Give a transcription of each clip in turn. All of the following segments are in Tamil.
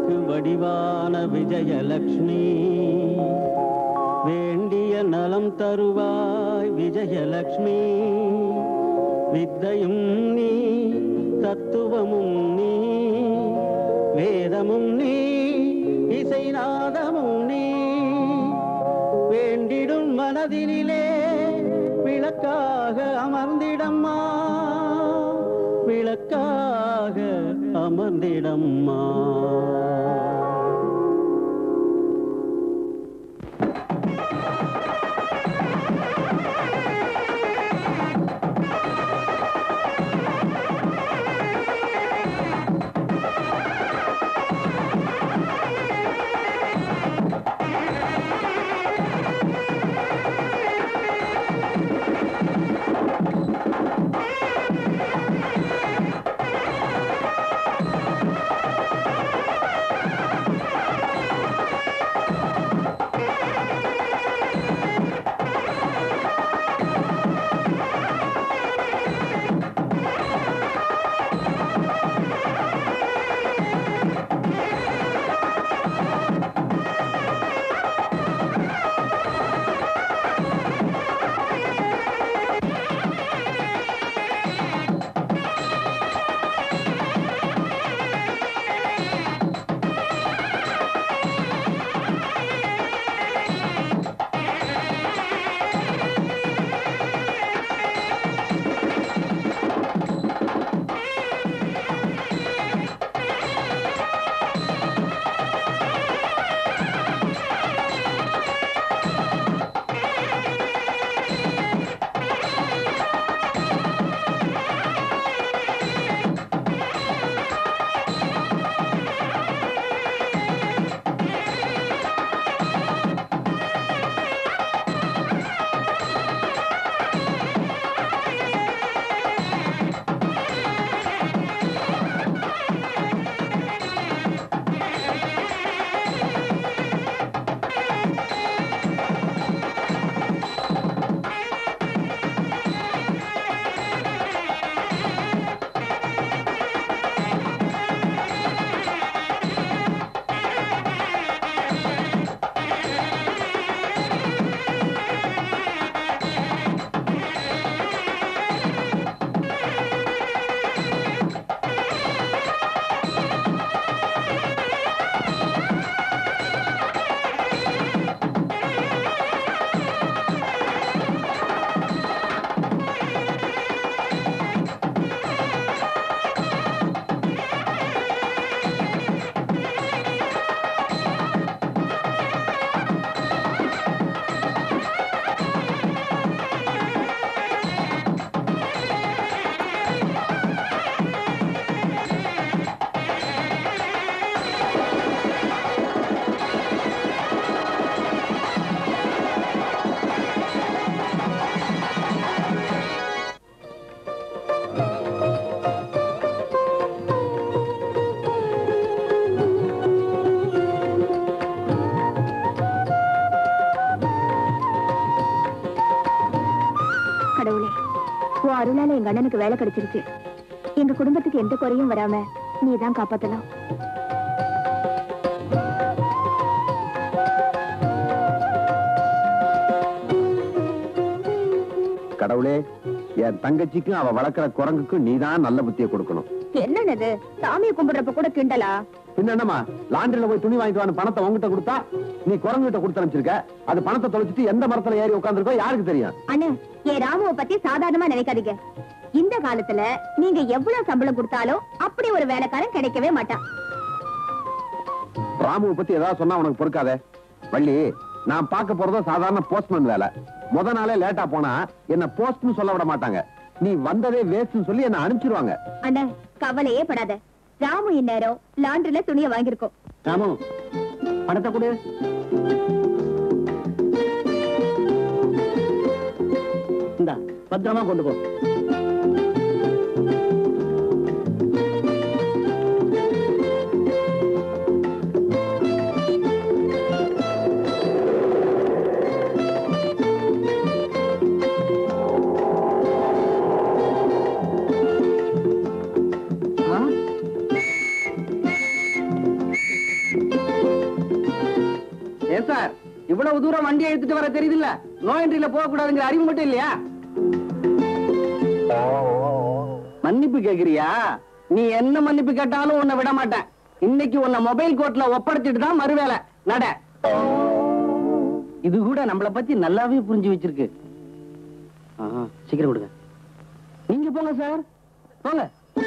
அழகு வடிவான விஜயலக்ஷ்மி வேண்டிய நலம் தருவாய் விஜயலக்ஷ்மி வித்தையும் நீ தத்துவமும் நீ வேதமும் நீ இசைநாதமும் நீ வேண்டிடும் மனதினிலே விளக்காக அமர்ந்திடம்மா விளக்காக அமர்ந்திடம்மா கடவுளே உன் அருளால எங்க அண்ணனுக்கு வேலை கிடைச்சிருச்சு எங்க குடும்பத்துக்கு எந்த குறையும் வராம நீ தான் காப்பாத்தலாம் கடவுளே என் தங்கச்சிக்கும் அவ வளர்க்கிற குரங்குக்கும் நீதான் நல்ல புத்தியை கொடுக்கணும் என்னது சாமியை கும்பிடுறப்ப கூட கிண்டலா பின்ன என்னம்மா லாண்டரியில போய் துணி வாங்கிட்டு வந்து பணத்தை உங்ககிட்ட கொடுத்தா நீ குரங்குகிட்ட கொடுத்து அனுப்பிச்சிருக்க அது பணத்தை தொலைச்சிட்டு எந்த மரத்துல ஏறி உட்காந்துருக்கோ யாருக்கு தெரியும் அண்ணே என் ராமுவை பத்தி சாதாரணமா நினைக்காதீங்க இந்த காலத்துல நீங்க எவ்வளவு சம்பளம் கொடுத்தாலும் அப்படி ஒரு வேலைக்காரன் கிடைக்கவே மாட்டான் ராமுவை பத்தி ஏதாவது சொன்னா உனக்கு பொறுக்காதே வள்ளி நான் பார்க்க போறதும் சாதாரண போஸ்ட்மேன் வேலை முத நாளே லேட்டா போனா என்ன போஸ்ட்னு சொல்ல விட மாட்டாங்க நீ வந்ததே வேஸ்ட்னு சொல்லி என்ன அனுப்பிச்சிருவாங்க அண்ணே கவலையே படாத ராமு இந்நேரம் லாண்டரில துணியை வாங்கியிருக்கோம் ராமு பணத்தை கொடு இந்தா பத்திரமா கொண்டு போ ஆ? இவ்வளவு தூரம் வண்டி எடுத்துட்டு வர தெரியுதுல்ல நோ என்ட்ரில போக கூடாதுங்கிற அறிவு மட்டும் இல்லையா மன்னிப்பு கேக்குறியா நீ என்ன மன்னிப்பு கேட்டாலும் உன்னை விட மாட்டேன் இன்னைக்கு உன்னை மொபைல் கோர்ட்ல ஒப்படைச்சிட்டு தான் மறுவேலை நட இது கூட நம்மள பத்தி நல்லாவே புரிஞ்சு வச்சிருக்கு ஆஹா, சீக்கிரம் கொடுங்க நீங்க போங்க சார் போங்க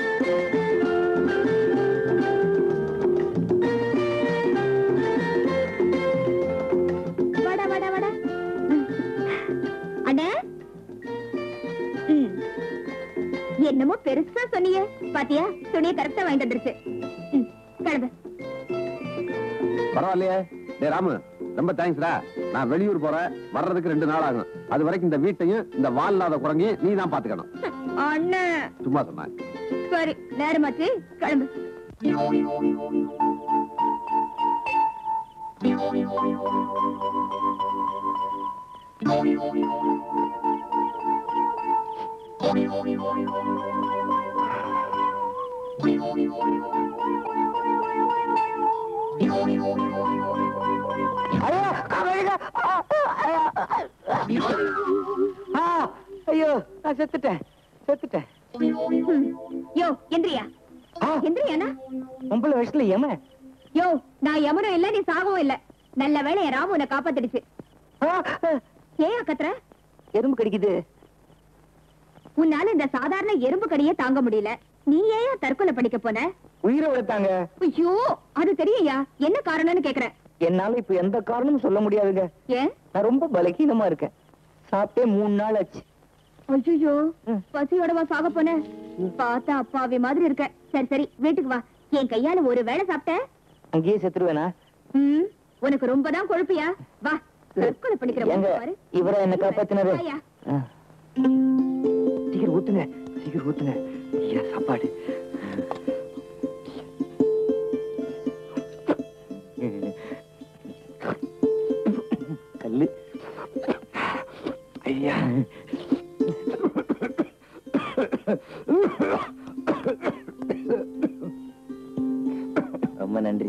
வாடா வாடா வாடா அண்ணே ம். என்னமோ பெருசா சொன்னீங்க பாத்தியா துணியை கரெக்டா வாங்கிட்டு வந்துருச்சு ம், கிளம்பு பரவாயில்லையே டே ராமு ரொம்ப தேங்க்ஸ்டா நான் வெளியூர் போறேன் வர்றதுக்கு ரெண்டு நாள் ஆகும் அது வரைக்கும் இந்த வீட்டையும் இந்த வால் இல்லாத குரங்கையும் நீ தான் பாத்துக்கணும் அண்ணே சும்மா சொன்னேன் சரி நேரமாச்சு கிளம்பு ஐயோ நான் செத்துட்டேன் செத்துட்டேன் ம். யோ எந்திரியா எந்திரியாண்ணா ஒன்பது வயசுல ஏமா யோ நான் யமனும் இல்ல நீ சாகவும் இல்ல நல்ல வேளை என் ராமு உன்னை காப்பாத்திடுச்சு ஏன் கத்துற எறும்பு கடிக்குது உன்னால இந்த சாதாரண எறும்பு கடியே தாங்க முடியல நீ ஏன் தற்கொலை படிக்க போன உயிரை விடுத்தாங்க ஐயோ அது தெரியா என்ன காரணம்னு கேக்குறேன் என்னால இப்ப எந்த காரணமும் சொல்ல முடியாதுங்க ஏன் நான் ரொம்ப பலகீனமா இருக்கேன் சாப்பிட்டே மூணு நாள் ஆச்சு ஐயோ ம். பசியோடவா சாக போன பார்த்தா அப்பாவி மாதிரி இருக்க சரி சரி வீட்டுக்கு வா என் கையால ஒரு வேளை சாப்பிட்ட அங்கேயே செத்துருவேனா ம், உனக்கு ரொம்ப தான் கொழுப்பியா வா தற்கொலை பண்ணிக்கிற ஏங்க, முகத்தை பாரு. இவரா என்னை காப்பாத்தினது? வாயா. ஆ. சீக்கிரம் ஊத்துங்க சீக்கிரம் ஊத்துங்க ஐயா சாப்பாடு கல்லு ஐயா ரொம்ப நன்றி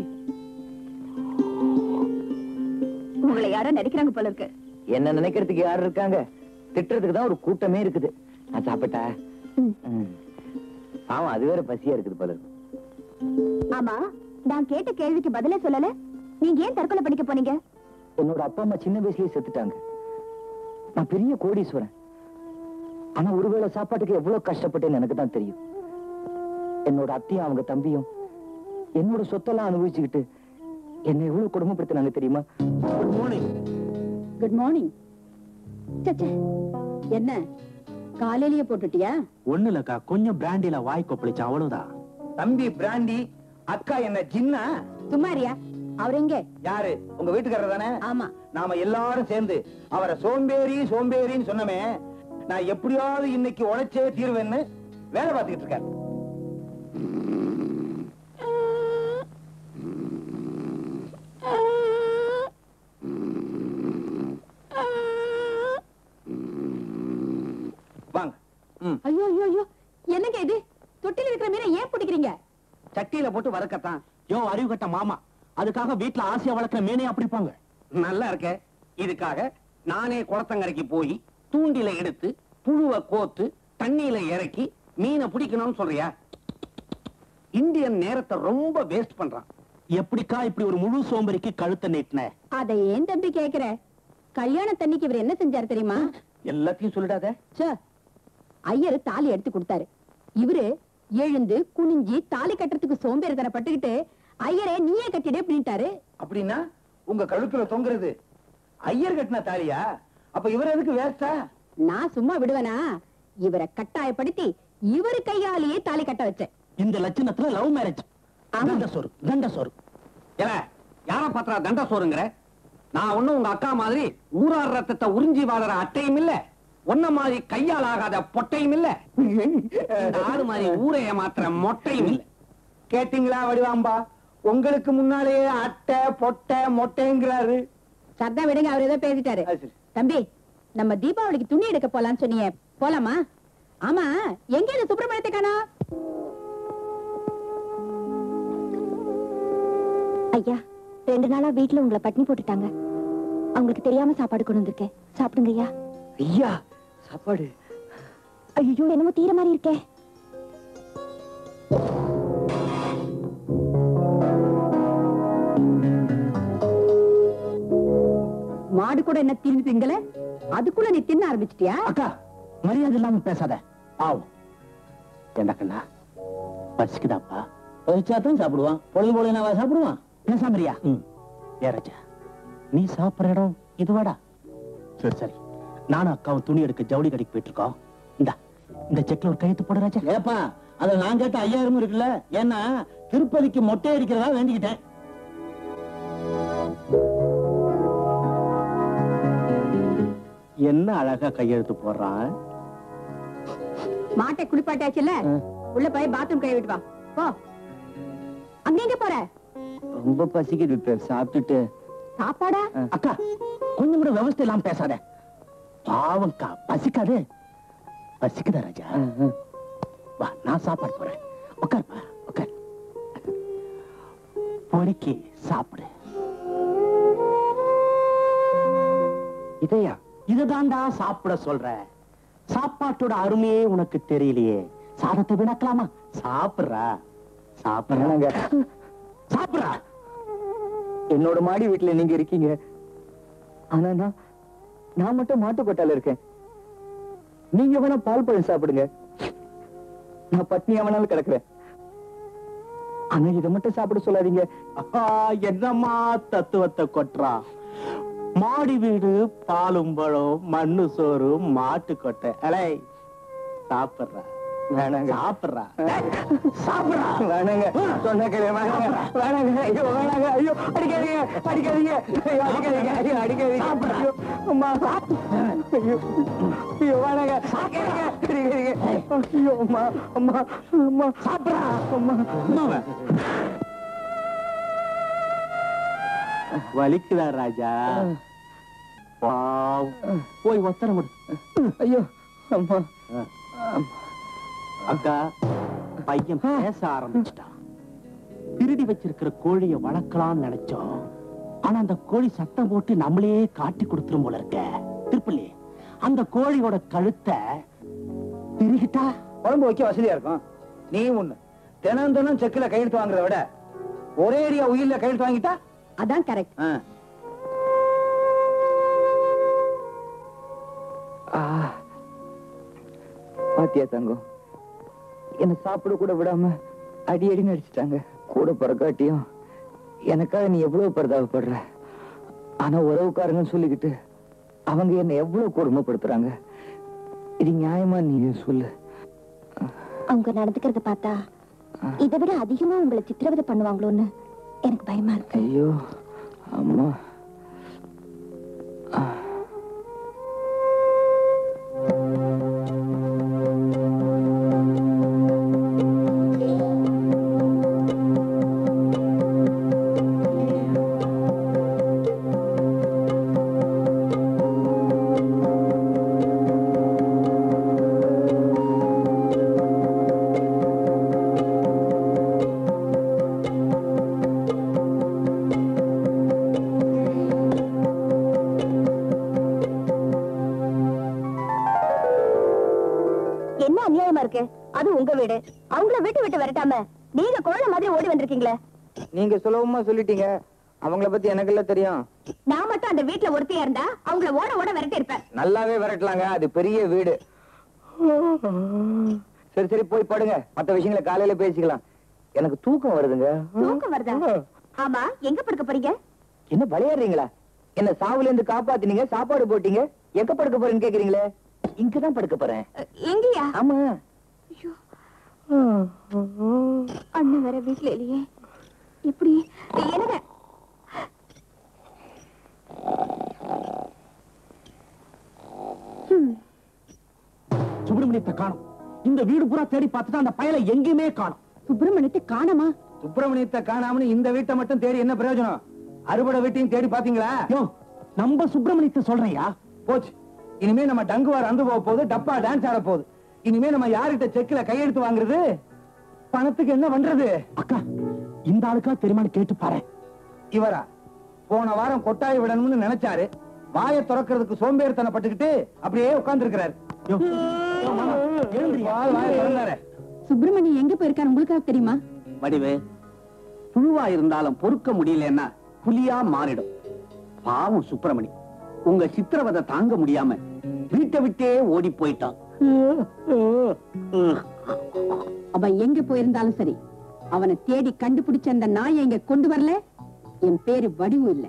உங்களை யாரோ நடிக்கிறாங்க போல இருக்கு என்ன நினைக்கிறதுக்கு யார் இருக்காங்க திட்டுறதுக்கு தான் ஒரு கூட்டமே இருக்குது நான் சாப்பிட்டா ம். ம். பாவம் அது வேற பசியா இருக்குது போல இருக்கு. ஆமா நான் கேட்ட கேள்விக்கு பதிலே சொல்லல நீங்க ஏன் தற்கொலை பண்ணிக்க போனீங்க என்னோட அப்பா அம்மா சின்ன வயசுலயே செத்துட்டாங்க நான் பெரிய கோடீஸ்வரன் ஆனா ஒருவேளை சாப்பாட்டுக்கு எவ்வளவு கஷ்டப்பட்டேன்னு எனக்கு தான் தெரியும் என்னோட அத்தையும் அவங்க தம்பியும் என்னோட சொத்தெல்லாம் அனுபவிச்சுக்கிட்டு என்னை எவ்வளவு கொடுமைப்படுத்தினாங்க தெரியுமா குட் மார்னிங் குட் மார்னிங் என்ன காலையிலேயே போட்டுட்டியா ஒண்ணு இல்லக்கா கொஞ்சம் பிராண்டில வாய் கொப்பளிச்சு அவ்வளவுதான் தம்பி பிராண்டி அக்கா என்ன ஜின்னா சும்மாரியா அவர் எங்க யாரு உங்க வீட்டுக்காரர் தானே ஆமா நாம எல்லாரும் சேர்ந்து அவரை சோம்பேறி சோம்பேறின்னு சொன்னமே நான் எப்படியாவது இன்னைக்கு உழைச்சே தீர்வேன்னு வேலை பார்த்துக்கிட்டு இருக்காரு வாங்க ம் ஐயோ ஐயோ ஐயோ என்னங்க இது தொட்டில இருக்கிற மீனை ஏன் பிடிக்கிறீங்க சட்டியில போட்டு வறுக்கத்தான் யோ அறிவு கட்ட மாமா அதுக்காக வீட்டுல ஆசையா வளர்க்கிற மீனையா பிடிப்பாங்க நல்லா இருக்க இதுக்காக நானே குளத்தங்கரைக்கு போய் தூண்டில எடுத்து புழுவை கோத்து தண்ணியில இறக்கி மீனை பிடிக்கணும்னு சொல்றியா இந்தியன் நேரத்தை ரொம்ப வேஸ்ட் பண்றான் எப்படிக்கா இப்படி ஒரு முழு சோம்பரிக்கு கழுத்தை நீட்டின அதை ஏன் தம்பி கேக்குற கல்யாண தண்ணிக்கு இவர் என்ன செஞ்சாரு தெரியுமா எல்லாத்தையும் சொல்லிடாத ச்சே, ஐயரு தாலி எடுத்து கொடுத்தாரு இவரு எழுந்து குனிஞ்சி தாலி கட்டுறதுக்கு சோம்பேறித்தனப்பட்டுக்கிட்டு ஐயரே நீயே கட்டிடு அப்படின்ட்டாரு அப்படின்னா உங்க கழுத்துல தொங்குறது ஐயர் கட்டின தாலியா அப்ப இவர் எதுக்கு வேஸ்டா நான் சும்மா விடுவேனா இவரை கட்டாயப்படுத்தி இவரு கையாலேயே தாலி கட்ட வச்சேன் இந்த லட்சணத்துல லவ் மேரேஜ் ஆமா. தண்ட சோறு தண்ட சோறு ஏல யார பாத்திரா தண்ட சோறுங்கிற நான் ஒண்ணும் உங்க அக்கா மாதிரி ஊரார் ரத்தத்தை உறிஞ்சி வாழற அட்டையும் இல்ல ஒன்ன மாதிரி கையால் ஆகாத பொட்டையும் இல்ல இந்த ஆடு மாதிரி ஊரை ஏமாத்துற மொட்டையும் இல்ல கேட்டீங்களா வடிவாம்பா உங்களுக்கு முன்னாலேயே அட்டை பொட்டை மொட்டைங்கிறாரு சர்தா விடுங்க அவர் ஏதோ பேசிட்டாரு அது சரி. தம்பி நம்ம தீபாவளிக்கு துணி எடுக்க போலாம்னு சொன்னீங்க போலாமா ஆமா எங்க இந்த சுப்பிரமணியத்தை காணோம் ஐயா ரெண்டு நாளா வீட்டுல உங்களை பட்டினி போட்டுட்டாங்க அவங்களுக்கு தெரியாம சாப்பாடு கொண்டு வந்திருக்கேன் சாப்பிடுங்க ஐயா ஐயா சாப்பாடு ஐயோ என்னமோ தீர மாதிரி இருக்கே மாடு கூட என்ன தின்னு திங்கல அதுக்குள்ள நீ தின்ன ஆரம்பிச்சிட்டியா அக்கா மரியாதை இல்லாம பேசாத பாவம் என்ன கண்ணா பசிக்குதாப்பா பசிச்சாதான் சாப்பிடுவான் பொழுது போல நான் சாப்பிடுவான் பேசாமரியா ஏ ராஜா நீ சாப்பிடுற இடம் இதுவாடா சரி சரி நானும் அக்காவும் துணி எடுக்க ஜவுளி கடைக்கு போயிட்டு இருக்கோம் இந்தா இந்த செக்ல ஒரு கையெழுத்து போடு ராஜா ஏப்பா அத நான் கேட்ட ஐயாயிரம் இருக்குல்ல ஏன்னா திருப்பதிக்கு மொட்டை அடிக்கிறதா வேண்டிக்கிட்டேன் என்ன அழகா கையெழுத்து போடுறான் மாட்டை குளிப்பாட்டாச்சுல்ல உள்ள போய் பாத்ரூம் கை விட்டு வா போ அங்க எங்க போற ரொம்ப பசிக்குது இப்ப சாப்பிட்டுட்டு சாப்பாடா அக்கா கொஞ்சம் கூட விவசாயம் இல்லாம பேசாத பாவம்க்கா பசிக்காது பசிக்குதா ராஜா வா நான் சாப்பாடு போறேன் உட்காருப்பா உட்கார் பொறுக்கி சாப்பிடு இதையா இதுதான்டா சாப்பிட சொல்ற சாப்பாட்டோட அருமையே உனக்கு தெரியலையே சாதத்தை விளக்கலாமா சாப்பிடுறா சாப்பிடுறா வேணாங்க சாப்பிடுறா என்னோட மாடி வீட்டுல நீங்க இருக்கீங்க ஆனா நான் நான் மட்டும் மாட்டுக்கொட்டால இருக்கேன் நீங்க வேணா பால் பழம் சாப்பிடுங்க நான் பட்னியா வேணாலும் கிடக்குறேன் ஆனா இதை மட்டும் சாப்பிட சொல்லாதீங்க ஆஹா, என்னம்மா தத்துவத்தை கொட்டுறா மாடி வீடு பாலும் பழம் மண்ணு சோறு மாட்டு கொட்டை அலை சாப்பிடுறா வேணாங்க சாப்பிடுறா சாப்பிடுறா வேணாங்க சொன்ன கேளு, வேணாங்க வேணாங்க ஐயோ வேணாங்க ஐயோ அடிக்காதீங்க அடிக்காதீங்க ஐயோ அடிக்காதீங்க ஐயோ அடிக்காதீங்க ஐயோ அம்மா ஐயோ ஐயோ வேணாங்க அடிக்காதீங்க அடிக்காதீங்க ஐயோ அம்மா அம்மா அம்மா சாப்பிடா அம்மா அம்மாவை. வலிக்குதா ராஜா பாவம். போய் ஒத்தரம் கொடு. ஐயோ அம்மா அக்கா பையன் பேச ஆரம்பிச்சிட்டான் திருடி வச்சிருக்கிற கோழிய வளர்க்கலாம்னு நினைச்சோம் ஆனா அந்த கோழி சத்தம் போட்டு நம்மளையே காட்டி கொடுத்துரும் போல இருக்க திருப்பள்ளி அந்த கோழியோட கழுத்தை திருகிட்டா குழம்பு வைக்க வசதியா இருக்கும் நீ ஒண்ணு தினம் தினம் செக்குல கையெழுத்து வாங்குறத விட ஒரே அடியா உயிர்ல கையெழுத்து வாங்கிட்டா அதான் கரெக்ட் ஆ. ஆ. பாத்தியா தங்கம் என்ன சாப்பிட கூட விடாம அடி அடி நடிச்சிட்டாங்க கூட பிறக்காட்டியும் எனக்காக நீ எவ்வளவு பரிதாபப்படுற ஆனா உறவுக்காரங்கன்னு சொல்லிக்கிட்டு அவங்க என்ன எவ்வளவு கொடுமைப்படுத்துறாங்க இது நியாயமா நீ சொல்லு அவங்க நடந்துக்கிறத பார்த்தா இதை விட அதிகமா உங்களை சித்திரவதை பண்ணுவாங்களோன்னு எனக்கு பயமா இருக்கு ஐயோ அம்மா என்ன அநியாயமா இருக்கு அது உங்க வீடு அவங்கள வீட்டு விட்டு விரட்டாம நீங்க குழந்தை மாதிரி ஓடி வந்திருக்கீங்களே நீங்க சுலபமா சொல்லிட்டீங்க அவங்கள பத்தி எனக்கு எல்லாம் தெரியும் நான் மட்டும் அந்த வீட்டுல ஒருத்தையா இருந்தா அவங்கள ஓட ஓட விரட்டி இருப்பேன் நல்லாவே விரட்டலாங்க அது பெரிய வீடு சரி சரி போய் படுங்க மத்த விஷயங்களை காலையில பேசிக்கலாம் எனக்கு தூக்கம் வருதுங்க தூக்கம் வருதா ஆமா எங்க படுக்க போறீங்க என்ன விளையாடுறீங்களா என்ன சாவுல இருந்து காப்பாத்தினீங்க சாப்பாடு போட்டீங்க எங்க படுக்க போறேன்னு கேக்குறீங்களே இங்கதான் படுக்க போறேன் எங்கயா ஆமா அண்ணன் வேற வீட்டுல இல்லையே எப்படி என்னங்க சுப்பிரமணியத்தை காணும் இந்த வீடு பூரா தேடி பார்த்துட்டு அந்த பயலை எங்கேயுமே காணும் சுப்பிரமணியத்தை காணமா சுப்பிரமணியத்தை காணாமனு இந்த வீட்டை மட்டும் தேடி என்ன பிரயோஜனம் அறுபடை வீட்டையும் தேடி பாத்தீங்களா யோ நம்ம சுப்பிரமணியத்தை சொல்றையா போச்சு இனிமே நம்ம டங்குவார் அந்து போக போகுது டப்பா டான்ஸ் ஆட போகுது இனிமே நம்ம யார்கிட்ட செக்ல கையெழுத்து வாங்குறது பணத்துக்கு என்ன பண்றது அக்கா இந்த ஆளுக்கா தெரியுமான்னு கேட்டு பாரு இவரா போன வாரம் கொட்டாய் விடணும்னு நினைச்சாரு வாயை திறக்கிறதுக்கு சோம்பேறித்தனை பட்டுக்கிட்டு அப்படியே உட்கார்ந்து இருக்கிறாரு வாயை திறந்தாரு சுப்பிரமணி எங்க போயிருக்காரு உங்களுக்காக தெரியுமா வடிவு புழுவா இருந்தாலும் பொறுக்க முடியலன்னா புலியா மாறிடும் பாவம் சுப்பிரமணி உங்க சித்திரவதை தாங்க முடியாம வீட்டை விட்டே ஓடி போயிட்டான் அவன் எங்க போயிருந்தாலும் சரி அவனை தேடி கண்டுபிடிச்ச அந்த நாயை இங்க கொண்டு வரல என் பேரு வடிவு இல்ல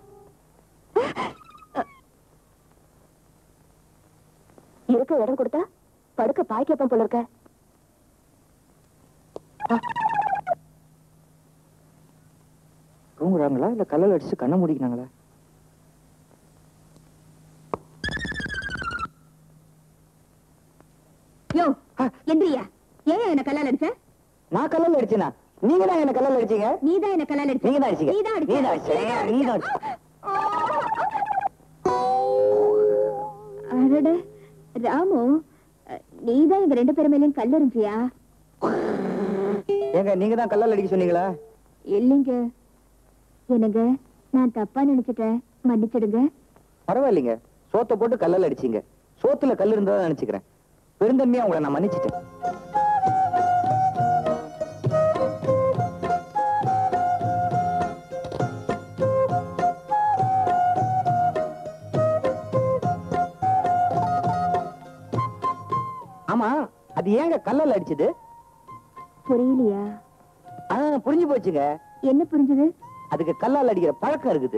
இருக்க இடம் கொடுத்தா படுக்க பாய் கேப்பம் போல இருக்க தூங்குறாங்களா இல்ல கல்லல் அடிச்சு கண்ணை மூடிக்கிறாங்களா யோ எந்திரியா ஏன் என்ன கல்லால் அடிச்ச நான் கல்லல் அடிச்சேனா நீங்க தான் என்ன கல்லல் அடிச்சீங்க நீதான் என்ன கல்லால் அடிச்ச நீங்க தான் அடிச்சீங்க நீதான் அடிச்ச. நீதான் அடிச்சீங்க நீதான் அடிச்சீங்க அடட ராமு நீதான் எங்க ரெண்டு பேரும் மேலயும் கல்லறிஞ்சியா ஏங்க நீங்க தான் கல்லல் அடிக்க சொன்னீங்களா இல்லைங்க என்னங்க நான் தப்பா நினைச்சிட்டேன் மன்னிச்சிடுங்க பரவாயில்லைங்க சோத்தை போட்டு கல்லல் அடிச்சீங்க சோத்துல கல் இருந்ததா நினைச்சுக்கிறேன் பெருந்தன்மையா உங்களை நான் மன்னிச்சிட்டேன் ஆமா அது ஏங்க கல்லல் அடிச்சது புரியலையா ஆ புரிஞ்சு போச்சுங்க என்ன புரிஞ்சது அதுக்கு கல்லால் அடிக்கிற பழக்கம் இருக்குது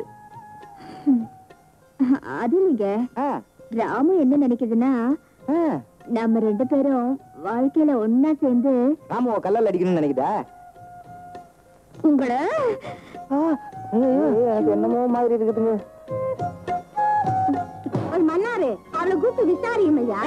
அது இல்லைங்க ஆ, ராமு என்ன நினைக்குதுன்னா ஆ. நம்ம ரெண்டு பேரும் வாழ்க்கையில ஒன்னா சேர்ந்து ராமுவ கல்லால் அடிக்கணும்னு நினைக்குதா உங்களை ஆ, எனக்கு என்னமோ மாதிரி இருக்குதுங்க ஒரு மன்னாரு அவளை கூப்பிட்டு விசாரியும் ஐயா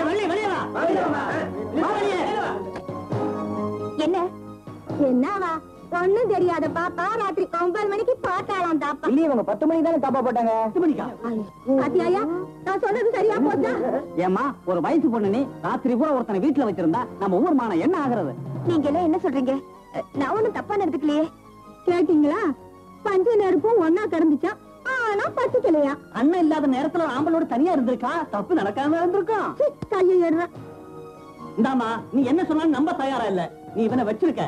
என்ன என்னவா ஒண்ணும் தெரியாத பாப்பா ராத்திரி ஒன்பது மணிக்கு பார்த்தாளாம் தாப்பா இல்லையே இவங்க பத்து மணிக்கு தானே தப்பா போட்டாங்க பாத்தியாயா நான் சொன்னது சரியா போச்சா ஏமா ஒரு வயசு பொண்ணு நீ ராத்திரி பூரா ஒருத்தனை வீட்டுல வச்சிருந்தா நம்ம ஊர் மானம் என்ன ஆகுறது நீங்க எல்லாம் என்ன சொல்றீங்க அஹ், நான் ஒண்ணும் தப்பா நடந்துக்கலையே கேட்டீங்களா பஞ்ச நெருப்பும் ஒன்னா கிடந்துச்சான் ஆனா பசிக்கலையா அண்ணன் இல்லாத நேரத்துல ஒரு ஆம்பளோட தனியா இருந்திருக்கா தப்பு நடக்காம இருந்திருக்கும் சி, கையை எடுறேன் இந்தாமா நீ என்ன சொன்னாலும் நம்ப தயாரா இல்ல நீ இவனை வச்சிருக்க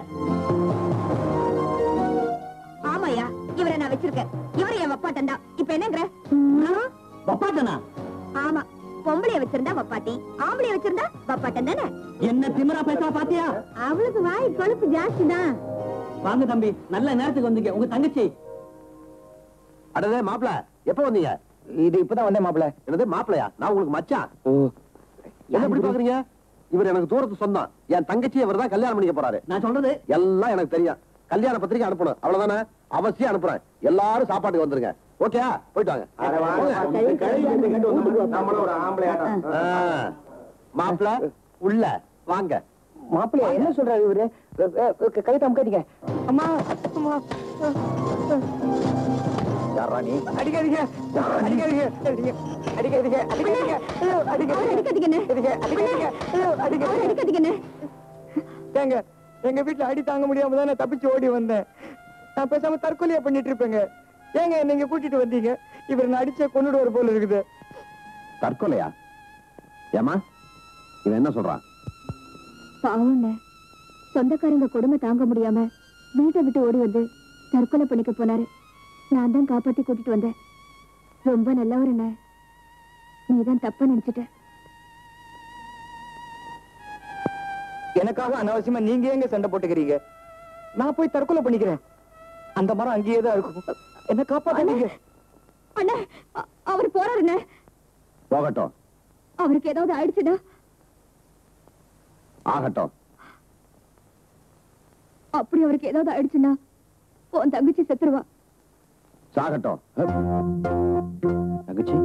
ஆமாயா இவரை நான் வச்சிருக்கேன் இவரை என் வப்பாட்டன் தான் இப்ப என்னங்கிற வப்பாட்டனா ஆமா பொம்பளைய வச்சிருந்தா வப்பாட்டி ஆம்பளைய வச்சிருந்தா வப்பாட்டன் தானே என்ன திமிரா பேசுறா பாத்தியா அவளுக்கு வாய் கொழுப்பு ஜாஸ்தி தான் வாங்க தம்பி நல்ல நேரத்துக்கு வந்தீங்க உங்க தங்கச்சி அடதே மாப்பிள எப்ப வந்தீங்க இது இப்பதான் வந்தேன் மாப்பிள என்னது மாப்பிளையா நான் உங்களுக்கு மச்சான் ஓ என்ன இப்படி பாக்குறீங்க இவர் எனக்கு தூரத்து சொந்தம் என் தங்கச்சி இவர் தான் கல்யாணம் பண்ணிக்க போறாரு நான் சொல்றது எல்லாம் எனக்கு தெரியும் கல்யாண பத்திரிக்கை அனுப்பணும் அவ்வளவுதானே அவசியம் அனுப்புறேன் எல்லாரும் சாப்பாட்டுக்கு வந்துருங்க ஓகே போயிட்டு வாங்க ஆ, மாப்பிள உள்ள வாங்க மாப்பிளையா என்ன சொல்றாரு இவரு அஹ், அஹ், கை தமுக்காதீங்க அம்மா அம்மா யாரா நீ அடிக்காதீங்க அடிக்காதீங்க அடிக்காதீங்க அடிக்காதீங்க அடிக்காதீங்க ஐயோ, அவரை அடிக்காதீங்க அடிக்காதீங்க அடிக்காதீங்க ஐயோ, அவரை அடிக்காதீங்க அடிக்காதீங்கண்ணே ஏங்க எங்க வீட்டுல அடி தாங்க முடியாம தான் நான் தப்பிச்சு ஓடி வந்தேன் நான் பேசாம தற்கொலையா பண்ணிட்டு இருப்பேங்க ஏங்க என்ன இங்க கூட்டிட்டு வந்தீங்க இவர் நான் அடிச்ச கொண்டுடுவார் போல இருக்குது தற்கொலையா ஏமா இவன் என்ன சொல்றான் பாவம்ண்ணே சொந்தக்காரங்க கொடுமை தாங்க முடியாம வீட்டை விட்டு ஓடி வந்து தற்கொலை பண்ணிக்க போனாரு நான் தான் காப்பாத்தி கூட்டிட்டு வந்தேன் ரொம்ப நல்லவர் என்ன நீதான் தப்பா நினைச்சிட்ட எனக்காக அனாவசியமா நீங்க எங்க சண்டை போட்டுக்கிறீங்க நான் போய் தற்கொலை பண்ணிக்கிறேன் அந்த மரம் அங்கேயே தான் இருக்கும் என்ன காப்பாத்துங்க அண்ணா அ- அவர் போறாருண்ணே போகட்டும் அவருக்கு ஏதாவது ஆயிடுச்சுன்னா ஆகட்டும் அப்படி அவருக்கு ஏதாவது ஆயிடுச்சுன்னா உன் தங்கச்சி செத்துருவா சாகட்டும் தங்கச்சி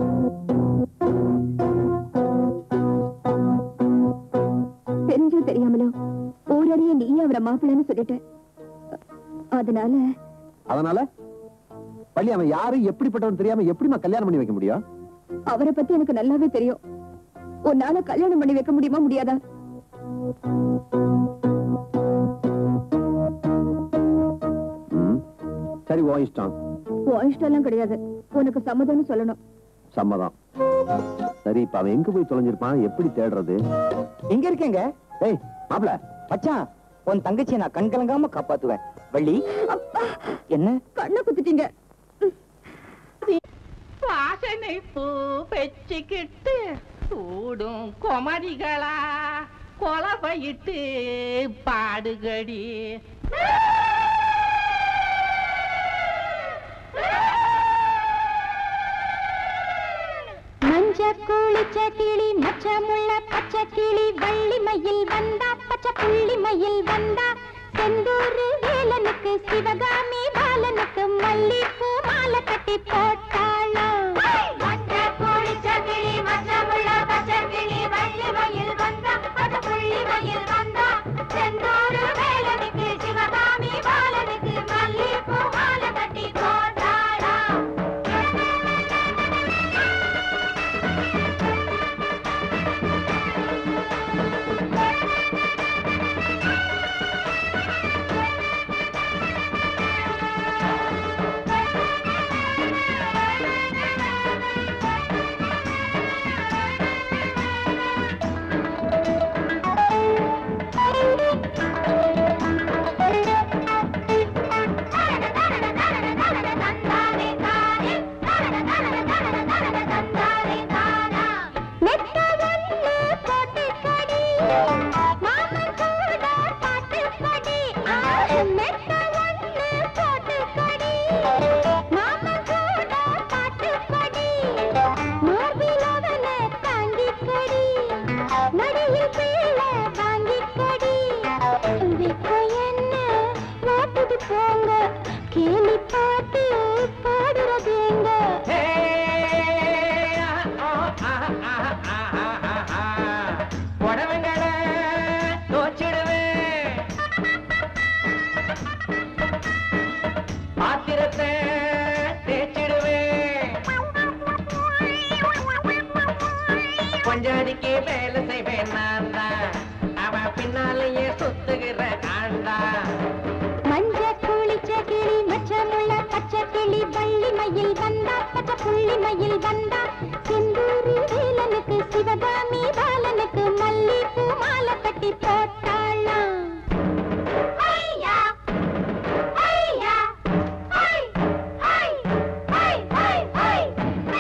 தெரிஞ்சோ தெரியாமலோ ஊரறிய நீயே அவரை மாப்பிள்ளைன்னு சொல்லிட்ட அ- அதனால அதனால பள்ளி அவன் யாரு எப்படிப்பட்டவன் தெரியாம எப்படிமா கல்யாணம் பண்ணி வைக்க முடியும் அவரை பத்தி எனக்கு நல்லாவே தெரியும் உன்னால கல்யாணம் பண்ணி வைக்க முடியுமா முடியாதா ம். சரி ஓ இஷ்டம் உன் இஷ்டம் எல்லாம் கிடையாது உனக்கு சம்மதம்னு சொல்லணும் சம்மதம் சரி இப்ப அவன் எங்க போய் தொலைஞ்சிருப்பான் எப்படி தேடுறது இங்க இருக்கேங்க ஏய் மாப்பிள மச்சான் உன் தங்கச்சியை நான் கண் கலங்காம காப்பாத்துவேன் வள்ளி என்ன கண்ணை குத்திட்டீங்க வாசனை பூ வச்சுக்கிட்டு சூடும் குமரிகளா கொலவையிட்டு பாடுகடி மஞ்ச குளிச்ச கிளி மச்சமுள்ள பச்சை கிளி வள்ளி மயில் வந்தா பச்சை புள்ளி மயில் வந்தா செந்தூரு வேலனுக்கு சிவகாமி பாலனுக்கு மல்லிப்பூ மாலை கட்டி போட்டாளா மஞ்ச குளிச்ச கிளி மச்சமுள்ள பச்சை கிளி வள்ளி மயில் வந்தா பச்சை புள்ளி மயில் வந்தா செந்தூரு வேலனுக்கு சிவகாமி பாலனுக்கு மல்லிப்பூ மாலை கட்டி போட்டாளா நடியில் பேழ வாங்கிக் கொடி இப்போ என்ன ஓட்டுது போங்க கேலி பாட்டு பாடுறது எங்க புடவைங்களை தோச்சிடுவேன் பாத்திரத்தை தேய்ச்சிடுவேன் கொஞ்சடிக்கு வேலை செய்வேன் நான் தான் அவன் பின்னாலேயே சுத்துகிற காண்டா மஞ்ச குளிச்ச கிளி மச்சமுள்ள பச்சை கிளி வள்ளி மயில் வந்தா பச்சை புள்ளி மயில் வந்தா செந்தூரி வேலனுக்கு சிவகாமி பாலனுக்கு மல்லிப்பூ மாலை கட்டி போட்டாளா ஐயா ஐயா ஐ ஐ ஐ ஐ ஐ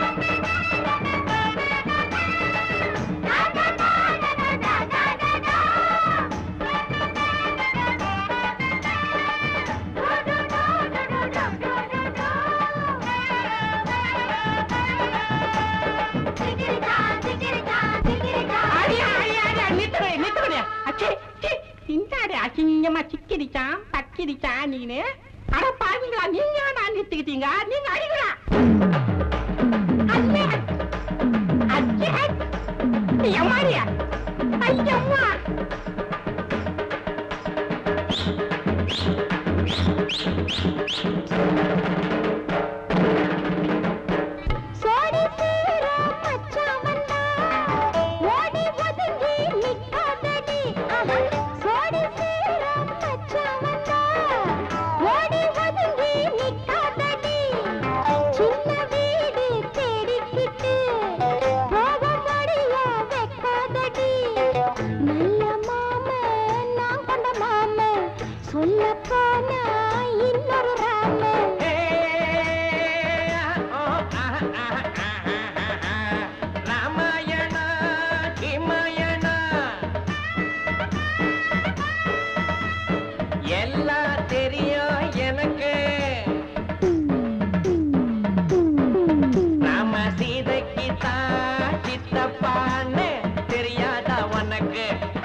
அடி, அடி, அடி, அடி, நிறுத்துறே, நிறுத்துறே. அச்சே, சீ, இந்தாடி அசிங்கமா சிக்கிரிச்சான் பக்கிரிச்சான் நீனு அட பாருங்களா நீங்க நான் நிறுத்திக்கிட்டீங்க நீங்க அடிங்களா அச்சே, அச்சே, எம்மாடியா ஐயம்மா சோடி சேர மச்சான் வந்தா ஓடி ஒதுங்கி நிக்காதடி ஆஹா. சோடி சேர மச்சான் வந்தா ஓடி ஒதுங்கி நிக்காதடி சின்ன வீடு தேடிக்கிட்டு போக முடிய வைக்காதடி நல்ல மாம நான் கொண்ட மாம சொல்ல போனா இன்னொரு ராம ராமாயண கிமயண எல்லாம் தெரியும் எனக்கு ராம சீதைக்கு தான் சித்தப்பான்னு தெரியாதா உனக்கு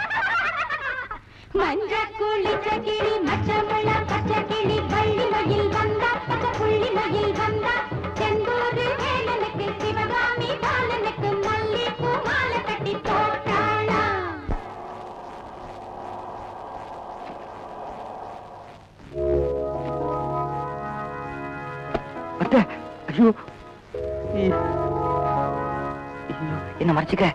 மஞ்ச குளிச்ச கிளி மச்சமுள்ள பச்சை கிளி வள்ளி மயில் வந்தா பச்சை புள்ளி மயில் வந்தா செந்தூரு வேலனுக்கு சிவகாமி பாலனுக்கு மல்லிப்பூ மாலை கட்டி போட்டாளா அத்தை ஐயோ ஐயோ, என்ன மறைச்சுக்க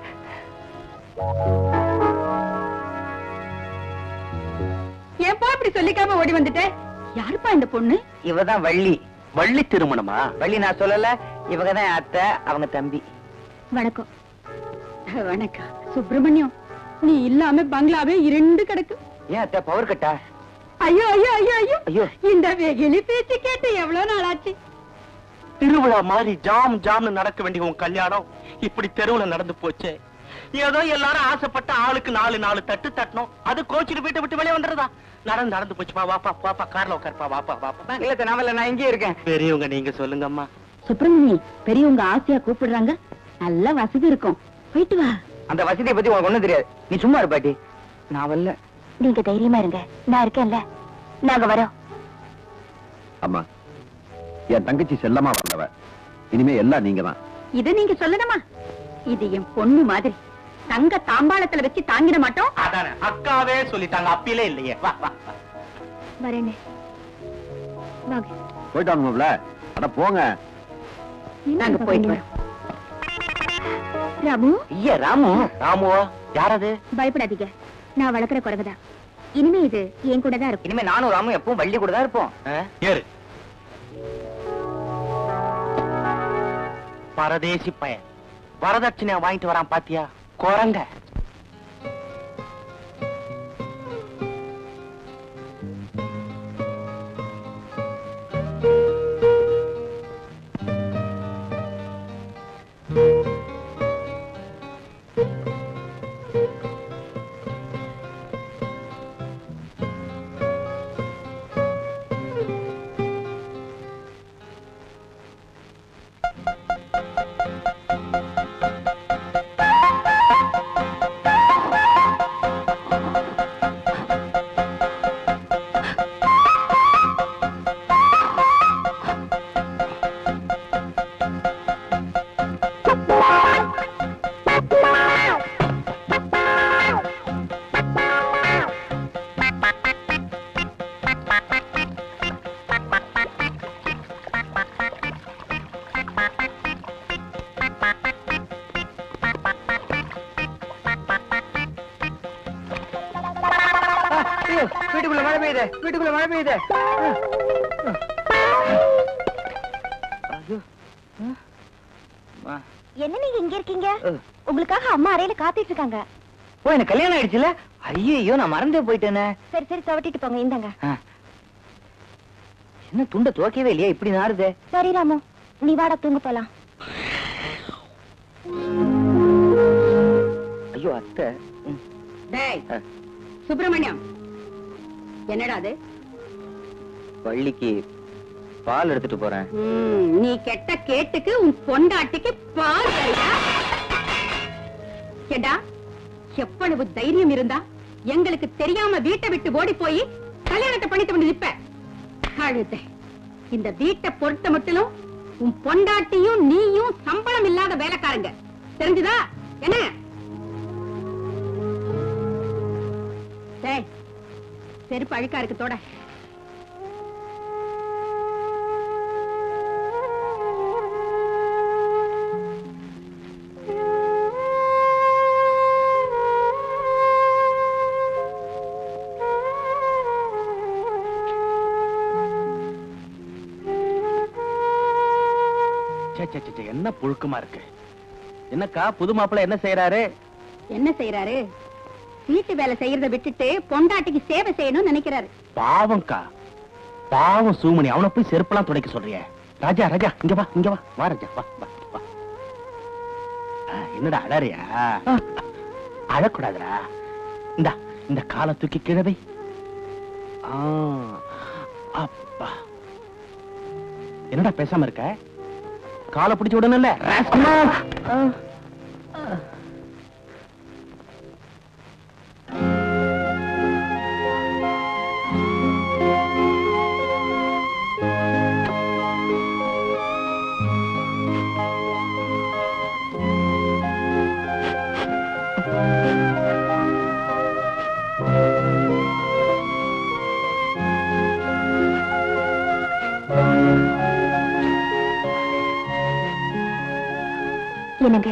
ஏன்பா இப்படி சொல்லிக்காம ஓடி வந்துட்ட யாருப்பா இந்த பொண்ணு இவதான் வள்ளி வள்ளி திருமணமா வள்ளி நான் சொல்லல இவங்க தான் அத்தை அவங்க தம்பி வணக்கம் வணக்கம் சுப்பிரமணியம் நீ இல்லாம பங்களாவே இருண்டு கிடக்கு ஏன் அத்தை பவர் கட்டா ஐயோ ஐயோ ஐயோ ஐயோ ஐயோ இந்த வெகிலி பேச்சு கேட்டு எவ்வளவு நாளாச்சு திருவிழா மாதிரி ஜாம் ஜாம்னு நடக்க வேண்டிய உன் கல்யாணம் இப்படி தெருவுல நடந்து போச்சே ஏதோ எல்லாரும் ஆசைப்பட்ட ஆளுக்கு நாலு நாலு தட்டு தட்டணும் அது கோச்சிட்டு வீட்டை விட்டு வெளியே வந்துடுறதா நடந்து நடந்து போச்சுப்பா வாப்பா வாப்பா கார்ல உட்காருப்பா வாப்பா வாப்பா இல்ல நான் இல்ல நான் இங்கே இருக்கேன் பெரியவங்க நீங்க சொல்லுங்கம்மா சுப்பிரமணி பெரியவங்க ஆசையா கூப்பிடுறாங்க நல்ல வசதி இருக்கும் போயிட்டு வா அந்த வசதியை பத்தி உனக்கு ஒண்ணும் தெரியாது நீ சும்மா இரு பாட்டி நான் வரல நீங்க தைரியமா இருங்க நான் இருக்கேன்ல நாங்க வரோம் அம்மா என் தங்கச்சி செல்லமா வந்தவ இனிமே எல்லாம் நீங்க தான் இத நீங்க சொல்லணுமா இது என் பொண்ணு மாதிரி தங்க தாம்பாளத்துல வச்சு தாங்கிட மாட்டோம் அதானே அக்காவே சொல்லிட்டாங்க அப்பிலே இல்லையே வா வா வா. வரேன்னு வாங்க போயிட்டு வாங்க அட போங்க நாங்க போயிட்டு வரோம் ராமு ஐயா ராமு ராமுவா யாரது பயப்படாதீங்க நான் வளர்க்குற குரங்குதான் இனிமே இது என் கூட தான் இருக்கும் இனிமே நானும் ராமும் எப்பவும் வள்ளி கூட தான் இருப்போம் ஏறு பரதேசி பையன் வரதட்சணையா வாங்கிட்டு வரான் பாத்தியா குரங்க ஐயோ, வீட்டுக்குள்ள மழை பெய்யுது வீட்டுக்குள்ள மழை பெய்யுது ஐயோ. ஆ. என்ன நீங்க இங்க இருக்கீங்க அஹ். உங்களுக்காக அம்மா அறையில காத்துட்டு இருக்காங்க ஓ எனக்கு கல்யாணம் ஆயிடுச்சுல ஐயோ நான் மறந்தே போயிட்டேனே சரி சரி தவட்டிட்டு போங்க இந்தாங்க ஆ. என்ன துண்ட துவக்கவே இல்லையா இப்படி நாறுதே சரி ராமு நீ வாடா தூங்க போலாம் ஐயோ அத்தை ம். டேய் ஆ. சுப்பிரமணியம் என்னடா அது வள்ளிக்கு பால் எடுத்துட்டு போறேன் ம், நீ கெட்ட கேட்டுக்கு உன் பொண்டாட்டிக்கு பால் தரியா ஏண்டா எவ்வளவு தைரியம் இருந்தா எங்களுக்கு தெரியாம வீட்டை விட்டு ஓடி போய் கல்யாணத்தை பண்ணிட்டு வந்து நிப்ப அழுத இந்த வீட்டை பொறுத்த மட்டிலும் உன் பொண்டாட்டியும் நீயும் சம்பளம் இல்லாத வேலைக்காரங்க தெரிஞ்சுதா என்ன டேய், செருப்பு அழுக்கா இருக்கு தோட சே, சே, சே, சே, என்ன புழுக்கமா இருக்கு என்னக்கா புது மாப்பிள்ளை என்ன செய்யறாரு என்ன செய்யறாரு வீட்டு வேலை செய்யறத விட்டுட்டு பொண்டாட்டிக்கு சேவை செய்யணும்னு நினைக்கிறாரு பாவம்க்கா பாவம் சூமணி அவனை போய் செருப்பெல்லாம் துடைக்க சொல்றியே ராஜா ராஜா இங்க வா இங்க வா வா ராஜா வா வா வா ஆ, என்னடா அழறியா அழக்கூடாதுடா இந்த இந்த காலை தூக்கி கிழவை அப்பா என்னடா பேசாம இருக்க காலை பிடிச்சு விடணும்ல என்னங்க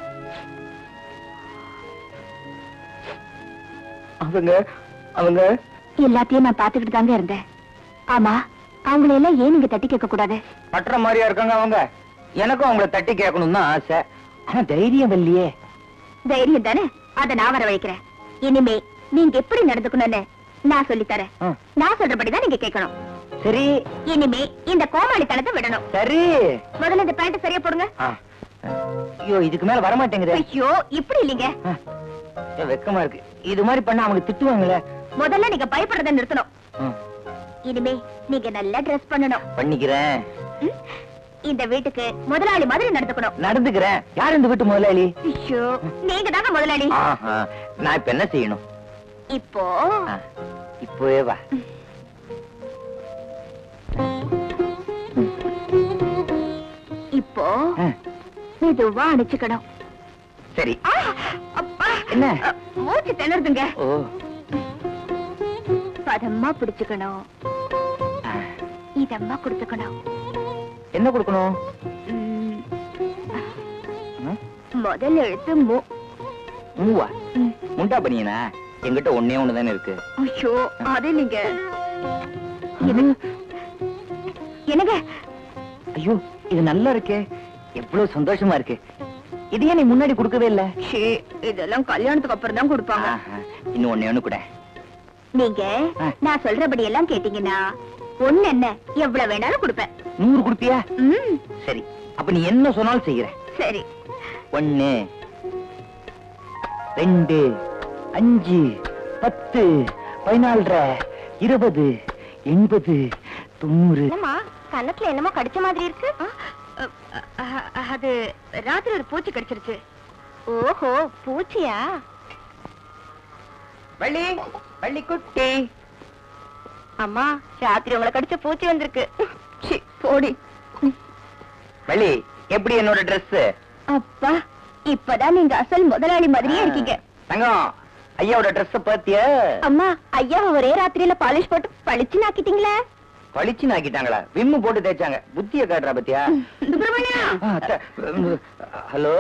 அவங்க அவங்க எல்லாத்தையும் நான் பாத்துக்கிட்டு தாங்க இருந்தேன் ஆமா அவங்கள எல்லாம் ஏன் நீங்க தட்டி கேட்க கூடாது பற்ற மாதிரியா இருக்காங்க அவங்க எனக்கும் அவங்கள தட்டி கேட்கணும் தான் ஆசை ஆனா தைரியம் இல்லையே தைரியம் தானே அத நான் வர வைக்கிறேன் இனிமே நீங்க எப்படி நடந்துக்கணும்னு நான் சொல்லி தரேன் ஆ. நான் சொல்றபடிதான் நீங்க கேட்கணும் சரி இனிமே இந்த கோமாளித்தனத்தை விடணும் சரி முதல்ல இந்த பேண்ட் சரியா போடுங்க ஆ. ஐயோ இதுக்கு மேல வர மாட்டேங்குது ஐயோ இப்படி இல்லைங்க வெக்கமா இருக்கு இது மாதிரி பண்ணா அவங்க திட்டுவாங்களே முதல்ல நீங்க பயப்படுறத நிறுத்தணும் ம், இனிமே நீங்க நல்லா ட்ரெஸ் பண்ணணும் பண்ணிக்கிறேன் ம்? இந்த வீட்டுக்கு முதலாளி மாதிரி நடந்துக்கணும் நடந்துக்கிறேன் யார் இந்த வீட்டு முதலாளி ஐயோ நீங்க தாங்க முதலாளி ஆஹா, நான் இப்ப என்ன செய்யணும் இப்போ ஆ, இப்பவே வா இப்போ ஆ, மெதுவா அணைச்சுக்கணும் சரி ஆ, அப்பா. என்ன? அ, மூச்சு திணறுதுங்க ஓ பதமா பிடிச்சுக்கணும் ஆ, இதம்மா கொடுத்துக்கணும் என்ன கொடுக்கணும் ம், ம், முதல் எழுத்து மூ மூவா ம். முண்டா பண்ணியனா என்கிட்ட ஒன்னே ஒண்ணு தானே இருக்கு ஐயோ அது நீங்க என்ன- என்னங்க ஐயோ இது நல்லா இருக்கே எவ்வளவு சந்தோஷமா இருக்கு இது ஏன் நீ முன்னாடி கொடுக்கவே இல்ல ஷே, இதெல்லாம் கல்யாணத்துக்கு அப்புறம் தான் கொடுப்பாங்க ஆஹா, இன்னும் ஒண்ணே ஒண்ணு கூட நீங்க ஆ. நான் சொல்றபடி எல்லாம் கேட்டீங்கன்னா ஒண்ணு என்ன எவ்வளவு வேணாலும் கொடுப்பேன் நூறு கொடுப்பியா ம் சரி அப்ப நீ என்ன சொன்னாலும் செய்யறேன் சரி ஒண்ணு ரெண்டு அஞ்சு பத்து பதினாலரை இருபது எண்பது தொண்ணூறு என்னம்மா கன்னத்துல என்னமோ கடிச்ச மாதிரி இருக்கு அது ராத்திரி ஒரு பூச்சி கடிச்சிருச்சு ஓஹோ பூச்சியா வள்ளி வள்ளி குட்டி அம்மா ராத்திரி உங்களை கடிச்ச பூச்சி வந்திருக்கு சி, போடி வள்ளி எப்படி என்னோட Dress அப்பா இப்பதான் நீங்க அசல் முதலாளி மாதிரியே இருக்கீங்க தங்கம் ஐயாவோட Dress பாத்திய அம்மா ஐயா ஒரே ராத்திரியில பாலிஷ் போட்டு பளிச்சுன்னு ஆக்கிட்டீங்களே பளிச்சு நாக்கிட்டாங்களா விம்மு போட்டு தேய்ச்சாங்க புத்திய காட்டுறா பத்தியா சுப்பிரமணியா ஆ, அத்தை, உம், ஹலோ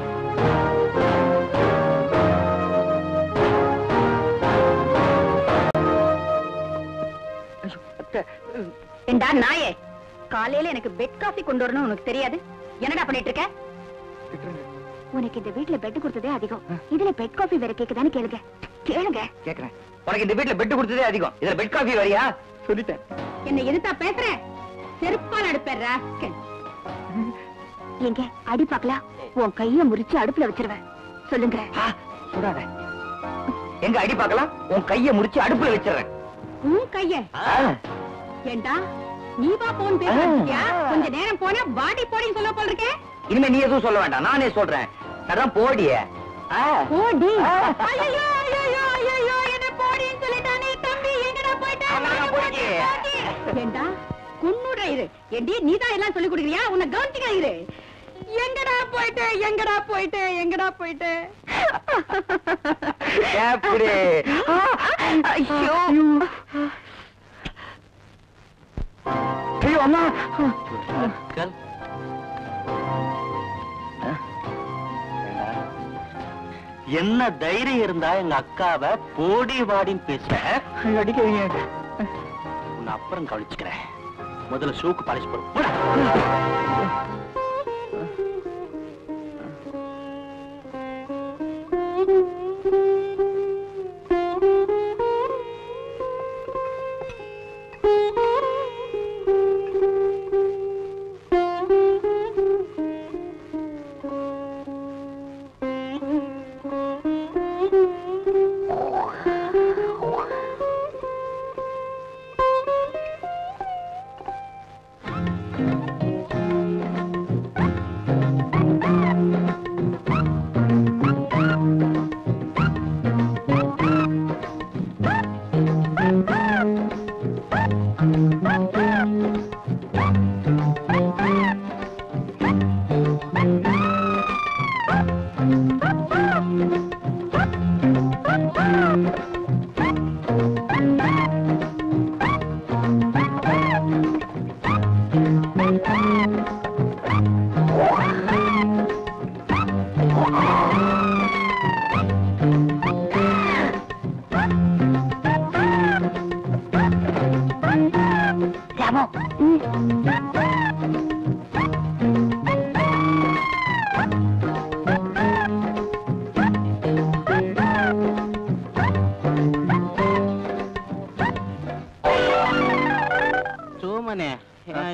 ஐயோ, அத்தை, உம், ஏண்டா நாயே காலையில எனக்கு பெட் காஃபி கொண்டு வரணும் உனக்கு தெரியாது என்னடா பண்ணிட்டு இருக்க உனக்கு இந்த வீட்ல பெட் கொடுத்ததே அதிகம் இதுல பெட் காஃபி வேற கேக்குதான்னு கேளுங்க கேளுங்க கேக்குறேன் உனக்கு இந்த வீட்டுல பெட் கொடுத்ததே அதிகம் இதுல பெட் காஃபி வரியா சொல்லிட்டேன் என்ன எதுத்தா பேசுற செருப்பால் அடுப்பேன் ராஸ்கல் எங்க அடி பாக்கலாம் உன் கைய முறிச்சு அடுப்புல வச்சிருவேன் சொல்லுங்க ஆ, சுடாத எங்க அடி பார்க்கலாம் உன் கைய முடிச்சு அடுப்புல வச்சிடுறேன் உன் கைய ஆ, ஏண்டா நீ வா போன் ஆ. பேசியா கொஞ்ச நேரம் போனா பாடி போடின்னு சொல்ல போல் இருக்கே இனிமே நீ எதுவும் சொல்ல வேண்டாம் நானே சொல்றேன் அதான் போடிய ஆ. ஓடி ஆ. ஐயோ ஐயோ ஐயோ என்ன போடின்னு சொல்லிட்டானே தம்பி எங்கடா போயிட்ட ஆமாடா, போடி. ஏண்டா குன்னுடுற இரு ஏண்டி நீதான் எல்லாம் சொல்லி கொடுக்குறியா உன்னை கவனிச்சுக்க இரு எங்கடா போயிட்டு எங்கடா போயிட்டு எங்கடா போயிட்டு எப்படி ஆ, ஐயோ ஐயோ அம்மா என்ன தைரியம் இருந்தா எங்க அக்காவை போடி வாடின்னு பேச அடிக்கிறீங்க உன்னை அப்புறம் கவனிச்சுக்கிறேன் முதல்ல ஷூக்கு பாலிஷ் போடு ராமு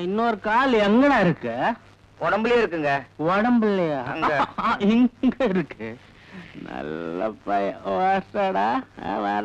இன்னொரு கால் எங்கடா இருக்கு உடம்புலயே இருக்குங்க உடம்புலயா அங்க. இங்க இருக்கு நல்ல பையன் வாசடா வர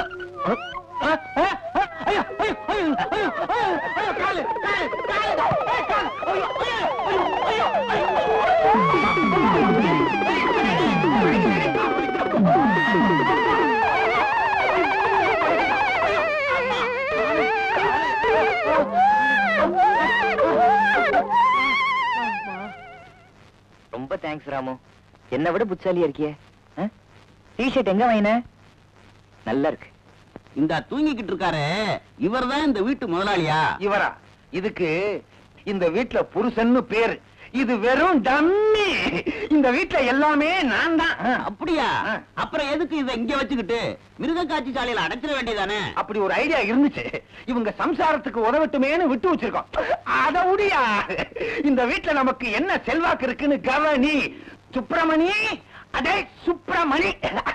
ரொம்ப தேங்க்ஸ் ராமு என்னை விட புத்தாலியா இருக்கியே டிஷர்ட் எங்க வாங்கின நல்லா இருக்கு இந்த தூங்கிக்கிட்டு இருக்காரு இவர்தான் இந்த வீட்டு முதலாளியா இவரா இதுக்கு இந்த வீட்ல புருஷன்னு பேரு இது வெறும் டம்மி இந்த வீட்ல எல்லாமே நான் தான் அப்படியா ஆ. அப்புறம் எதுக்கு இதை இங்க வச்சுக்கிட்டு மிருக காட்சி சாலையில அடைச்சிட வேண்டியதானே அப்படி ஒரு ஐடியா இருந்துச்சு இவங்க சம்சாரத்துக்கு உதவட்டுமேன்னு விட்டு வச்சிருக்கோம் அத முடியா இந்த வீட்ல நமக்கு என்ன செல்வாக்கு இருக்குன்னு கவனி சுப்பிரமணி அதே சுப்பிரமணி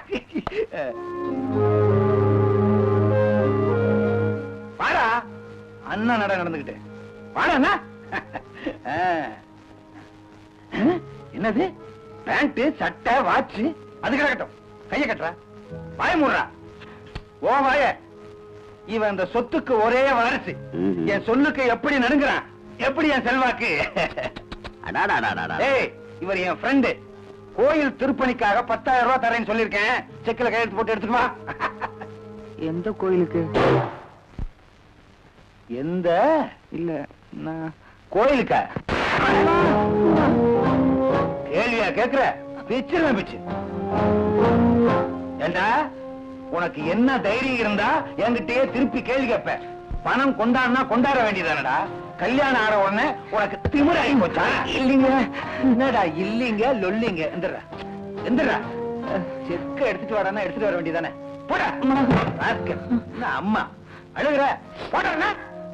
வாடா அண்ணன் நட நடந்துகிட்டு வாடா அண்ணா. ஆ. ஆ, என்னது பேண்ட் சட்டை வாட்ச் அது கிடக்கட்டும் கைய கட்டுறா வாய மூடுறா ஓ வாய இவன் இந்த சொத்துக்கு ஒரே வாரிசு என் சொல்லுக்கு எப்படி நடுங்குறான் எப்படி என் செல்வாக்கு அடாடாடாடாடா. ஏய் இவர் என் ஃப்ரெண்டு கோயில் திருப்பணிக்காக பத்தாயிரம் ரூபாய் தரேன்னு சொல்லியிருக்கேன் செக்ல கையெழுத்து போட்டு எடுத்துட்டு வா எந்த கோயிலுக்கு எந்த இல்ல நான் கோயிலுக்கா கேள்வியா கேக்குற பிச்சிருவேன் பிச்சு ஏண்டா உனக்கு என்ன தைரியம் இருந்தா என்கிட்டயே திருப்பி கேள்வி கேட்ப பணம் கொண்டாடினா கொண்டாட வேண்டியதானடா கல்யாணம் ஆற உடனே உனக்கு திமிர ஆகி போச்சா இல்லீங்க என்னடா இல்லீங்க லொல்லிங்க எந்திரா எந்திரா செக்க எடுத்துட்டு வாடான்னா எடுத்துட்டு வர வேண்டியதானே போடா ராஸ்கல். என்ன அம்மா அழுகுற போடா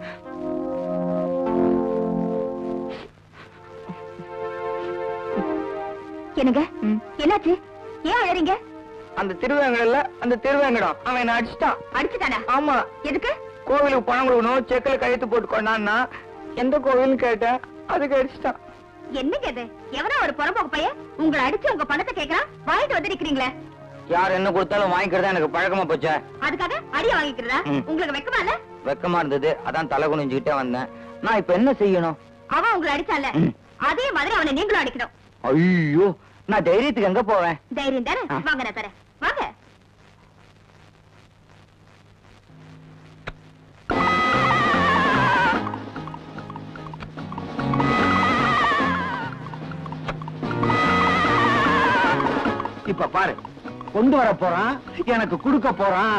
என்னங்க என்னாச்சு ஏன் அழறீங்க அந்த திருவேங்கடல்ல அந்த திருவேங்கடம் அவன் என்ன அடிச்சிட்டான் அடிச்சுட்டானா ஆமா எதுக்கு கோவிலுக்கு பணம் கொடுக்கணும் செக்கில் கையெழுத்து போட்டு கொண்டான்னா எந்த கோவில்னு கேட்டேன் அதுக்கு அடிச்சிட்டான் என்னங்க இது எவனோ ஒரு புறம்போக்கு பையன் உங்களை அடிச்சு உங்க பணத்தை கேக்குறான் வாங்கிட்டு வந்து நிக்கிறீங்களே யார் என்ன கொடுத்தாலும் வாங்கிக்கிறதா எனக்கு பழக்கமா போச்சே அதுக்காக அடிய வாங்கிக்கிறதா ம். உங்களுக்கு வெக்கமா இல்ல வெக்கமா இருந்தது அதான் தலை குனிஞ்சுக்கிட்டே வந்தேன் நான் இப்ப என்ன செய்யணும் அவன் உங்களை அடிச்சால ம். அதே மாதிரி அவனை நீங்களும் அடிக்கணும் ஐயோ நான் தைரியத்துக்கு எங்க போவேன் தைரியம் தானே ஆ. வாங்க நான் தரேன் வாங்க இப்ப பாரு கொண்டு வர போறான் எனக்கு கொடுக்க போறான்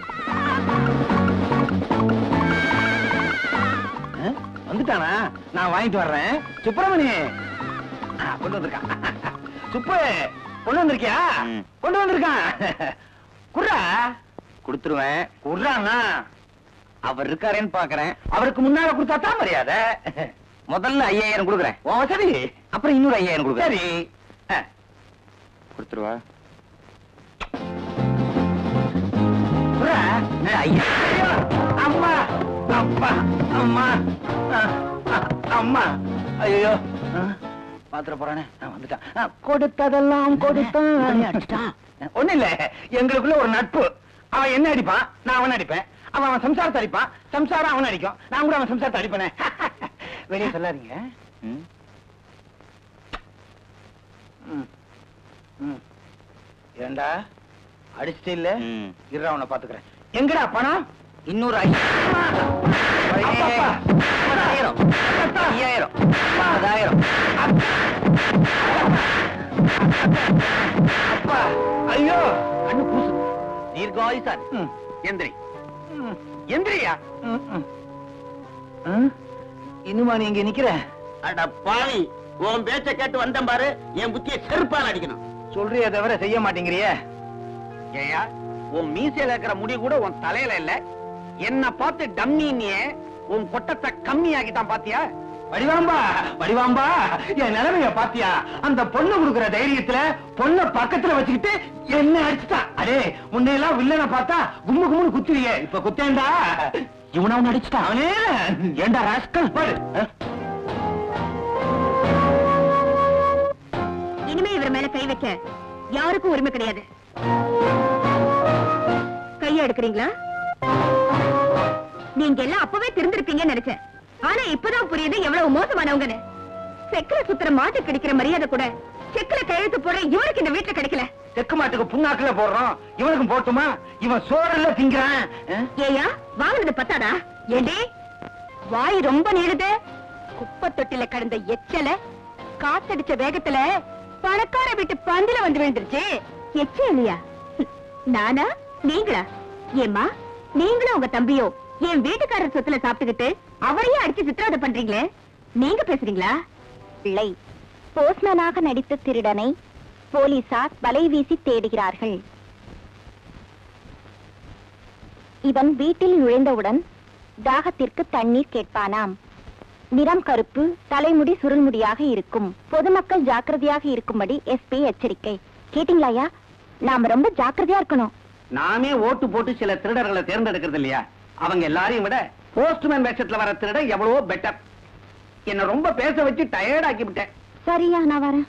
அஹ், வந்துட்டானா நான் வாங்கிட்டு வர்றேன் சுப்பிரமணி ஆ, கொண்டு வந்திருக்கான் சுப்பு கொண்டு வந்திருக்கியா ம். கொண்டு வந்திருக்கான் குர்ரா கொடுத்துருவேன் குர்ரானா அவர் இருக்காரேன்னு பாக்குறேன் அவருக்கு முன்னால கொடுத்தா தான் மரியாதை முதல்ல ஐயாயிரம் கொடுக்குறேன் உன் வசதி அப்புறம் இன்னொரு ஐயாயிரம் கொடுக்குறேன் சரி அஹ், கொடுத்துருவா குர்ரா. ஐயா. அம்மா அப்பா அம்மா அஹ், அஹ், அம்மா ஐயோ பாத்திர போறானே அஹ், வந்துட்டான் அஹ், கொடுத்ததெல்லாம் கொடுத்தான் ஒண்ணு இல்ல எங்களுக்குள்ள ஒரு நட்பு அவன் என்ன அடிப்பான் நான் அவன் அடிப்பேன் அவன் அவன் சம்சாரத்தை அடிப்பான் சம்சாரம் அவன் அடிக்கும் நான் கூட அவன் சம்சாரத்தை அடிப்பேனே வெளியே சொல்லாதீங்க ம். ம். ம். ஏண்டா அடிச்சிட்டு இல்ல ம். இரு அவனை பாத்துக்கிறேன் எங்கடா பணம் இன்னொரு ஐயாயிரம் அப்பப்பா. பத்தாயிரம் ஐயாயிரம் பதாயிரம் அப்பா ஐயோ கண்ணு பூசு தீர்காயுசான் ம். எந்திரி ம். எந்திரியா ம், ம். ம்? இன்னுமா நீ இங்க நிக்கிற அட பாவி உன் பேச்ச கேட்டு வந்தேன் பாரு என் புத்திய செருப்பால் அடிக்கணும் சொல்றிய தவிர செய்ய மாட்டேங்கிறிய ஏயா உன் மீசையில இருக்கிற முடி கூட உன் தலையில இல்ல என்ன பார்த்து டம்மின்னியே உன் கொட்டத்தை கம்மியாக்கி தான் பாத்தியா வடிவாம்பா வடிவாம்பா என் நிலைமைய பாத்தியா அந்த பொண்ணு கொடுக்கிற தைரியத்துல பொண்ண பக்கத்துல வச்சுக்கிட்டு என்ன அடிச்சுட்டான் அடே முன்னையெல்லாம் வில்லனை பார்த்தா கும்மு கும்முன்னு குத்துவியே இப்ப குத்தேன்டா இவனை அவன் அடிச்சுட்டான் அவனே ஏண்டா ராஸ்கல் பாரு அஹ். இனிமே இவர் மேல கை வைக்க யாருக்கும் உரிமை கிடையாது கைய எடுக்கிறீங்களா நீங்க எல்லாம் அப்பவே தெரிஞ்சிருப்பீங்கன்னு நினைச்சேன் ஆனா இப்பதான் புரியுது எவ்வளவு மோசமானவங்கன்னு செக்கல சுத்துற மாட்டு கிடைக்கிற மரியாதை கூட செக்கல கையெழுத்து போட இவனுக்கு இந்த வீட்டுல கிடைக்கல தெக்கு மாட்டுக்கு புண்ணாக்குல போடுறோம் இவனுக்கும் போட்டுமா இவன் சோறல்ல திங்கிறான் அஹ்? ஏயா வாங்கினது பத்தாடா ஏண்டி வாய் ரொம்ப நீளுது குப்பை தொட்டில கடந்த எச்சல காத்தடிச்ச வேகத்துல பணக்கார வீட்டு பந்தில வந்து விழுந்துருச்சு எச்ச இல்லையா நானா நீங்களா ஏம்மா நீங்களும் உங்க தம்பியோ என் வீட்டுக்காரர் சொத்துல சாப்பிட்டுக்கிட்டு அவரையே அடிச்சு சித்திரவதை பண்றீங்களே நீங்க பேசுறீங்களா பிள்ளை போஸ்ட்மேனாக நடித்த திருடனை போலீசார் வலை வீசி தேடுகிறார்கள் இவன் வீட்டில் நுழைந்தவுடன் தாகத்திற்கு தண்ணீர் கேட்பானாம் நிறம் கருப்பு தலைமுடி சுருள்முடியாக இருக்கும் பொதுமக்கள் ஜாக்கிரதையாக இருக்கும்படி எஸ்பி எச்சரிக்கை கேட்டீங்களாயா நாம ரொம்ப ஜாக்கிரதையா இருக்கணும் நாமே ஓட்டு போட்டு சில திருடர்களை தேர்ந்தெடுக்கிறது இல்லையா அவங்க எல்லாரையும் விட போஸ்ட்மேன் வேஷத்துல வர திருடன் எவ்வளவோ பெட்டர் என்ன ரொம்ப பேச வச்சு டயர்ட் ஆக்கி விட்டேன் சரியா நான் வரேன்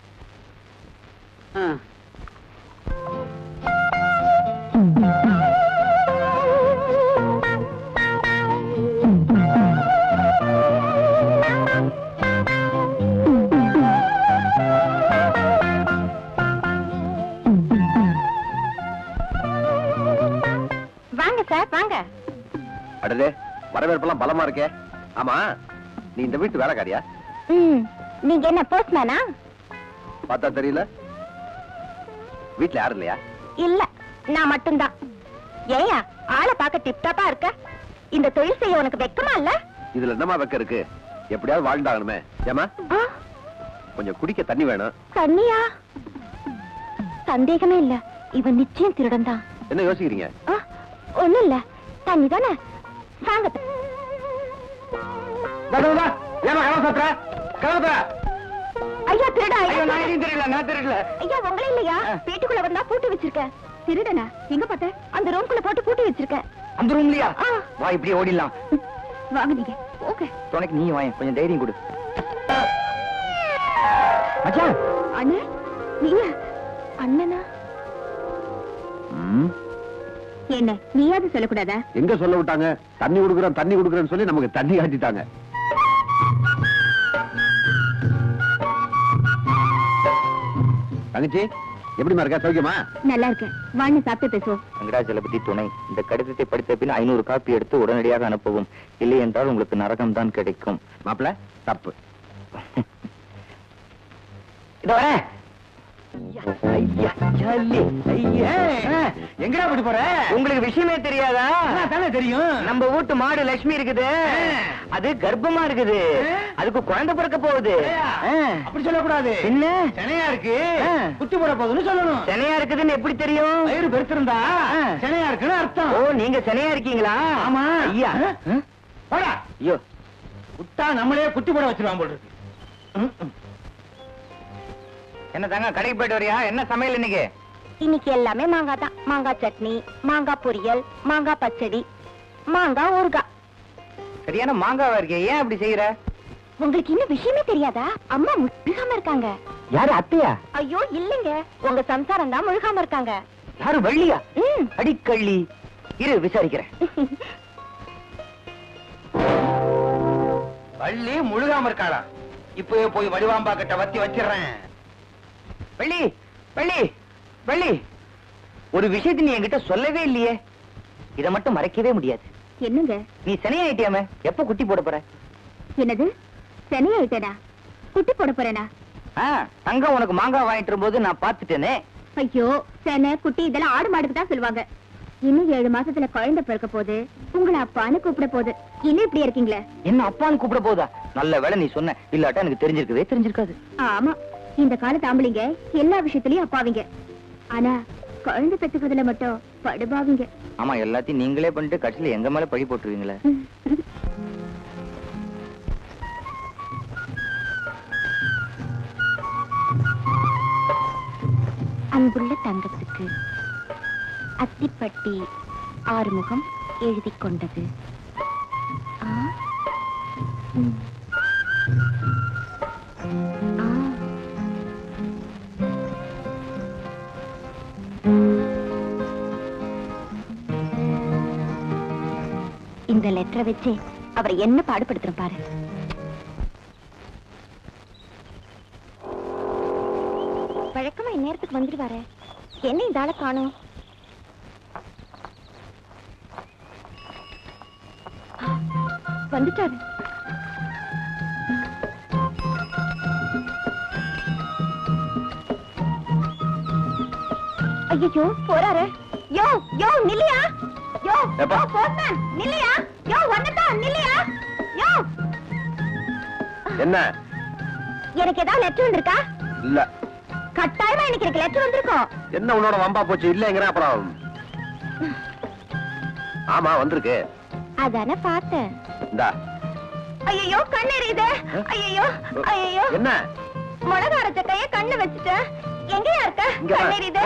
வாங்க சார் வாங்க அடடே வரவேற்பெல்லாம் பலமா இருக்கே ஆமா நீ இந்த வீட்டு வேலைக்காரியா ம் நீங்க என்ன போஸ்ட்மேனா பார்த்தா தெரியல வீட்ல யாரும் இல்லையா இல்ல நான் மட்டும்தான் ஏயா ஆளை பார்க்க டிப்டாப்பா இருக்க இந்த தொழில் செய்ய உனக்கு வெக்கமா இல்ல இதுல என்னமா வைக்க இருக்கு எப்படியாவது வாழ்ந்தாகணுமே ஏமா ஆ, கொஞ்சம் குடிக்க தண்ணி வேணும் தண்ணியா சந்தேகமே இல்ல இவன் நிச்சயம் திருடன் தான் என்ன யோசிக்கிறீங்க ஒண்ணும் இல்ல தண்ணி தானே வாங்க ஏமா கதவு சாத்துற கதவு தர. ஐயா திருடா ஐயோ ஐயா நான் எதையும் தெரியல நான் தெரியல ஐயா உங்களே இல்லையா வீட்டுக்குள்ள வந்தா பூட்டி வச்சிருக்கேன் திருடனா எங்க பார்த்த அந்த ரூம்குள்ள போட்டு பூட்டி வச்சிருக்கேன் அந்த ரூம்லயா ஆ. வா இப்படியே ஓடிடலாம் வாங்க நீங்க ஓகே துணைக்கு நீ வாங்க கொஞ்சம் தைரியம் கொடு மச்சான் அண்ணே நீங்க அண்ணனா ம், என்ன நீயாவது சொல்லக்கூடாதா எங்க சொல்ல விட்டாங்க தண்ணி குடுக்குறேன் தண்ணி குடுக்குறேன்னு சொல்லி நமக்கு தண்ணி காட்டிட்டாங்க தங்கச்சி எப்படிமா இருக்கா சௌக்கியமா நல்லா இருக்கேன் வாங்க சாப்பிட்டு பேசுவோம் வெங்கடாச்சலபதி துணை இந்த கடிதத்தை படித்த பின் ஐநூறு காப்பி எடுத்து உடனடியாக அனுப்பவும் இல்லை என்றால் உங்களுக்கு நரகம் தான் கிடைக்கும் மாப்பிள தப்பு இதோ வரேன் ஐயா ஜல்லி ஐயா எங்கடா போட்டு போற உங்களுக்கு விஷயமே தெரியாதா தானே தெரியும் நம்ம வீட்டு மாடு லட்சுமி இருக்குது அது கர்ப்பமா இருக்குது அதுக்கு குழந்தை பிறக்க போகுது அப்படி சொல்லக்கூடாது என்ன செனையா இருக்கு குட்டி போட போகுதுன்னு சொல்லணும் செனையா இருக்குதுன்னு எப்படி தெரியும் வயிறு பெருத்திருந்தா செனையா இருக்குன்னு அர்த்தம் ஓ நீங்க செனையா இருக்கீங்களா ஆமா ஐயா போடா ஐயோ விட்டா நம்மளே குட்டி போட வச்சிருவான் போல் இருக்கு என்ன தாங்க கடைக்கு போயிட்டு வரியா என்ன சமையல் இன்னைக்கு இன்னைக்கு எல்லாமே மாங்காய் தான் மாங்காய் சட்னி மாங்காய் பொரியல் மாங்காய் பச்சடி மாங்காய் ஊறுகாய் சரியான மாங்காவா இருக்கே ஏன் அப்படி செய்யற உங்களுக்கு இன்னும் விஷயமே தெரியாதா அம்மா முழுகாம இருக்காங்க யாரு அத்தையா ஐயோ இல்லைங்க உங்க சம்சாரம் தான் முழுகாம இருக்காங்க யாரு வள்ளியா ம். அடிக்கள்ளி இரு விசாரிக்கிறேன் வள்ளி முழுகாம இருக்காளா இப்பவே போய் வடிவாம்பா கிட்ட வத்தி வச்சிடுறேன் வள்ளி வள்ளி வள்ளி ஒரு விஷயத்தை நீ என்கிட்ட சொல்லவே இல்லையே இத மட்டும் மறைக்கவே முடியாது என்னங்க நீ சனியாயிட்டியாம எப்ப குட்டி போட போற என்னது சென்னையாயிட்டேனா குட்டி போட போறேனா ஆ, தங்கம் உனக்கு மாங்காய் வாங்கிட்டு வரும்போது நான் பாத்துட்டேனே ஐயோ செனை குட்டி இதெல்லாம் ஆடு மாடுக்கு தான் சொல்லுவாங்க இன்னும் ஏழு மாசத்துல குழந்தை பிறக்க போகுது உங்களை அப்பான்னு கூப்பிட போகுது இன்னும் இப்படி இருக்கீங்களே என்ன அப்பான்னு கூப்பிட போதா நல்ல வேலை நீ சொன்ன இல்லாட்டா எனக்கு தெரிஞ்சிருக்கவே தெரிஞ்சிருக்காது ஆமா இந்த காலத்து ஆம்பளைங்க எல்லா விஷயத்திலயும் அப்பாவிங்க ஆனா குழந்தை பெத்துக்கிறதுல மட்டும் படுபாவிங்க ஆமா எல்லாத்தையும் நீங்களே பண்ணிட்டு கடைசியில எங்க மேல பழி போட்டுருவீங்களே அன்புள்ள தங்கத்துக்கு அத்திப்பட்டி ஆறுமுகம் எழுதி கொண்டது ம். ஆ. இந்த லெட்டரை வச்சு அவரை என்ன பாடுபடுத்துறேன் பாரு வழக்கமா இந்நேரத்துக்கு வந்துடுவாரு என்ன இந்த ஆளை காணும் வந்துட்டாரு ஐயோ போறாரு யோ யோ நில்லியா யோ எப்பா? யோ, போஸ்ட்மேன் நில்லியா யோ வந்துட்டான் நில்லியா யோ என்ன எனக்கு ஏதாவது லெட்டர் வந்திருக்கா இல்ல கட்டாயமா எனக்கு எனக்கு லெட்டர் வந்திருக்கும் என்ன உன்னோட வம்பா போச்சு இல்லைங்கிற அப்புறம் ஆமா வந்திருக்கு அதானே பார்த்தேன் இந்தா ஐயோ கண்ணு எரியுது ஐயோ ஐயோ என்ன மிளகா அரைச்ச கைய கண்ணு வச்சுட்டேன் எங்கயா இருக்க இங்க வா. கண்ணு எரியுது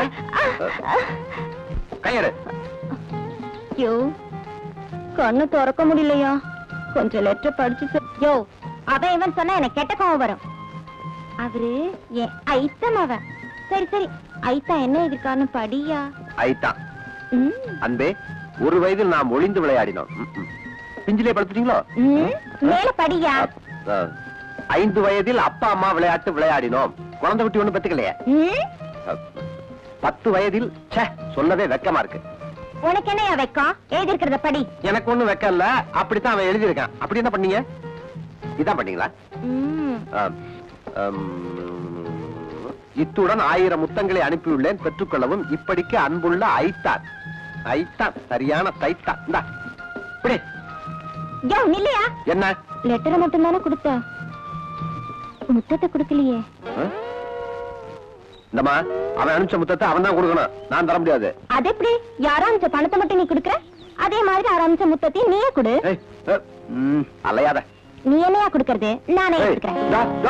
கையெடு யோ கண்ணு திறக்க முடியலையா கொஞ்சம் லெட்டர் படிச்சு சொ- யோ அவன் இவன் சொன்னா எனக்கு கெட்ட கோவம் வரும் அவரு என் ஐத்தம் அவன் சரி சரி ஐத்தா என்ன எதிர்க்கான்னு படியா ஐத்தான் ம், அன்பே ஒரு வயதில் நாம் ஒளிந்து விளையாடினோம் ம், ம். பிஞ்சிலே படுத்துட்டீங்களோ ம், மேல படியா அப்- அ, ஐந்து வயதில் அப்பா அம்மா விளையாட்டு விளையாடினோம் குழந்தை குட்டி ஒண்ணு பத்துக்கலையே ம், பத்து வயதில் ச்சே சொல்லவே வெக்கமா இருக்கு உனக்கு என்னையா வைக்கம் எழுதி இருக்கிறத படி எனக்கு ஒண்ணும் வெக்கம் இல்ல அப்படித்தான் அவன் எழுதியிருக்கான் அப்படி என்ன பண்ணீங்க இதான் பண்ணீங்களா ம், ஆம். ஆம். இத்துடன் ஆயிரம் முத்தங்களை அனுப்பியுள்ளேன் பெற்றுக்கொள்ளவும் இப்படிக்கு அன்புள்ள ஐத்தான் ஐத்தான் சரியான தைத்தான் இந்தா இப்படி யோ நில்லையா என்ன லெட்டரை மட்டும் தானே கொடுத்த முத்தத்தை கொடுக்கலையே ஆ? இந்தம்மா அவன் அனுப்பிச்ச முத்தத்தை அவன் தான் கொடுக்கணும் நான் தர முடியாது அது எப்படி யாரோ அமிச்ச பணத்தை மட்டும் நீ கொடுக்குற அதே மாதிரி யாரோ அமிச்ச முத்தத்தையும் நீயே கொடு ஏய், ஏ, ம், அலையாத நீ என்னையா கொடுக்கறது நானே ஏய், கொடுக்குறேன் இந்தா, இதோ.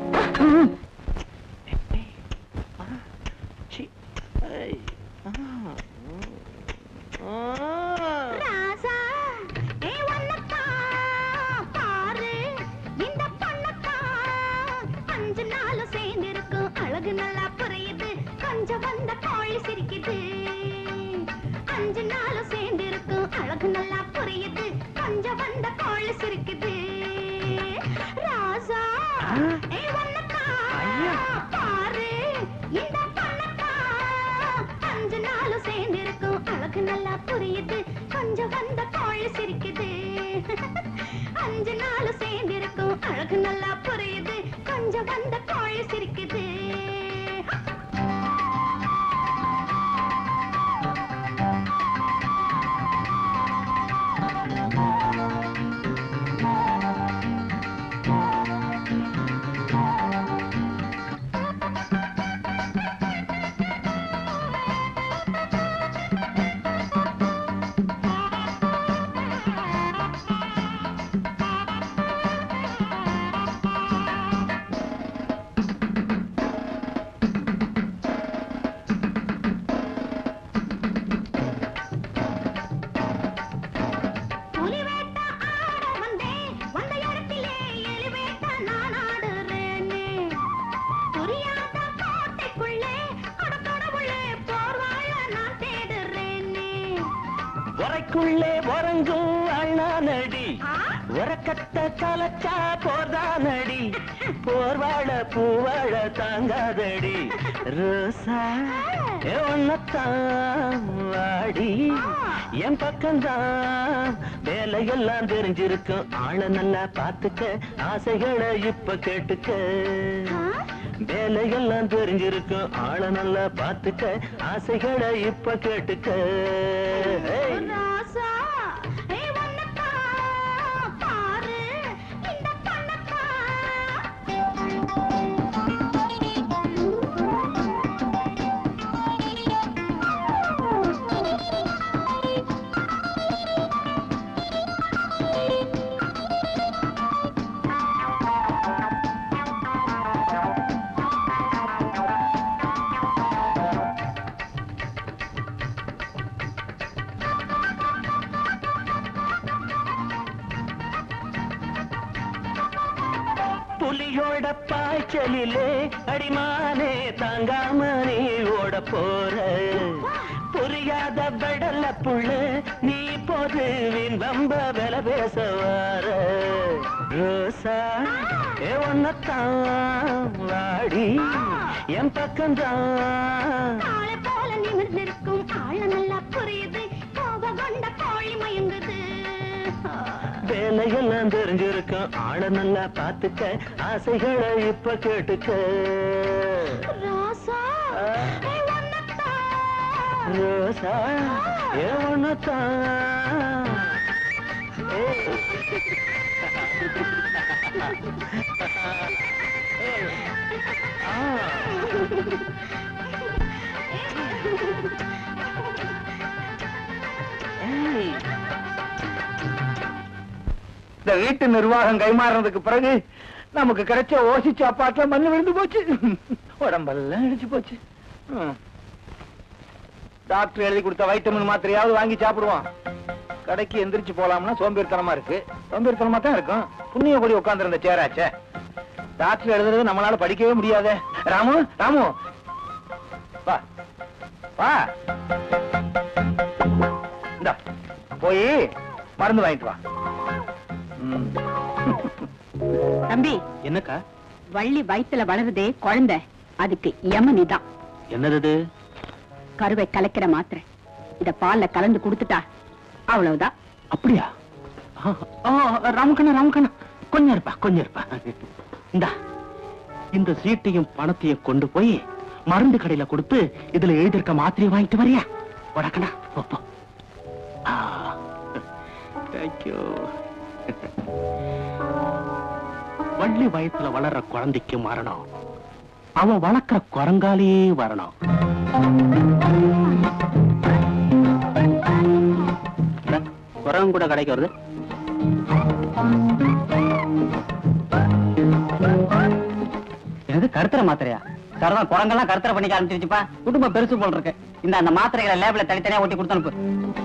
ராசா ஏ வண்ணத்தா பாரு இந்த பண்ணத்தா அஞ்சு நாள் சேர்ந்திருக்கும் அழகு நல்லா புரியுது கொஞ்சம் வந்த கோழி சிரிக்குது அஞ்சு நாள் சேர்ந்திருக்கும் அழகு நல்லா புரியுது கொஞ்சம் வந்த கோழி சிரிக்குது ராசா ஏ வண்ணத்தா பாரு இந்த பண்ணத்தா அஞ்சு நாள் சேர்ந்திருக்கும் அழகு நல்லா புரியுது கொஞ்சம் வந்த கோழி சிரிக்குது அஞ்சு நாள் சேர்ந்திருக்கும் அழகு நல்லா புரியுது கொஞ்சம் வந்த கோழி சிரிக்குது புலி வேட்டை ஆட வந்தேன் வந்த இடத்திலே எலி வேட்டை நான் ஆடுறேனே புரியாத கோட்டைக்குள்ளே அடக்கடவுளே போர்வாழ நான் தேடுறேனே உரைக்குள்ளே உறங்கும் அண்ணானடி ஆ? உறக்கத்த கலச்சா போர்தானடி போர்வாழ பூவாழ தாங்காதடி ரோசா ஏ ஒன்னத்தான் வாடி என் பக்கம்தான் வேலையெல்லாம் தெரிஞ்சிருக்கும் ஆள நல்லா பாத்துக்க ஆசைகளை இப்ப கேட்டுக்க ஆ? வேலையெல்லாம் தெரிஞ்சிருக்கும் ஆள நல்லா பாத்துக்க ஆசைகளை இப்ப கேட்டுக்க ஏய். ராசா ஏ வண்ணத்தா பாரு இந்த பண்ணத்தா புலியோட பாய்ச்சலிலே அடிமானே தாங்காம நீ ஓட போற புரியாத பெடல புள்ள நீ போது வீண் வம்ப வில பேச வார ரோசா ஏ ஒன்னத்தான் வாடி என் பக்கம்தான் ஆளை போல நிமிர்ந்திருக்கும் ஆள நல்லா புரியுது கோப கொண்ட கோழி மயங்குது வேலையெல்லாம் தெரிஞ்சிருக்கும் ஆள நல்லா பாத்துக்க ஆசைகளை இப்ப கேட்டுக்க ராசா ஏ ஒன்னத்தான். ரோசா ஏ ஒன்னத்தான் இந்த வீட்டு நிர்வாகம் கைமாறுறதுக்கு பிறகு நமக்கு கிடைச்ச ஓசி சாப்பாட்டுல மண்ணு விழுந்து போச்சு உடம்பெல்லாம் இடிச்சு போச்சு ம். டாக்டர் எழுதி கொடுத்த வைட்டமின் மாத்திரையாவது வாங்கி சாப்பிடுவோம் கடைக்கு எந்திரிச்சு போலாம்னா சோம்பேறித்தனமா இருக்கு சோம்பேறித்தனமா தான் இருக்கும் புண்ணிய கொடி உட்கார்ந்திருந்த சேராச்சே டாக்டர் எழுதுறது நம்மளால படிக்கவே முடியாதே ராமு ராமு வா வா இந்தா போய் மருந்து வாங்கிட்டு வா ம். தம்பி என்னக்கா வள்ளி வயித்துல வளருதே குழந்தை அதுக்கு யமனி தான் என்னது கருவை கலக்கிற மாத்திரை இத பால்ல கலந்து கொடுத்துட்டா அவ்வளவுதான் அப்படியா ஆ, ஆ, ராமகண்ணா ராமகண்ணா கொஞ்சம் இருப்பா கொஞ்சம் இருப்பா இந்தா இந்த சீட்டையும் பணத்தையும் கொண்டு போய் மருந்து கடையில கொடுத்து இதுல எழுதியிருக்க மாத்திரையை வாங்கிட்டு வரியா வடக்கண்ணா போ, போ தேங்க்யூ வள்ளி வயத்துல வளர்ற குழந்தைக்கு மரணம் அவன் வளர்க்கிற குரங்காலே வரணும் குரங்கு கூட கடைக்கு வருது இது கருத்தர மாத்திரையா சரதான் குரங்கெல்லாம் கருத்தர பண்ணிக்க ஆரம்பிச்சிருச்சுப்பா குடும்பம் பெருசு போல் இருக்கு இந்த அந்த மாத்திரைகளை லேபிள தனித்தனியா ஒட்டி கொடுத்து அனுப்பு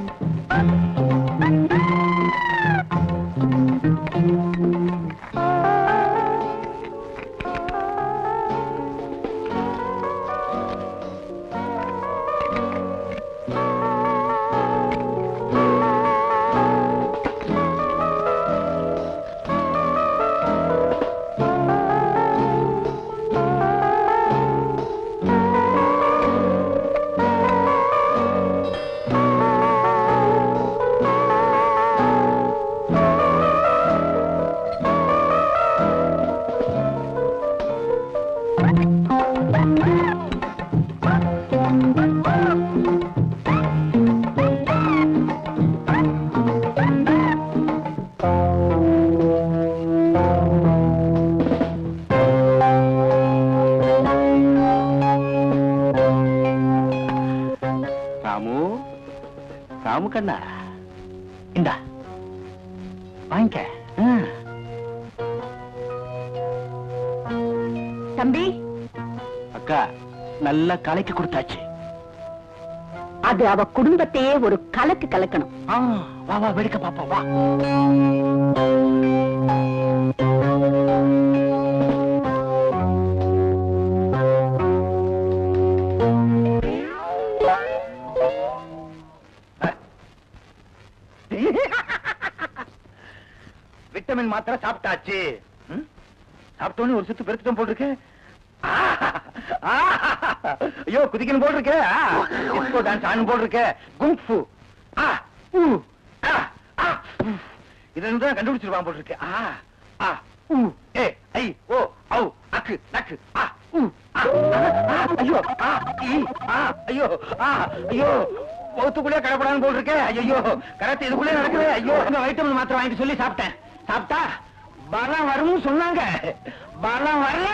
ராமு ராமு கண்ணா இந்தா வாங்கிக்க ஆ. தம்பி அக்கா நல்லா கலைக்கு கொடுத்தாச்சு அது அவ குடும்பத்தையே ஒரு கலக்கு கலக்கணும் ஆ, வா வா வெடிக்க பாப்போம் வா விட்டமின் மாத்திரை சாப்பிட்டாச்சு ம்? சாப்பிட்டோன்னு ஒரு சுத்து பெருத்துட்டம் போட்டிருக்க ஐயோ குதிக்கணும் போட்டிருக்க டிஸ்கோ டான்ஸ் ஆனும் போட்டிருக்க குங்ஃபு ஆ ஊ ஆ ஆ உ. இதுல இருந்து தான் கண்டுபிடிச்சிருவான் போட்டிருக்க ஆ ஆ ஊ ஏ ஐ ஓ ஔ அக்கு நக்கு ஆ ஊ ஆ ஆ, ஐயோ ஆ ஈ ஆ ஐயோ ஆ ஐயோ முகத்துக்குள்ளே கடப்படான்னு போட்டிருக்க ஐயோ கரெக்ட் இதுக்குள்ளே நடக்குது ஐயோ இந்த வைட்டமின் மாத்திரை வாங்கிட்டு சொல்லி சாப்பிட்டேன் சாப்பிட்டா பலம் வரும்னு சொன்னாங்க பலம் வரல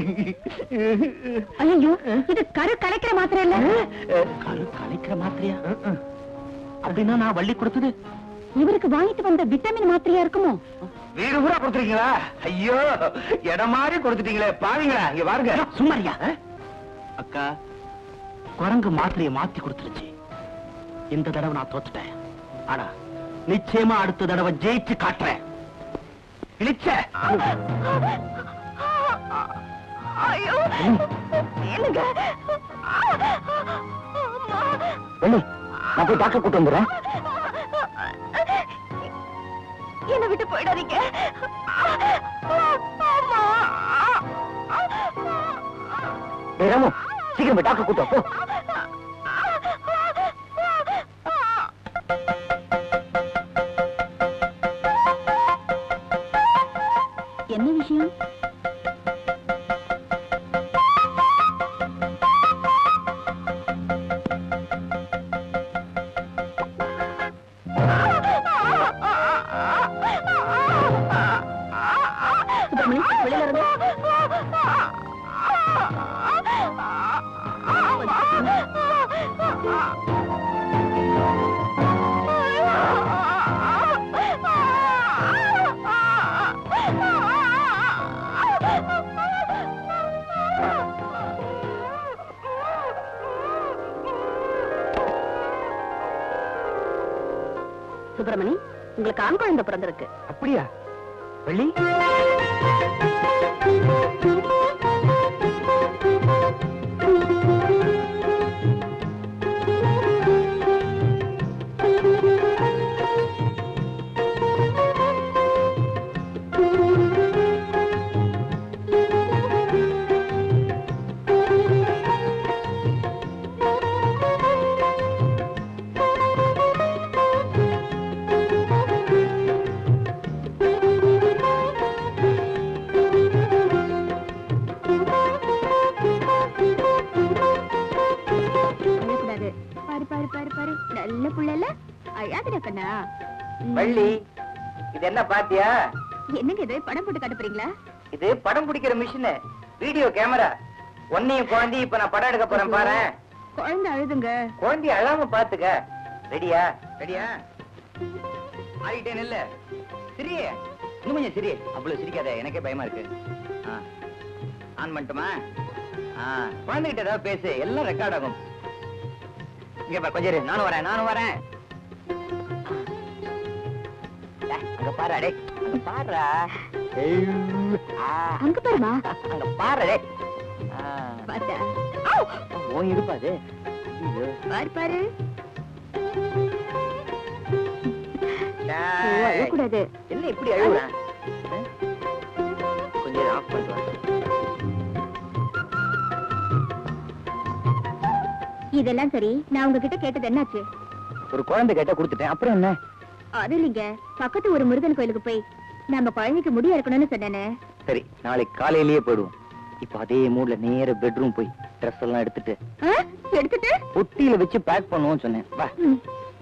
ஐயோ இது கரு கலக்கிற மாத்திரை இல்ல கரு கலைக்கிற மாத்திரையா அப்படின்னா நான் வள்ளி கொடுத்தது இவருக்கு வாங்கிட்டு வந்த விட்டமின் மாத்திரையா இருக்குமோ வீடு பூரா கொடுத்துருக்கீங்களா ஐயோ இடம் மாதிரி கொடுத்துட்டீங்களே பாருங்களா இங்க பாருங்க சும்மாரியா அக்கா குரங்கு மாத்திரையை மாத்தி கொடுத்துருச்சு இந்த தடவை நான் தோத்துட்டேன் ஆனா நிச்சயமா அடுத்த தடவை ஜெயிச்சு காட்டுறேன் இழிச்ச ஐயோ என்னங்க வெள்ளி நான் போய் டாக்டர் கூட்டு வந்துடுறேன் என்னை விட்டு போயிடாதீங்க அம்மா டேய் ராமு சீக்கிரம் போய் டாக்டர் கூட்டு வா, போ என்ன விஷயம் சுப்பிரமணி வெளியில இருந்து சுப்பிரமணி உங்களுக்கு ஆண் குழந்தை பிறந்திருக்கு அப்படியா வெள்ளி அழக்கூடாது பாரு பாரு பாரு பாரு நல்ல புள்ளல அழாதுடா கண்ணா ம். வள்ளி இது என்ன பாத்தியா என்னங்க இது படம் போட்டு காட்ட போறீங்களா இது படம் பிடிக்கிற மிஷின் வீடியோ கேமரா உன்னையும் குழந்தையும் இப்ப நான் படம் எடுக்க போறேன் பாரு குழந்தை அழுதுங்க குழந்தைய அழாம பாத்துக்க ரெடியா ரெடியா ஆடிட்டேன் இல்ல சிரி இன்னும் கொஞ்சம் சிரி அவ்வளவு சிரிக்காத எனக்கே பயமா இருக்கு ஆ. ஆன் பண்ணட்டுமா ஆ, குழந்தைகிட்ட ஏதாவது பேசு எல்லாம் ரெக்கார்ட் ஆகும் இங்க பாரு கொஞ்சம் இரு. நானும் வரேன் நானும் வரேன் டேய், அங்க பாரு அடே அங்க பாருடா ஏய், ஆ, அங்க பாருமா அங்க பாரு டேய். ஆ, பார்த்தா உன் இடுப்பா அது ஐயோ. பாரு பாரு ஓ, டேய். அழக்கூடாது என்ன இப்படி அழுகுற ஆ? கொஞ்சம் ஆஃப் பண்ணிட்டு வா. இதெல்லாம் சரி நான் உங்ககிட்ட கேட்டது என்னாச்சு ஒரு குழந்தை கேட்டா கொடுத்துட்டேன் அப்புறம் என்ன அது இல்லைங்க பக்கத்து ஒரு முருகன் கோயிலுக்கு போய் நம்ம குழந்தைக்கு முடி இருக்கணும்னு சொன்னேனே சரி நாளைக்கு காலையிலேயே போயிடுவோம் இப்ப அதே மூட்ல நேர பெட்ரூம் போய் ட்ரெஸ் எல்லாம் எடுத்துட்டு ஆ? எடுத்துட்டு பொட்டியில வச்சு பேக் பண்ணுவோம்னு சொன்னேன் வா ம்.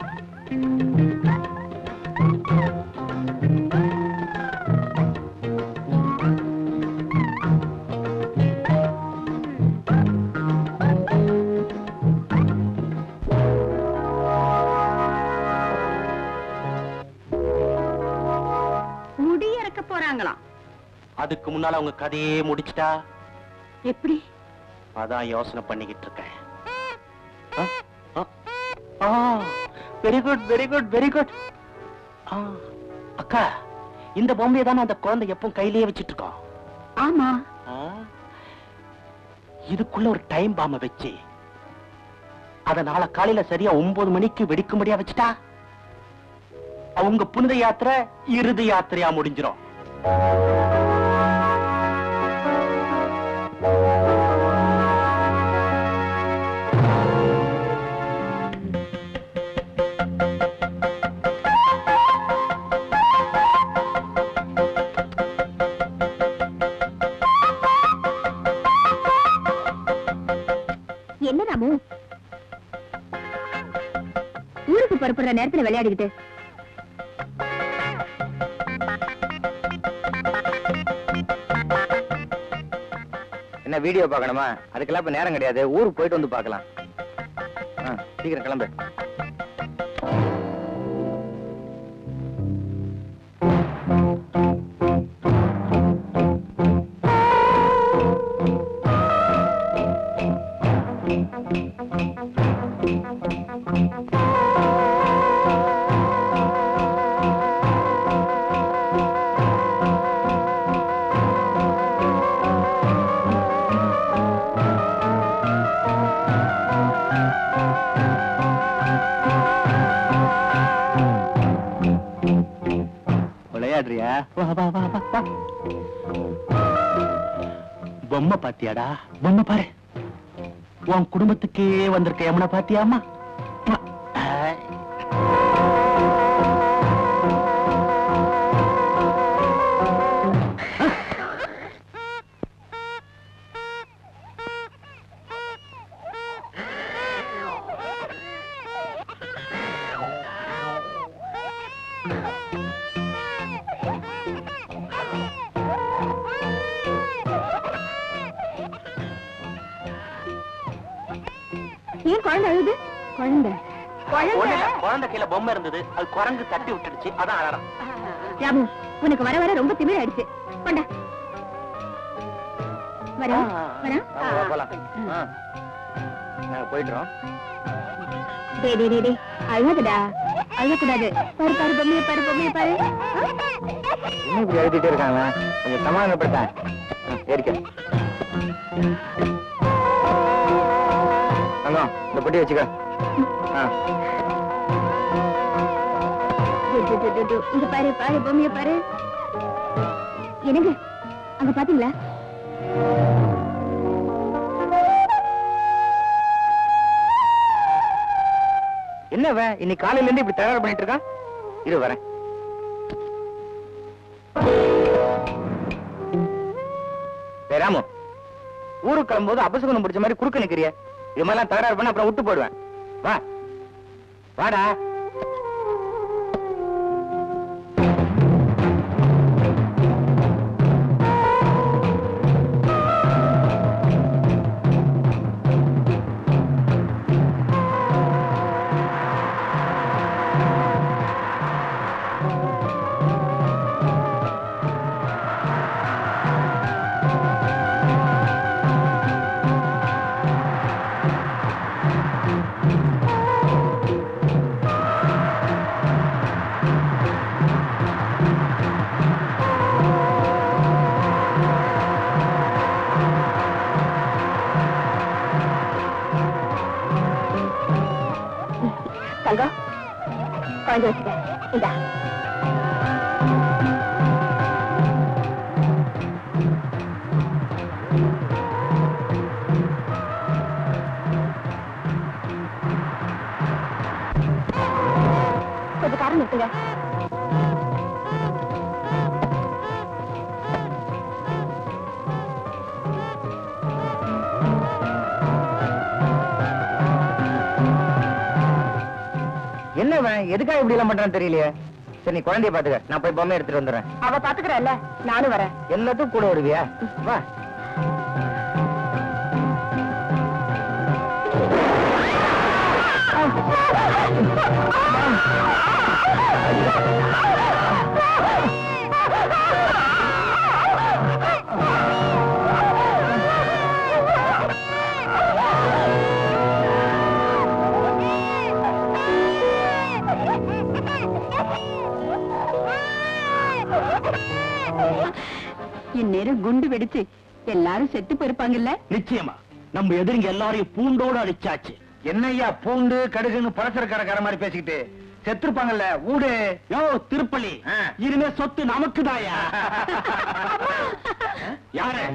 முடி இறக்க போறாங்களாம் அதுக்கு முன்னால அவங்க கதையே முடிச்சிட்டா எப்படி அதான் யோசனை பண்ணிக்கிட்டு இருக்கேன் very good very good very good அக்கா இந்த பொம்மையை தானே அந்த குழந்தை எப்பவும் கையிலேயே வச்சிட்டு இருக்கோம் ஆமா ஆ? இதுக்குள்ள ஒரு டைம் பாம்ப வச்சு அத நாளை காலையில சரியா ஒன்பது மணிக்கு வெடிக்கும்படியா வச்சுட்டா அவங்க புனித யாத்திரை இறுதி யாத்திரையா முடிஞ்சிரும் என்ன ராமு ஊருக்கு புறப்படுற நேரத்துல விளையாடிக்கிட்டு என்ன வீடியோ பார்க்கணுமா அதுக்கெல்லாம் இப்ப நேரம் கிடையாது ஊருக்கு போயிட்டு வந்து பார்க்கலாம் ஆ, சீக்கிரம் கிளம்பு பாக்குறியா வா வா வா வா வா பொம்மை பாத்தியாடா பொம்மை பாரு உன் குடும்பத்துக்கே வந்திருக்க எமனை பாத்தியாமா ஏன் குழந்தை அழுது குழந்தை குழந்தை குழந்தை கையில பொம்மை இருந்தது அது குரங்கு தட்டி விட்டுடுச்சு அதான் அழறான் ராமு உனக்கு வர வர ரொம்ப திமிர் ஆயிடுச்சு கொண்டா வரா வரா போலாம் போயிட்டுறோம் டே டே டே டே அழுகாதடா அழுகக்கூடாது பாரு பாரு பொம்மையை பாரு பொம்மையை பாரு இன்னும் இப்படி எழுதிட்டே இருக்காங்க கொஞ்சம் சமாதானப்படுத்த ஏறிக்க தங்கம் இந்த பொட்டி வச்சுக்க ஆ டு, டு, டு, டு, டு. இங்க பாரு பாரு பொம்மையை பாரு என்னங்க அங்க பாத்தீங்களா என்ன அவன் இன்னைக்கு காலையில இருந்து இப்படி தயார் பண்ணிட்டு இருக்கான் இரு வரேன் டேய் ராமு ஊருக்கு கிளம்பும்போது அபசகுணம் பிடிச்ச மாதிரி குறுக்க நிக்கிறிய இது மாதிரிலாம் தகராறு பண்ண அப்புறம் விட்டு போயிடுவேன் வா வாடா தங்கம் குழந்தை வச்சுக்க இந்தா கொஞ்சம் காரம் நிறுத்துங்க என்ன இவன் எதுக்காக இப்படி எல்லாம் பண்றான்னு தெரியலையே சரி நீ குழந்தைய பாத்துக்க நான் போய் பொம்மை எடுத்துட்டு வந்துடுறேன் அவ பாத்துக்கிறல்ல நானும் வரேன் எல்லாத்துக்கும் கூட வருவியா வா இந்நேரம் குண்டு வெடிச்சு எல்லாரும் செத்து போயிருப்பாங்கல்ல நிச்சயமா நம்ம எதிரிங்க எல்லாரையும் பூண்டோட அடிச்சாச்சு என்னய்யா பூண்டு கடுகுன்னு பலசரக்காரக்கார மாதிரி பேசிக்கிட்டு செத்துருப்பாங்கல்ல ஊடு யோ திருப்பள்ளி ஆ. இனிமே சொத்து நமக்கு தாயா யாரு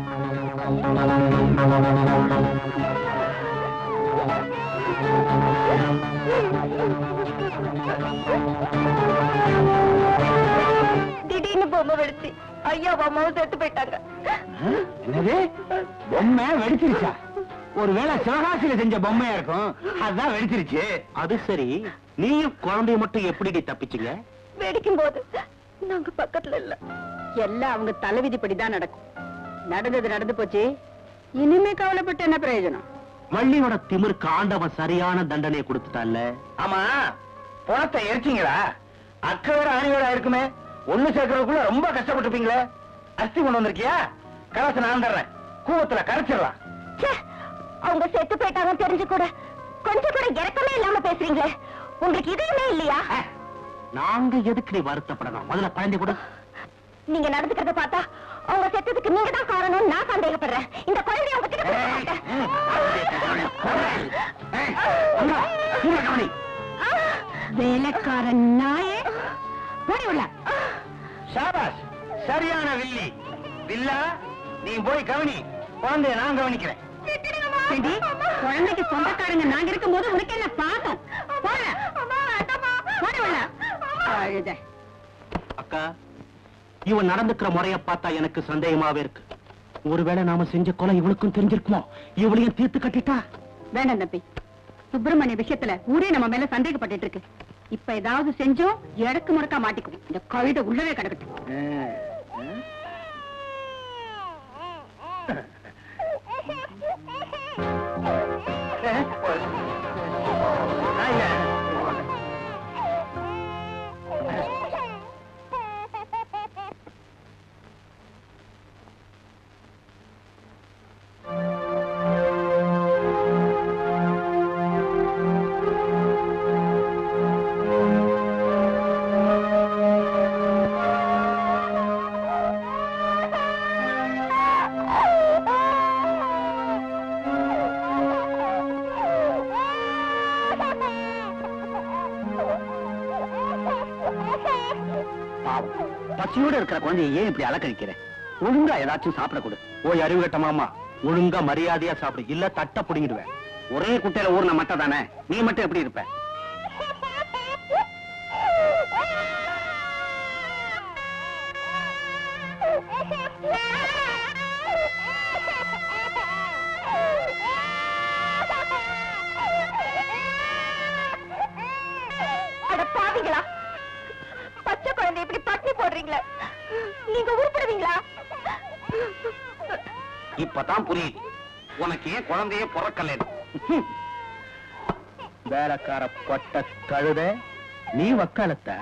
திடீர்னு பொம்மை வெடிச்சு ஐயா அம்மாவும் செத்து போயிட்டாங்க என்னது பொம்மை வெடிச்சிருச்சா ஒருவேளை சிவகாசியில செஞ்ச பொம்மையா இருக்கும் அதான் வெடிச்சிருச்சு அது சரி நீயும் குழந்தைய மட்டும் எப்படி தப்பிச்சீங்க வெடிக்கும் போது நாங்க பக்கத்துல இல்ல எல்லாம் அவங்க தலைவிதிப்படிதான் நடக்கும் நடந்தது நடந்து போச்சு இனிமே கவலைப்பட்டு என்ன பிரயோஜனம் வள்ளியோட திமிருக்கு ஆண்டவன் சரியான தண்டனை கொடுத்துட்டான்ல ஆமா பணத்தை எரிச்சீங்களா அக்கவோட ஆணியோட இருக்குமே ஒண்ணு சேர்க்கறதுக்குள்ள ரொம்ப கஷ்டப்பட்டுப்பீங்களே அஸ்தி கொண்டு வந்திருக்கியா கலச நான் தர்றேன் கூவத்துல கரைச்சிடலாம் அவங்க செத்து போயிட்டாங்க தெரிஞ்சு கூட கொஞ்சம் கூட இறக்கமே இல்லாம பேசுறீங்களே உங்களுக்கு இதயமே இல்லையா நாங்க எதுக்கு நீ வருத்தப்படணும் முதல்ல குழந்தை கூட நீங்க நடந்துக்கிறத பார்த்தா அவங்க செத்ததுக்கு நீங்க தான் காரணம் நான் சந்தேகப்படுறேன் இந்த குழந்தைய அவங்க கிட்ட கொடுக்க மாட்டேன். வேலைக்காரன் நாயே போடி உள்ள ஷாபாஷ் சரியான வில்லி வில்லா நீ போய் கவனி குழந்தைய நான் கவனிக்கிறேன் ஏண்டி, குழந்தைக்கு சொந்தக்காரங்க நாங்க இருக்கும்போது உனக்கு என்ன பாசம் போல போட உள்ள. அழுத அக்கா இவன் நடந்துக்கிற முறைய பார்த்தா எனக்கு சந்தேகமாவே இருக்கு ஒருவேளை நாம செஞ்ச கொலை இவளுக்கும் தெரிஞ்சிருக்குமோ இவளையும் தீர்த்து கட்டிட்டா வேண்டாம் தம்பி சுப்பிரமணிய விஷயத்துல ஊரே நம்ம மேல சந்தேகப்பட்டுட்டு இருக்கு இப்ப ஏதாவது செஞ்சோம் எடக்கு முடக்கா மாட்டிக்குவோம் இந்த கழுதை உள்ளவே கிடக்கட்டும் பசியோட இருக்கிற குழந்தைய ஏன் இப்படி அலக்கழிக்கிற ஒழுங்கா ஏதாச்சும் சாப்பிட கொடு ஓய் அறிவு கட்ட மாமா ஒழுங்கா மரியாதையா சாப்பிடு இல்ல தட்ட புடிங்கிடுவேன் ஒரே குட்டையில ஊர்ன மட்டை தானே நீ மட்டும் எப்படி இருப்ப அட பாவிங்களா பச்சை குழந்தை இப்படி பட்டி போடுறீங்களே நீங்க உருப்படுவீங்களா இப்பதான் புரியுது உனக்கு ஏன் குழந்தையே பிறக்கல வேலைக்கார கொட்ட கழுத நீ வக்காலத்த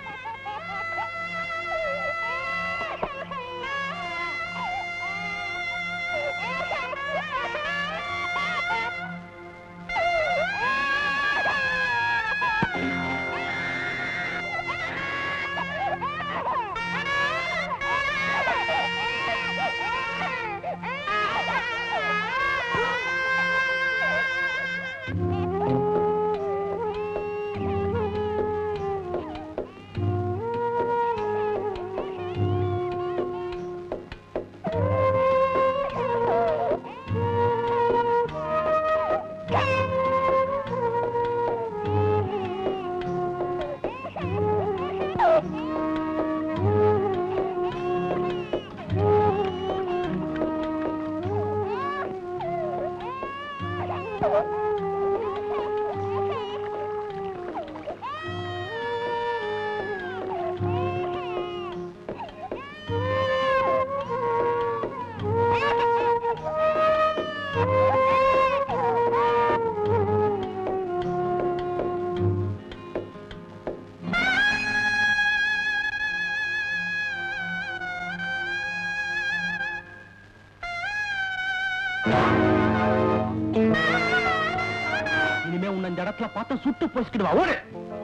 இனிமே உன்னை இந்த இடத்துல பார்த்தா சுட்டு போச்சுக்கிடுவா ஓடு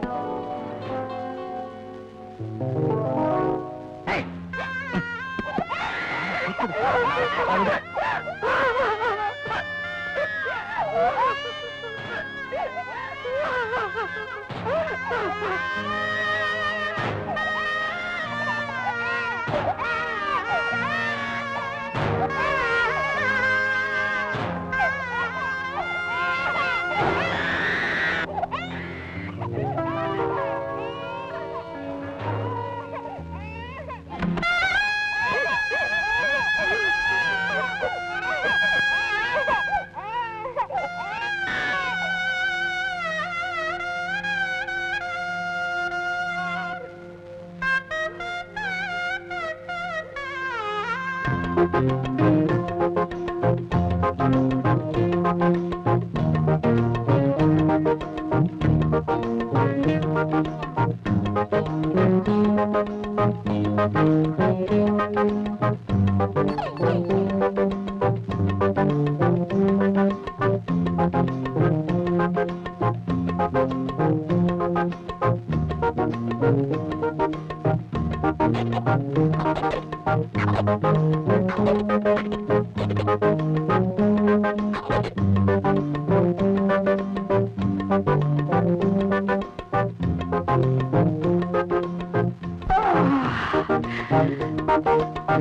ஏய்,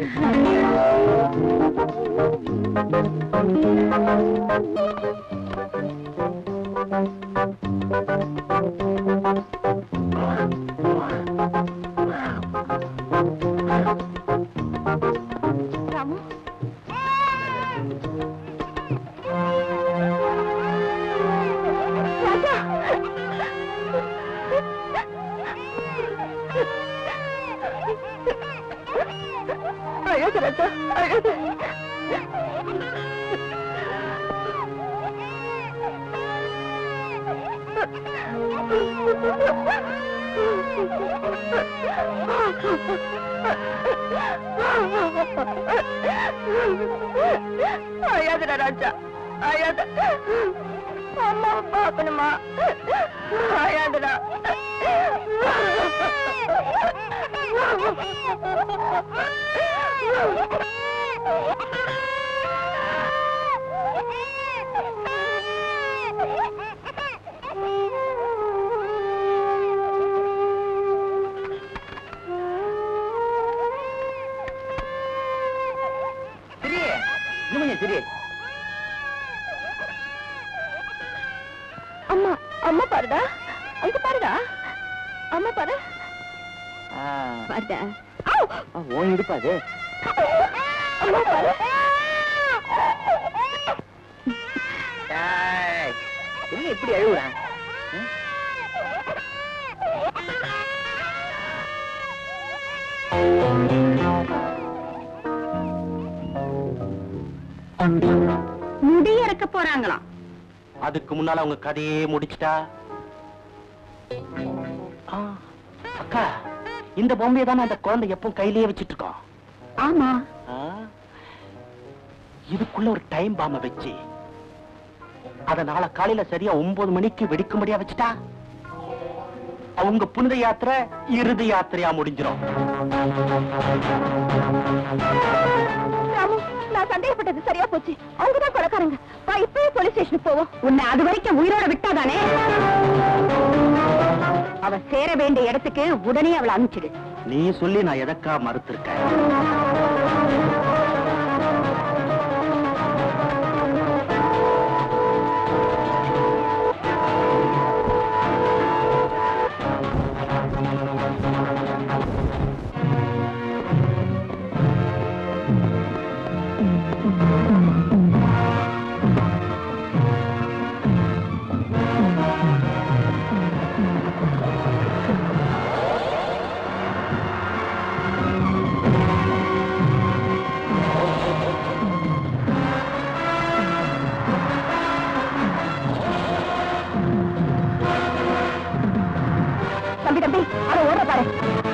ராமு ராஜா அழகு ராஜா அழகு அழாதடா ராஜா அழாத அம்மா பார்க்கணுமா அழாதடா சிறி இன்னும் கொஞ்சம் சிறி அம்மா அம்மா பாருடா அங்க பாருடா அம்மா பாரு பாருடா ஓன் இடுப்பாது அம்மா பாரு என்ன இப்படி அழுகுறான் முடி இறக்க போறாங்களாம் அதுக்கு முன்னால அவங்க கதையே முடிச்சிட்டா ஆ, அக்கா இந்த பொம்மையை தானே அந்த குழந்தை எப்பவும் கையிலேயே வச்சிட்டு இருக்கோம் ஆமா ஆ? இதுக்குள்ள ஒரு டைம் பாம வச்சு அத நாளை காலையில சரியா ஒன்பது மணிக்கு வெடிக்கும்படியா வச்சுட்டா அவங்க புனித யாத்திரை இறுதி யாத்திரையா முடிஞ்சிரும் ராமு நான் சந்தேகப்பட்டது சரியா போச்சு அவங்கதான் கொலைக்காரங்க வா இப்பவே போலீஸ் ஸ்டேஷனுக்கு போவோம் உன்னை அது வரைக்கும் உயிரோட விட்டாதானே அவ சேர வேண்டிய இடத்துக்கு உடனே அவளை அனுப்பிச்சிடு நீ சொல்லி நான் எதக்கா மறுத்திருக்கேன் தம்பி தம்பி அத ஓட பாரு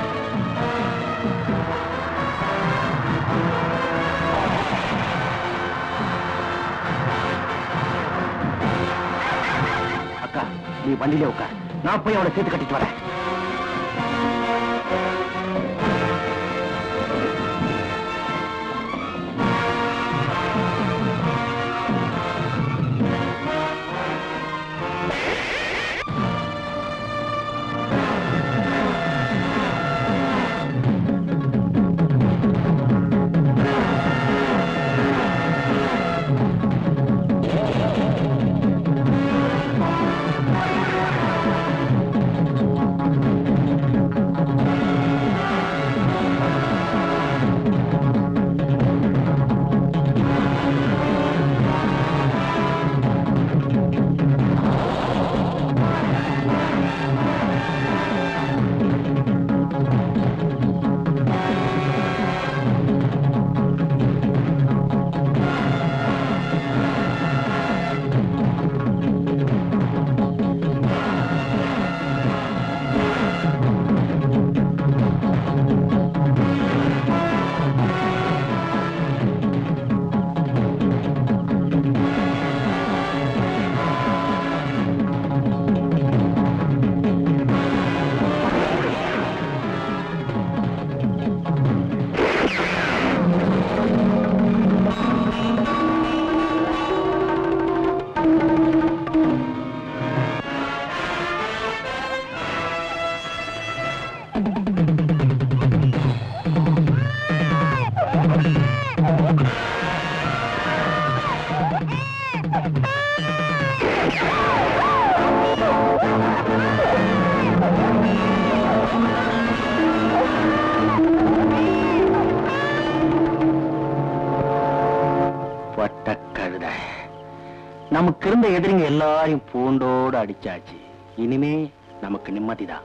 அக்கா நீ வண்டியிலே உட்கார் நான் போய் அவளை சேர்த்து கட்டிட்டு வரேன் ஆ நமக்கு இருந்த எதிரிங்க எல்லாரையும் பூண்டோடு அடிச்சாச்சு இனிமே நமக்கு நிம்மதிதான்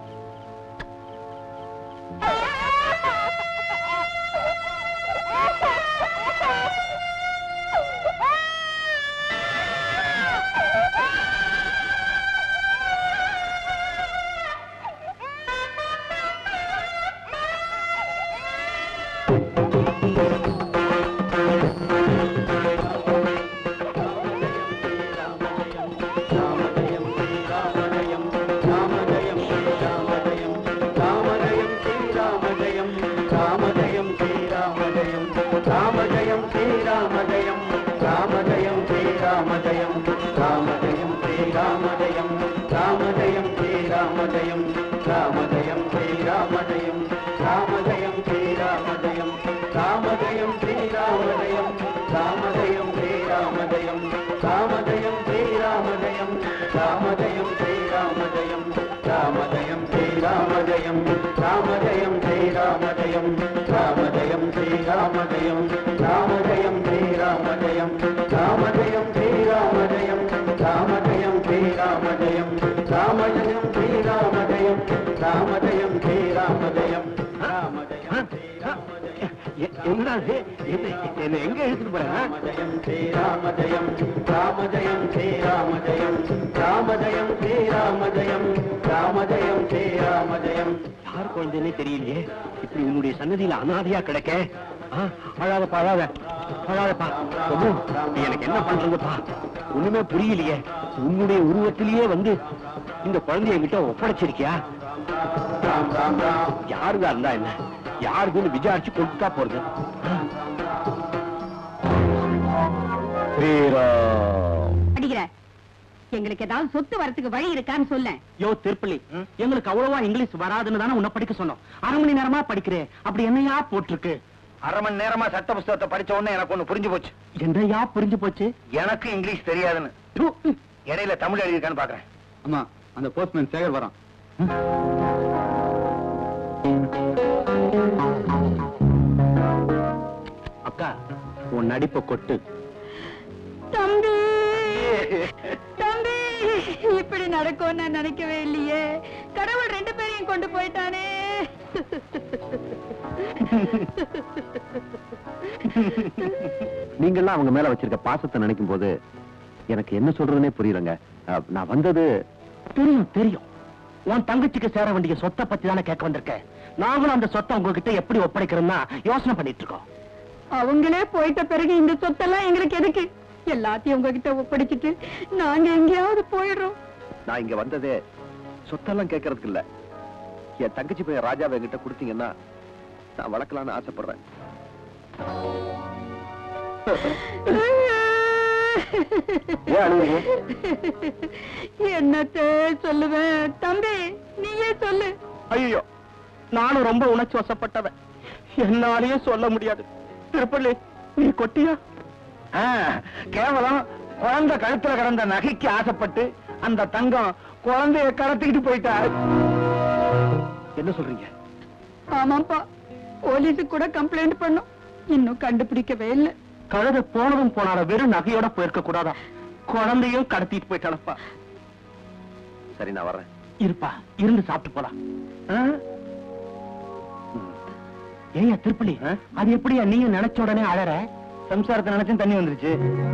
என்னடா இது? என்ன என்ன எங்க எடுத்துட்டு போறேன் யார் குழந்தைன்னே தெரியலையே இப்படி உன்னுடைய சன்னதியில அனாதையா கிடக்க ஆ, அழாதப்பா அழாத அழாதப்பா பிரபு, நீ எனக்கு என்ன பண்றதுப்பா ஒண்ணுமே புரியலையே உன்னுடைய உருவத்திலேயே வந்து இந்த குழந்தைய கிட்ட ஒப்படைச்சிருக்கியா யாருதா இருந்தா என்ன யாருக்குன்னு விசாரிச்சு கொடுத்தா போறது ஸ்ரீராம் அடிக்கிற எங்களுக்கு ஏதாவது சொத்து வரத்துக்கு வழி இருக்கான்னு சொல்ல யோ திருப்பள்ளி எங்களுக்கு அவ்வளவா இங்கிலீஷ் வராதுன்னு தானே உன்னை படிக்க சொன்னோம் அரை மணி நேரமா படிக்கிறேன் அப்படி என்னையா போட்டிருக்கு அரை மணி நேரமா சட்ட புஸ்தகத்தை படிச்ச உடனே எனக்கு ஒண்ணு புரிஞ்சு போச்சு என்னையா புரிஞ்சு போச்சு எனக்கு இங்கிலீஷ் தெரியாதுன்னு து, இடையில தமிழ் எழுதியிருக்கான்னு பாக்குறேன் அம்மா அந்த போஸ்ட்மேன் சேகர் வரான் அக்கா உன் நடிப்பை கொட்டு தம்பி தம்பி இப்படி நடக்கும் நான் நினைக்கவே இல்லையே கடவுள் ரெண்டு பேரையும் கொண்டு போயிட்டானே நீங்கெல்லாம் அவங்க மேல வச்சிருக்க பாசத்தை நினைக்கும் போது எனக்கு என்ன சொல்றதுனே புரியலங்க அஹ், நான் வந்தது தெரியும் தெரியும் உன் தங்கச்சிக்கு சேர வேண்டிய சொத்தை பத்தி தானே கேட்க வந்திருக்கேன் நாங்களும் அந்த சொத்தை உங்ககிட்ட எப்படி ஒப்படைக்கிறோம்னா யோசனை பண்ணிட்டு இருக்கோம் அவங்களே போயிட்ட பிறகு இந்த சொத்தெல்லாம் எங்களுக்கு எதுக்கு எல்லாத்தையும் உங்ககிட்ட ஒப்படைச்சிட்டு நாங்க எங்கேயாவது போயிடுறோம் நான் இங்க வந்ததே சொத்தெல்லாம் கேட்கறதுக்கு இல்ல என் தங்கச்சி பையன் ராஜாவை என்கிட்ட கொடுத்தீங்கன்னா நான் வளர்க்கலாம்னு ஆசைப்படுறேன் ஏன் அழுகுறீங்க? என்னத்த சொல்லுவேன் தம்பி நீயே சொல்லு ஐயோ நானும் ரொம்ப உணர்ச்சி வசப்பட்டவன் என்னாலேயே சொல்ல முடியாது திருப்பள்ளி நீ கொட்டியா ஆ, கேவலம் குழந்தை கழுத்துல கிடந்த நகைக்கு ஆசைப்பட்டு அந்த தங்கம் குழந்தைய கடத்திக்கிட்டு போயிட்டா என்ன சொல்றீங்க ஆமாப்பா போலீஸுக்கு கூட கம்ப்ளைண்ட் பண்ணோம் இன்னும் கண்டுபிடிக்கவே இல்லை கழுத போனதும் போனால வெறும் நகையோட போயிருக்க கூடாதா குழந்தையும் கடத்திட்டு போயிட்டாளப்பா சரி நான் வர்றேன் இருப்பா இருந்து சாப்பிட்டு போலாம் ஏயா திருப்பலி அது எப்படியா நீங்க நினைச்ச உடனே அழற சம்சாரத்தை நினைச்சும் தண்ணி வந்துருச்சு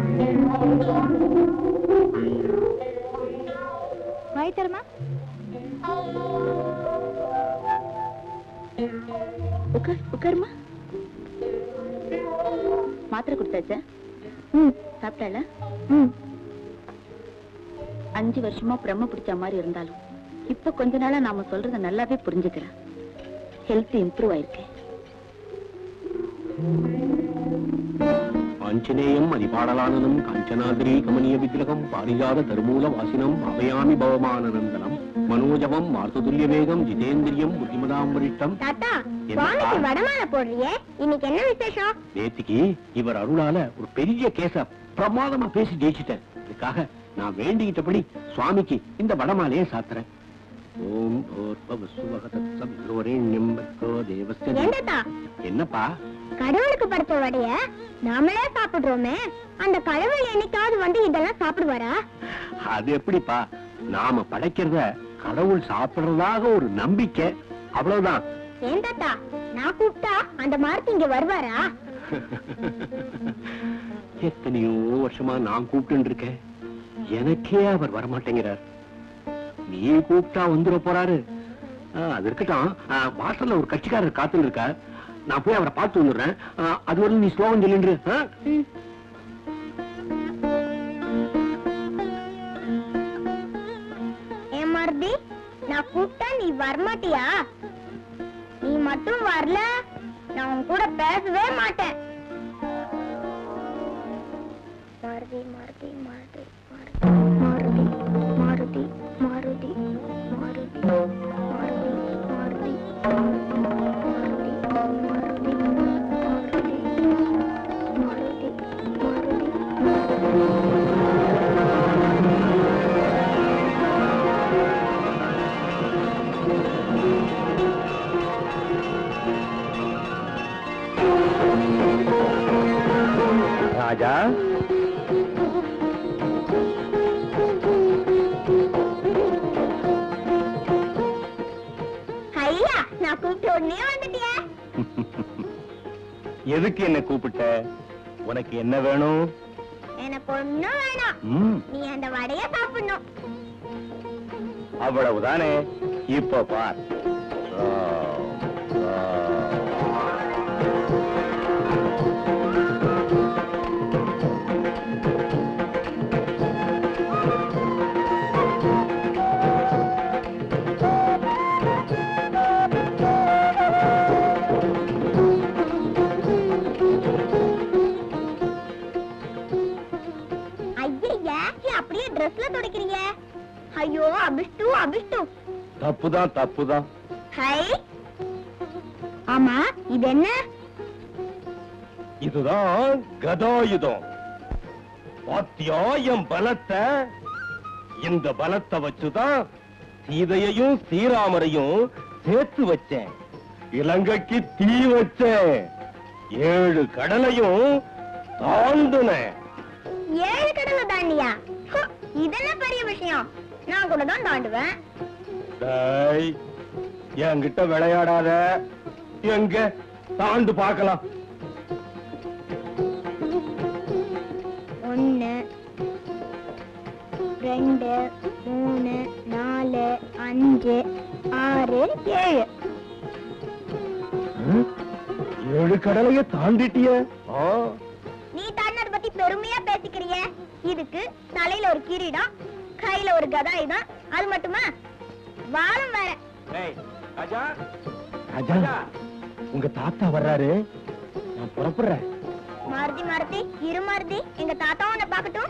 வாய் தரமா உட்கார் உட்காருமா மாத்திரை கொடுத்தாச்சா ம் சாப்பிட்டால ம் அஞ்சு வருஷமா பிரம்ம பிடிச்ச மாதிரி இருந்தாலும் இப்ப கொஞ்ச நாளா நாம சொல்றத நல்லாவே புரிஞ்சுக்கிறேன் ஹெல்த் இம்ப்ரூவ் ஆயிருக்கு ஆஞ்சநேயம் அதிபாடலானனம் காஞ்சனாதிரி கமனிய வித்திலகம் பாரிஜாத தருமூல வாசினம் அபயாமி பவமானந்தனம் மனோஜவம் மார்த்ததுல்ய வேகம் ஜிதேந்திரியம் புத்திமதாம் வரிஷ்டம் தாத்தா என்ன? சுவாமிக்கு வடமாலை போடுறியே இன்னைக்கு என்ன விசேஷம் நேத்திக்கு இவர் அருளால ஒரு பெரிய கேச பிரமாதமா பேசி ஜெயிச்சிட்டார் இதுக்காக நான் வேண்டிக்கிட்டபடி சுவாமிக்கு இந்த வடமாலையே சாத்துறேன் ஓம் பூர்வசுவகதத்சவித்ரோரேண்யம் பர்கோ தேவஸ்ய ஏண்டா என்னப்பா கடவுளுக்கு படைச்ச வடைய நாமளே சாப்பிடுறோமே அந்த கடவுள் என்னைக்காவது வந்து இதெல்லாம் சாப்பிடுவாரா அது எப்படிப்பா நாம படைக்கிறத கடவுள் சாப்பிடுறதாக ஒரு நம்பிக்கை அவ்வளவுதான் ஏன் தாத்தா நான் கூப்பிட்டா அந்த மார்க்கு இங்க வருவாரா எத்தனையோ வருஷமா நான் கூப்பிட்டு இருக்கேன் எனக்கே அவர் வரமாட்டேங்கிறார் நீ கூப்பிட்டா வந்துட போறாரு ஆ, அது இருக்கட்டும் ஆ, வாசல்ல ஒரு கட்சிக்காரர் காத்துன்னு இருக்கார் நான் போய் அவரை பார்த்து வந்துடுறேன் ஆ, அது வரையும் நீ ஸ்லோகம் சொல்லின்று ஆ? ஏன் மருதி நான் கூப்பிட்டா நீ வரமாட்டியா நீ மட்டும் வரல நான் உன் கூட பேசவே மாட்டேன் மாருதி மாருதி மாருதி மாருதி மாருதி மாருதி மாருதி மாருதி மாருதி மாருதி மாருதி மாருதி ராஜா ஐயா நான் கூப்பிட்ட உடனே வந்துட்டியா எதுக்கு என்ன கூப்பிட்ட உனக்கு என்ன வேணும் எனக்கு ஒண்ணும் வேணாம் ம், நீ அந்த வடைய சாப்பிடணும் அவ்வளவுதானே இப்ப பார் ஆ, ஆ. ஐயா அப்படியே ட்ரெஸ்ல துடைக்கிறீங்க ஐயோ அபிஷ்டு அபிஷ்டு தப்புதான் தப்புதான் ஹை ஆமா இது என்ன இதுதான் கதாயுதம் பாத்தியா என் பலத்தை இந்த பலத்தை வச்சுதான் சீதையையும் ஸ்ரீராமரையும் சேர்த்து வச்சேன் இலங்கைக்கு தீ வச்சேன் ஏழு கடலையும் தாண்டுனேன் ஏழு கடலை தாண்டியா ஹு, இதெல்லாம் பெரிய விஷயம் நான் கூட தான் தாண்டுவேன் டேய், என்கிட்ட விளையாடாத எங்க தாண்டு பார்க்கலாம் ஒன்னு ரெண்டு மூணு நாலு அஞ்சு ஆறு ஏழு ஏழு கடலைய தாண்டிட்டிய நீ தாண்டத பத்தி பெருமையா பேசிக்கிறிய இதுக்கு தலையில ஒரு கிரீடம் கையில ஒரு கதாயுதம் அது மட்டுமா வாரம் வேற ராஜா உங்க தாத்தா வர்றாரு நான் புறப்படுறேன் மாருதி மாருதி இரு மாருதி எங்க தாத்தா உன்னை பாக்கட்டும்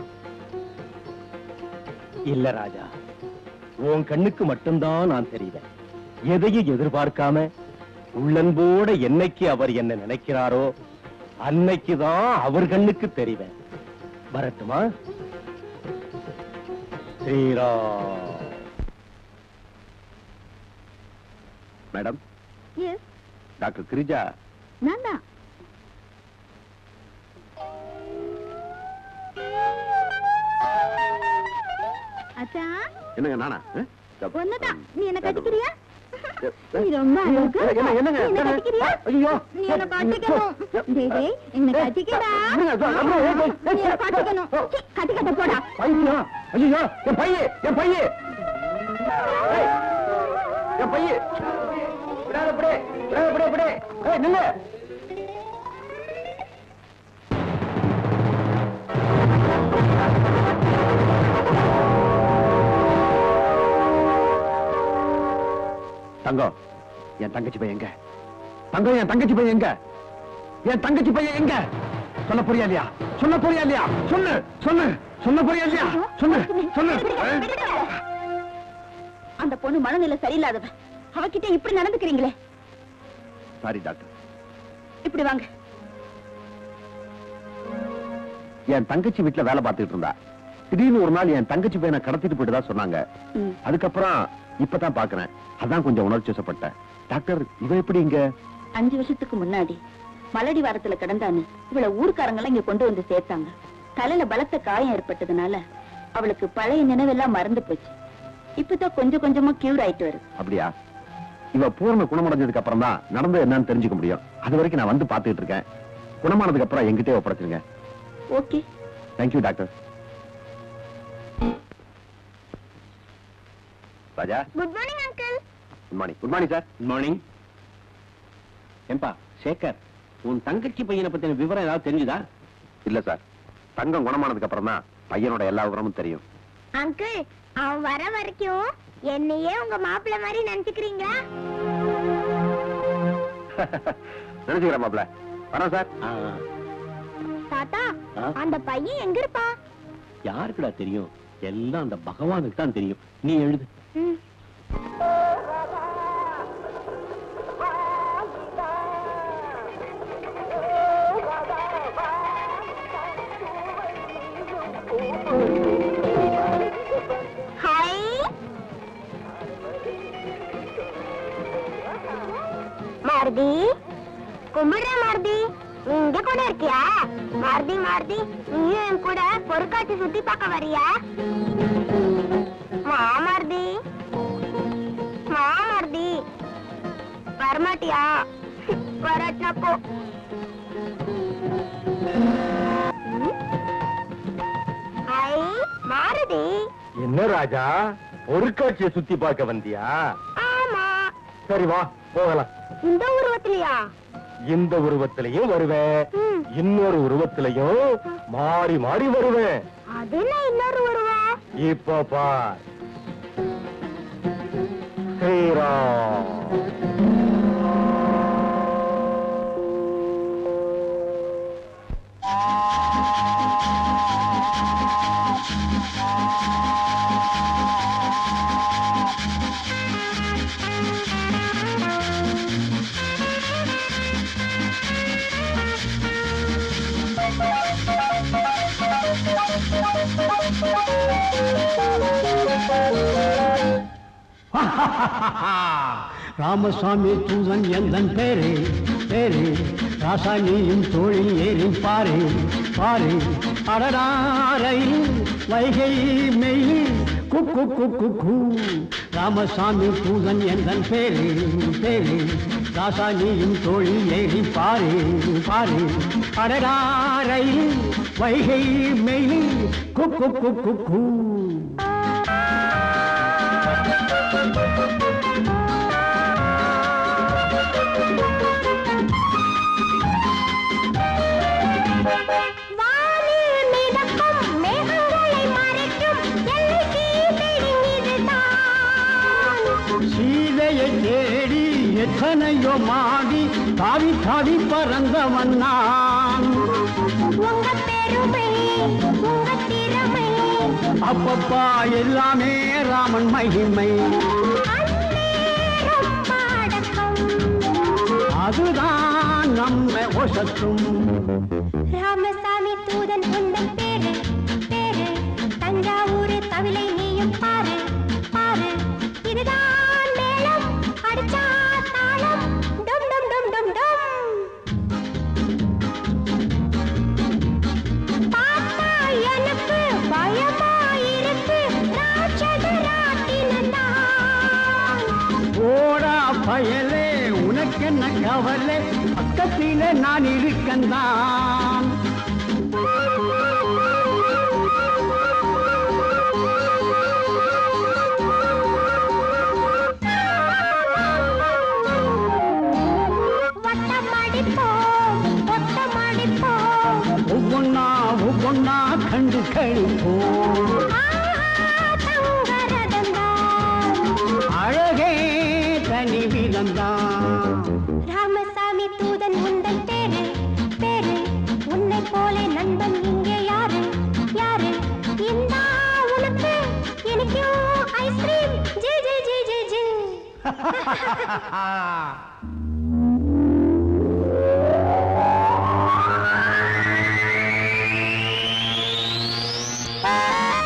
இல்ல ராஜா உன் கண்ணுக்கு மட்டும்தான் நான் தெரிவேன் எதையும் எதிர்பார்க்காம உள்ளன்போட என்னைக்கு அவர் என்ன நினைக்கிறாரோ அன்னைக்குதான் அவர் கண்ணுக்கு தெரிவேன் வரட்டுமா ஸ்ரீராம் மேடம் டாக்டர் கிரிஜா நான் தான் அச்சா என்னங்க நானா ஒண்ணுதான் நீ என்ன கட்டிக்கிறியா ஏ, நீ ரொம்ப அழகா ஏ, என்ன, என்னங்க? நீ என்ன கட்டிக்கிறியா ஐயோ. நீ என்ன கட்டிக்கணும் டேய் டேய் என்ன கட்டிக்கடா இருங்க, இதோ, அம்மா, ஏய், ஏய், நீ என்ன கட்டிக்கணும் சீ, கட்டிக்கட்ட போடா பையன் ஐயோ என் பையன் என் பையன் ஏய், என் பையன் விடாத இப்படி விடாத இப்படி இப்படி ஏய் நில்லு தங்கம் என் தங்கச்சி பையன் எங்க தங்கம் என் தங்கச்சி பையன் எங்க என் தங்கச்சி பையன் எங்க சொல்ல போறியா இல்லையா சொல்ல போறியா இல்லையா சொல்லு சொல்லு சொல்ல போறியா இல்லையா சொல்லு சொல்லு அந்த பொண்ணு மனநிலை சரியில்லாதவ அவகிட்ட இப்படி நடந்துக்கிறீங்களே சாரி டாக்டர் இப்படி வாங்க என் தங்கச்சி வீட்டுல வேலை பார்த்துட்டு இருந்தா திடீர்னு ஒரு நாள் என் தங்கச்சி பையனை கடத்திட்டு போயிட்டு தான் சொன்னாங்க ம். அதுக்கப்புறம் இப்பதான் பாக்குறேன் அதான் கொஞ்சம் உணர்ச்சி வசப்பட்டேன் டாக்டர் இவ எப்படி இங்க அஞ்சு வருஷத்துக்கு முன்னாடி மலடி வாரத்துல கிடந்தான்னு இவள ஊர்க்காரங்க இங்க கொண்டு வந்து சேர்த்தாங்க தலையில பலத்த காயம் ஏற்பட்டதுனால அவளுக்கு பழைய நினைவெல்லாம் மறந்து போச்சு இப்பதான் கொஞ்சம் கொஞ்சமா கியூர் ஆயிட்டு வருது அப்படியா இவ பூர்ண குணமடைஞ்சதுக்கு அப்புறம் தான் நடந்தது என்னன்னு தெரிஞ்சுக்க முடியும் அது வரைக்கும் நான் வந்து பாத்துக்கிட்டு இருக்கேன் குணமானதுக்கு அப்புறம் எங்கிட்டே ஒப்படைச்சிருங்க okay thank you doctor Raja good morning uncle good morning good morning sir good morning ஏம்பா சேகர் உன் தங்கச்சி பையனை பத்தின விவரம் ஏதாவது தெரிஞ்சுதா இல்ல சார் தங்கம் குணமானதுக்கு அப்புறம் தான் பையனோட எல்லா விவரமும் தெரியும் அங்கிள் அவன் வர வரைக்கும் என்னையே உங்க மாப்பிள்ளை மாதிரி நினைச்சுக்கிறீங்களா நினைச்சுக்கிறேன் மாப்ள வரோம் சார் ஆ, தாத்தா ஆ? அந்த பையன் எங்க இருப்பான் யாருக்குடா தெரியும் எல்லாம் அந்த பகவானுக்கு தான் தெரியும் நீ எழுது ம். ஹாய் மாருதி கும்பிடுறேன் மாருதி நீ இங்க கூட இருக்கியா மாருதி மாருதி நீயும் என் கூட பொருட்காட்சி சுத்தி பார்க்க வரியா மாமார்தி மாமார்தி வரமாட்டியா வரட்டா போ ஐ மாருதி என்ன ராஜா பொருட்காட்சியை சுத்தி பார்க்க வந்தியா ஆமா சரி வா போகலாம் இந்த உருவத்திலயா இந்த உருவத்திலையும் வருவேன் ம். இன்னொரு உருவத்திலையும் மாறி மாறி வருவேன் அது என்ன இன்னொரு உருவம் இப்போ பார் ஸ்ரீராம் ராமசாமி தூதன் எந்தன் பேரு பேரு ராசாணியும் தோழில் ஏறி பாரு பாரு அடடாரை வைகை மெய் குக்கு குக்கு கூ ராமசாமி தூதன் எந்தன் பேரு பேரு ராசாணியும் தோழில் ஏறி பாரு பாரு அடடாரை வைகை மெய் குக்கு குக்கு கூ வானில் மிதக்கும் மேகங்களை மறைக்கும் எல்லை சீதையின் இதுதான் சீதையை தேடி எத்தனையோ மாடி தாவி தாவி பறந்தவன் நான் உங்க பெருமை உங்க திறமை அப்பப்பா எல்லாமே ராமன் மகிமை அந்நேரம் பாடகம் அதுதான் நம்மை ஒசத்தும் ராமசாமி தூதன் உந்தன் பேரு பேரு தஞ்சாவூர் தவிலை நீயும் பாரு பாரு இதுதான் மேளம் அடிச்சா தாளம் டும் டும் டும் டும் டும் பார்த்தா எனக்கு பயமாயிருக்கு ராட்சத ராட்டினந்தான் ஓடா பயலே உனக்கென்ன கவலை பக்கத்திலே நான் இருக்கந்தான் வட்டமடிப்போம் ஒட்டமடிப்போம் ஒவ்வொன்னா ஒவ்வொன்னா கண்டு கழிப்போம் அழகே தனி விதந்தான் ராமசாமி தூதன் உந்தன் பேரு பேரு உன்னை போலே நண்பன் இங்கே யாரு யாரு இந்தா உனக்கு எனக்கும் ஐஸ்கிரீம் ஜி ஜி ஜி ஜி ஜி ஆ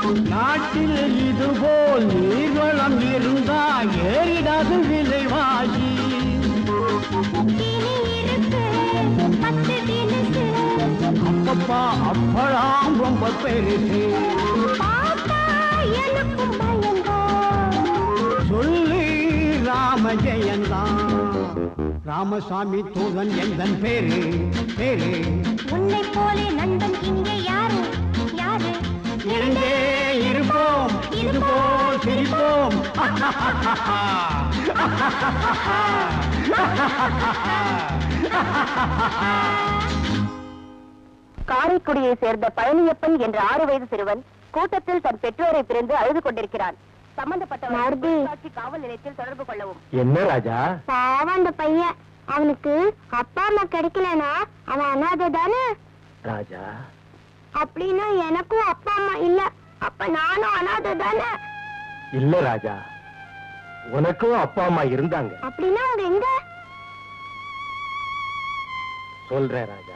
நாட்டில் இதுபோல் நீர்வளம் இருந்தா ஏறிடாது விலைவாசி இனி இருக்கு பத்து தினசு அப்பப்பா அப்பலாம் ரொம்ப பெருசு பாப்பா எனக்கும் பயந்தான் சொல்லி ராம ஜெயந்தான் ராமசாமி தூதன் எந்தன் பேரு பேரு உன்னை போலே நண்பன் இங்கே யாரு யாரு இருந்தே இருப்போம் இதுபோல் சிரிப்போம் காரைக்குடியை சேர்ந்த பழனியப்பன் என்ற ஆறு வயது சிறுவன் கூட்டத்தில் தன் பெற்றோரை பிரிந்து அழுது கொண்டிருக்கிறான் சம்பந்தப்பட்ட காவல் நிலையத்தில் தொடர்பு கொள்ளவும் என்ன ராஜா பாவம் அந்த பையன் அவனுக்கு அப்பா அம்மா கிடைக்கலனா அவன் அனாதை தானே ராஜா அப்படின்னா எனக்கும் அப்பா அம்மா இல்ல அப்ப நானும் அனாதை தானே இல்ல ராஜா உனக்கும் அப்பா அம்மா இருந்தாங்க அப்படின்னா அவங்க எங்க சொல்றேன் ராஜா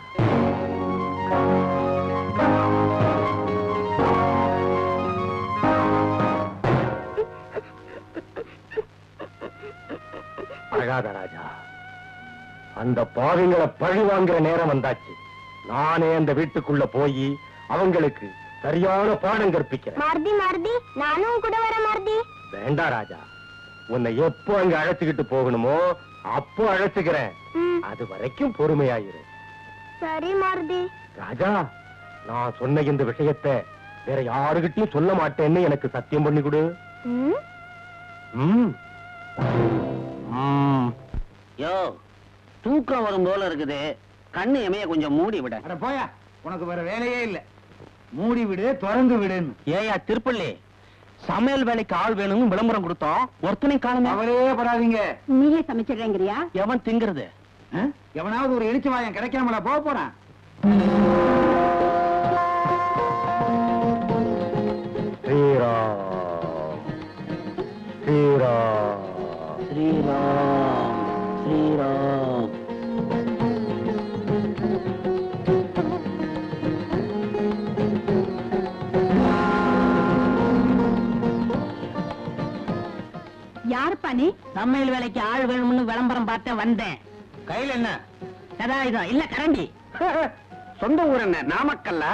அழாத ராஜா அந்த பாவிங்களை பழி வாங்குற நேரம் வந்தாச்சு நானே அந்த வீட்டுக்குள்ள போய் அவங்களுக்கு சரியான பாடம் கற்பிக்கிறேன் மருதி மருதி நானும் கூட வர மருதி வேண்டாம் ராஜா உன்னை எப்போ அங்க அழைச்சுக்கிட்டு போகணுமோ அப்போ அழைச்சுக்கிறேன் ம், அது வரைக்கும் பொறுமையாயிரு சரி மருதி ராஜா நான் சொன்ன இந்த விஷயத்தை வேற யாருகிட்டயும் சொல்ல மாட்டேன்னு எனக்கு சத்தியம் பண்ணி கொடு ம், ம். ம். யோ தூக்கம் வரும் போல இருக்குது கண்ணு எமைய கொஞ்சம் மூடி விட அட போயா உனக்கு வேற வேலையே இல்ல மூடி விடு திறந்து விடுன்னு ஏயா திருப்பள்ளி சமையல் வேலைக்கு ஆள் வேணும்னு விளம்பரம் கொடுத்தோம் ஒருத்தனை காணுமே கவலையே படாதீங்க நீயே சமைச்சிடுறேங்கிறியா எவன் திங்கிறது ஆ? எவனாவது ஒரு எலிச்சு வாயன் கிடைக்காமல போக போறான் ஸ்ரீராம் ஸ்ரீராம் ஸ்ரீராம் ஸ்ரீராம் யாருப்பா நீ சமையல் வேலைக்கு ஆள் வேணும்னு விளம்பரம் பார்த்து வந்தேன் கையில என்ன சதாயுதம் இல்ல கரண்டி சொந்த ஊர் என்ன நாமக்கல்ல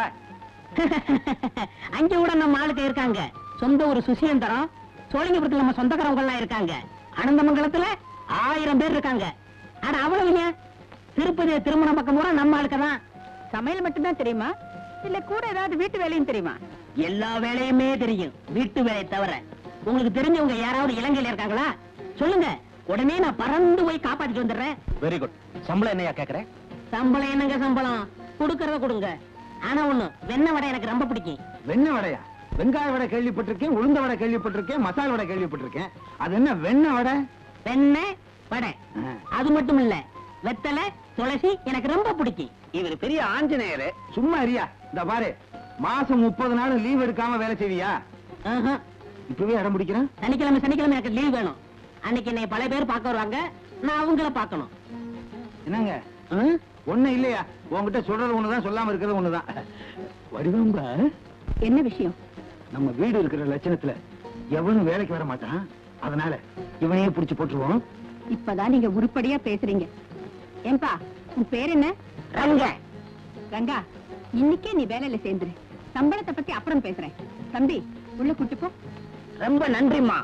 அங்க கூட நம்ம ஆளுக்கு இருக்காங்க சொந்த ஒரு சுசியந்தரம் சோழிங்கபுரத்துல நம்ம சொந்தக்காரவங்க எல்லாம் இருக்காங்க அனந்தமங்கலத்துல ஆயிரம் பேர் இருக்காங்க ஆனா அவ்வளவுங்க திருப்பதி திருமண பக்கம் பூரா நம்ம ஆளுக்கு தான் சமையல் மட்டும்தான் தெரியுமா இல்ல கூட ஏதாவது வீட்டு வேலையும் தெரியுமா எல்லா வேலையுமே தெரியும் வீட்டு வேலையை தவிர உங்களுக்கு தெரிஞ்சவங்க யாராவது இலங்கையில இருக்காங்களா சொல்லுங்க உடனே நான் பறந்து போய் காப்பாத்திட்டு வந்துடுறேன் வெரி குட் சம்பளம் என்னையா கேக்குற சம்பளம் என்னங்க சம்பளம் கொடுக்கறத கொடுங்க ஆனா ஒண்ணு வெண்ணெய் வடை எனக்கு ரொம்ப பிடிக்கும் வெண்ணெய் வடையா வெங்காய வடை கேள்விப்பட்டிருக்கேன் உளுந்த வடை கேள்விப்பட்டிருக்கேன் மசால் வடை கேள்விப்பட்டிருக்கேன் அது என்ன வெண்ணெய் வடை வெண்ணெய் வடை ஆ. அது மட்டும் இல்ல வெத்தலை துளசி எனக்கு ரொம்ப பிடிக்கும் இவர் பெரிய ஆஞ்சநேயரு சும்மா அறியா இந்த பாரு மாசம் முப்பது நாள் லீவ் எடுக்காம வேலை செய்வியா ஆஹா. இப்பவே இடம் பிடிக்கிறேன் சனிக்கிழமை சனிக்கிழமை எனக்கு லீவ் வேணும் அன்னைக்கு என்னை பல பேர் பார்க்க வருவாங்க நான் அவங்கள பார்க்கணும் என்னங்க ஒண்ணு இல்லையா உன்கிட்ட சொல்றது ஒண்ணுதான் சொல்லாம இருக்கிறது ஒண்ணுதான் வடிவம்பா என்ன விஷயம் நம்ம வீடு இருக்கிற லட்சணத்துல எவனும் வேலைக்கு வர மாட்டான் அதனால இவனையே புடிச்சு போட்டுருவோம் இப்பதான் நீங்க உருப்படியா பேசுறீங்க ஏன்பா உன் பேர் என்ன ரங்க ரங்கா இன்னைக்கே நீ வேலையில சேர்ந்துரு சம்பளத்தை பத்தி அப்புறம் பேசுறேன் தம்பி உள்ள கூட்டு போ ரொம்ப நன்றிம்மா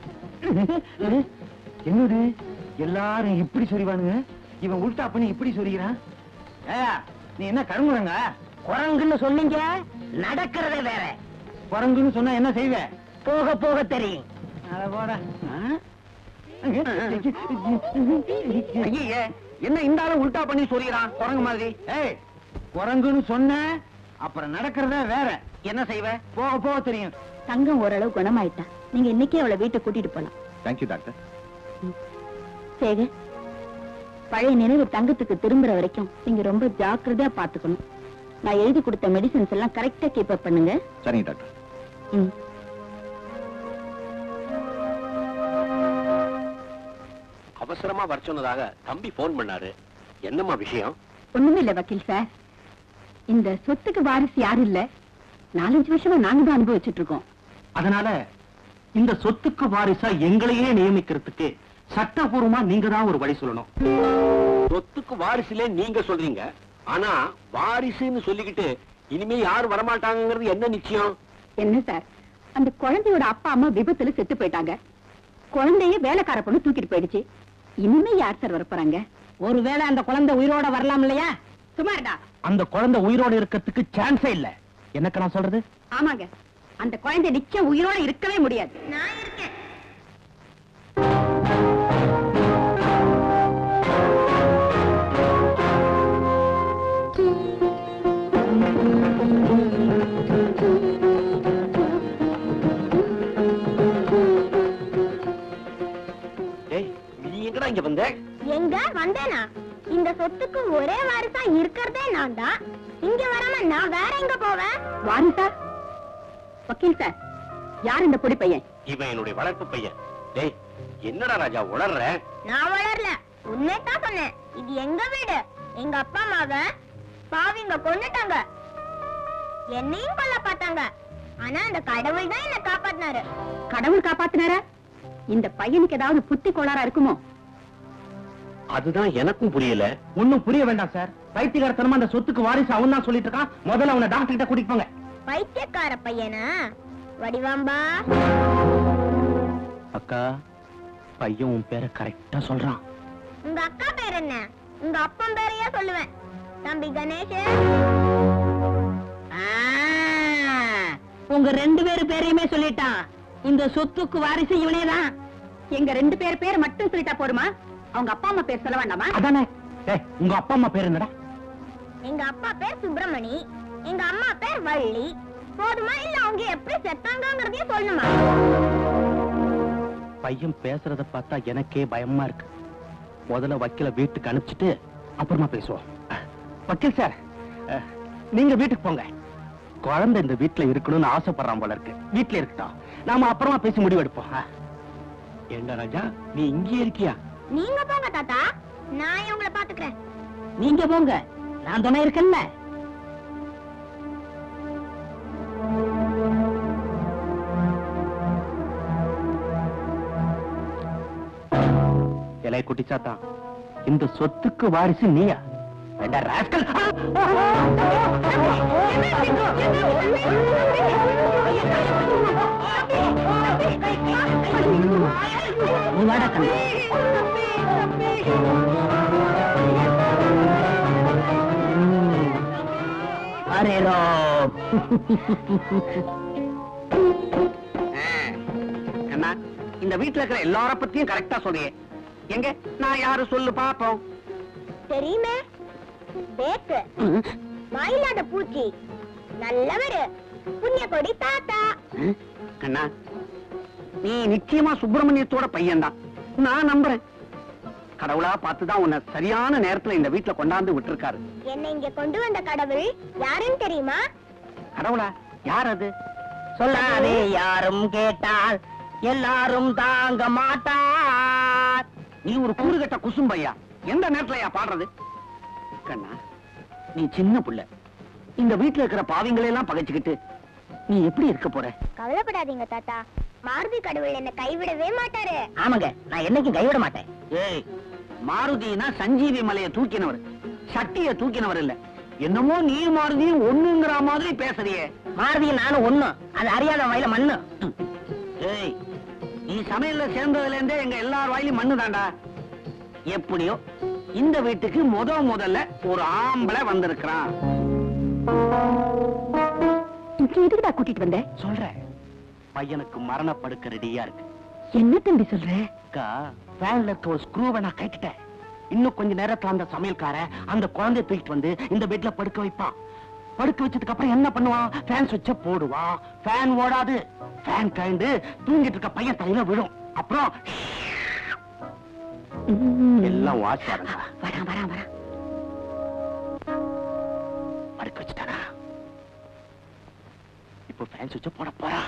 என்னது எல்லாரும் இப்படி சொரிவானுங்க இவன் உல்டா பண்ணி இப்படி சொரிகிறான் ஏயா நீ என்ன கருங்குறங்க குரங்குன்னு சொன்னீங்க நடக்கிறதே வேற குரங்குன்னு சொன்னா என்ன செய்வ போக போக தெரியும் அட போடா ஐயே என்ன இந்த ஆளு உல்டா பண்ணி சொல்லிக்கிறான் குரங்கு மாதிரி ஏய் குரங்குன்னு சொன்ன அப்புறம் நடக்கிறதே வேற என்ன செய்வ போக போக தெரியும் தங்கம் ஓரளவு குணமாயிட்டா நீங்க இன்னைக்கே அவளை வீட்டை கூட்டிட்டு போலாம் தேங்க்யூ டாக்டர் சேகர் பழைய நினைவு தங்கத்துக்கு திரும்புற வரைக்கும் நீங்க ரொம்ப ஜாக்கிரதையா பாத்துக்கணும் நான் எழுதி கொடுத்த மெடிசின்ஸ் எல்லாம் கரெக்டா கீப் அப் பண்ணுங்க சரிங்க டாக்டர் ம். அவசரமா வர சொன்னதாக தம்பி போன் பண்ணாரு என்னம்மா விஷயம் ஒண்ணுமே இல்ல வக்கீல் சார் இந்த சொத்துக்கு வாரிசு யாரும் இல்ல நாலஞ்சு வருஷமா நாங்க தான் அனுபவிச்சுட்டு இருக்கோம் அதனால இந்த சொத்துக்கு வாரிசா எங்களையே நியமிக்கிறதுக்கு சட்டபூர்வமா நீங்க தான் ஒரு வழி சொல்லணும் சொத்துக்கு வாரிசுலே நீங்க சொல்றீங்க ஆனா வாரிசுன்னு சொல்லிக்கிட்டு இனிமே யாரும் வரமாட்டாங்கிறது என்ன நிச்சயம் என்ன சார் அந்த குழந்தையோட அப்பா அம்மா விபத்துல செத்து போயிட்டாங்க குழந்தைய வேலைக்கார பொண்ணு தூக்கிட்டு போயிடுச்சு இனிமே யார் சார் வரப்போறாங்க ஒருவேளை அந்த குழந்தை உயிரோட வரலாம் இல்லையா சுமார்டா அந்த குழந்தை உயிரோட இருக்கிறதுக்கு சான்ஸே இல்ல என்னக்கு நான் சொல்றது ஆமாங்க அந்த குழந்தை நிச்சயம் உயிரோட இருக்கவே முடியாது நான் இருக்கேன் ஏய் நீ எங்கடா இங்க வந்த எங்க வந்தேனா இந்த சொத்துக்கு ஒரே வாரிசா இருக்கிறதே நான் தான் இங்க வராம நான் வேற எங்க போவேன் வாரிசா வக்கீல் சார் யார் இந்த பொடி பையன் இவன் என்னுடைய வளர்ப்பு பையன் டேய் என்னடா ராஜா உளர்ற நான் வளரல உன்னே தான் சொன்னேன் இது எங்க வீடு எங்க அப்பா அம்மாவ பாவிங்க கொன்னுட்டாங்க என்னையும் கொல்ல பார்த்தாங்க ஆனா அந்த கடவுள் தான் என்ன காப்பாத்தினாரு கடவுள் காப்பாத்தினாரா இந்த பையனுக்கு ஏதாவது புத்தி கோளாறா இருக்குமோ அதுதான் எனக்கும் புரியல ஒண்ணும் புரிய வேண்டாம் சார் பைத்தியகாரத்தனமா அந்த சொத்துக்கு வாரிசு அவன் தான் சொல்லிட்டு இருக்கான் முதல்ல அவனை டாக்டர் கிட்ட கூட்டிட்டு போங்க பைத்தியக்கார பையனா வடிவாம்பா அக்கா பையன் உன் பேரை கரெக்டா சொல்றான் உங்க அக்கா பேர் என்ன உங்க அப்பன் பேரையே சொல்லுவேன் தம்பி கணேஷ் ஆ, உங்க ரெண்டு பேரு பேரையுமே சொல்லிட்டான் இந்த சொத்துக்கு வாரிசு இவனேதான் எங்க ரெண்டு பேர் பேர் மட்டும் சொல்லிட்டா போருமா அவங்க அப்பா அம்மா பேர் சொல்ல வேண்டாமா அதானே டேய் உங்க அப்பா அம்மா பேர் என்னடா எங்க அப்பா பேர் சுப்பிரமணி எங்க அம்மா பேர் வள்ளி போதுமா இல்ல அவங்க எப்படி செத்தாங்கங்கறதையும் சொல்லணுமா பையன் பேசுறத பார்த்தா எனக்கே பயமா இருக்கு முதல்ல வக்கீல வீட்டுக்கு அனுப்பிச்சிட்டு அப்புறமா பேசுவோம் அஹ், வக்கீல் சார் அஹ், நீங்க வீட்டுக்கு போங்க குழந்தை இந்த வீட்டுல இருக்கணும்னு ஆசைப்படுறான் போல இருக்கு வீட்டுல இருக்கட்டும் நாம அப்புறமா பேசி முடிவெடுப்போம் அஹ். ஏண்டா ராஜா நீ இங்கே இருக்கியா நீங்க போங்க தாத்தா நான் இவங்களை பாத்துக்கிறேன் நீங்க போங்க நான் துணை இருக்கேன்ல இலை குட்டிச்சாத்தா இந்த சொத்துக்கு வாரிசு நீயா வேண்டா ராஸ்கல் நீ வாடா கண்ணு அரே ராம் என்ன இந்த வீட்டுல இருக்கிற எல்லார பத்தியும் கரெக்டா சொல்றியே எங்க நான் யாரு சொல்லு பாப்போம் தெரியுமே பேக்கு வாயில்லாத பூச்சி நல்லவரு புண்ணிய கொடி தாத்தா அண்ணா நீ நிச்சயமா சுப்பிரமணியத்தோட பையன்தான் நான் நம்புறேன் கடவுளா பார்த்துதான் உன்னை சரியான நேரத்துல இந்த வீட்டுல கொண்டாந்து விட்டுருக்காரு என்னை இங்க கொண்டு வந்த கடவுள் யாருன்னு தெரியுமா கடவுளா யார் அது சொல்லாதே யாரும் கேட்டால் எல்லாரும் தாங்க மாட்டார் நீ ஒரு கூறுகட்ட குசும்பையா எந்த நேரத்துலயா பாடுறது கண்ணா நீ சின்ன புள்ள இந்த வீட்டுல இருக்கிற பாவிங்களை எல்லாம் பகைச்சுக்கிட்டு நீ எப்படி இருக்க போற கவலைப்படாதீங்க தாத்தா மாருதி கடவுள் என்ன கைவிடவே மாட்டாரு ஆமாங்க நான் என்னைக்கும் கைவிட மாட்டேன் ஏய் மாருதினா சஞ்சீவி மலையை தூக்கினவர் சட்டிய தூக்கினவர் இல்ல என்னமோ நீ மாருதியும் ஒண்ணுங்கிற மாதிரி பேசுறியே மாருதியும் நானும் ஒண்ணும் அது அறியாத வயல மண்ணு ஏய் நீ சமையல்ல சேர்ந்ததுல இருந்தே எங்க எல்லார் வாயிலும் மண்ணு தாண்டா எப்படியோ இந்த வீட்டுக்கு முத முதல்ல ஒரு ஆம்பளை வந்திருக்கிறான் இங்க எதுக்குடா கூட்டிட்டு வந்த சொல்றேன் பையனுக்கு மரணப்படுக்க ரெடியா இருக்கு என்ன தம்பி சொல்ற அக்கா ஃபேன்ல இருக்க ஒரு ஸ்க்ரூவை நான் கட்டிட்டேன் இன்னும் கொஞ்ச நேரத்துல அந்த சமையல்கார அந்த குழந்தைய தூக்கிட்டு வந்து இந்த பெட்ல படுக்க வைப்பான் படுக்க வச்சதுக்கு அப்புறம் என்ன பண்ணுவான் ஃபேன் சுவிட்ச போடுவான் ஃபேன் ஓடாது ஃபேன் கழண்டு தூங்கிட்டு இருக்க பையன் தலையில விழும் அப்புறம் எல்லாம் வாட்ச் வரா வரான் வரான் வரான் படுக்க வச்சுட்டானா இப்போ ஃபேன் சுவிட்ச போட போறா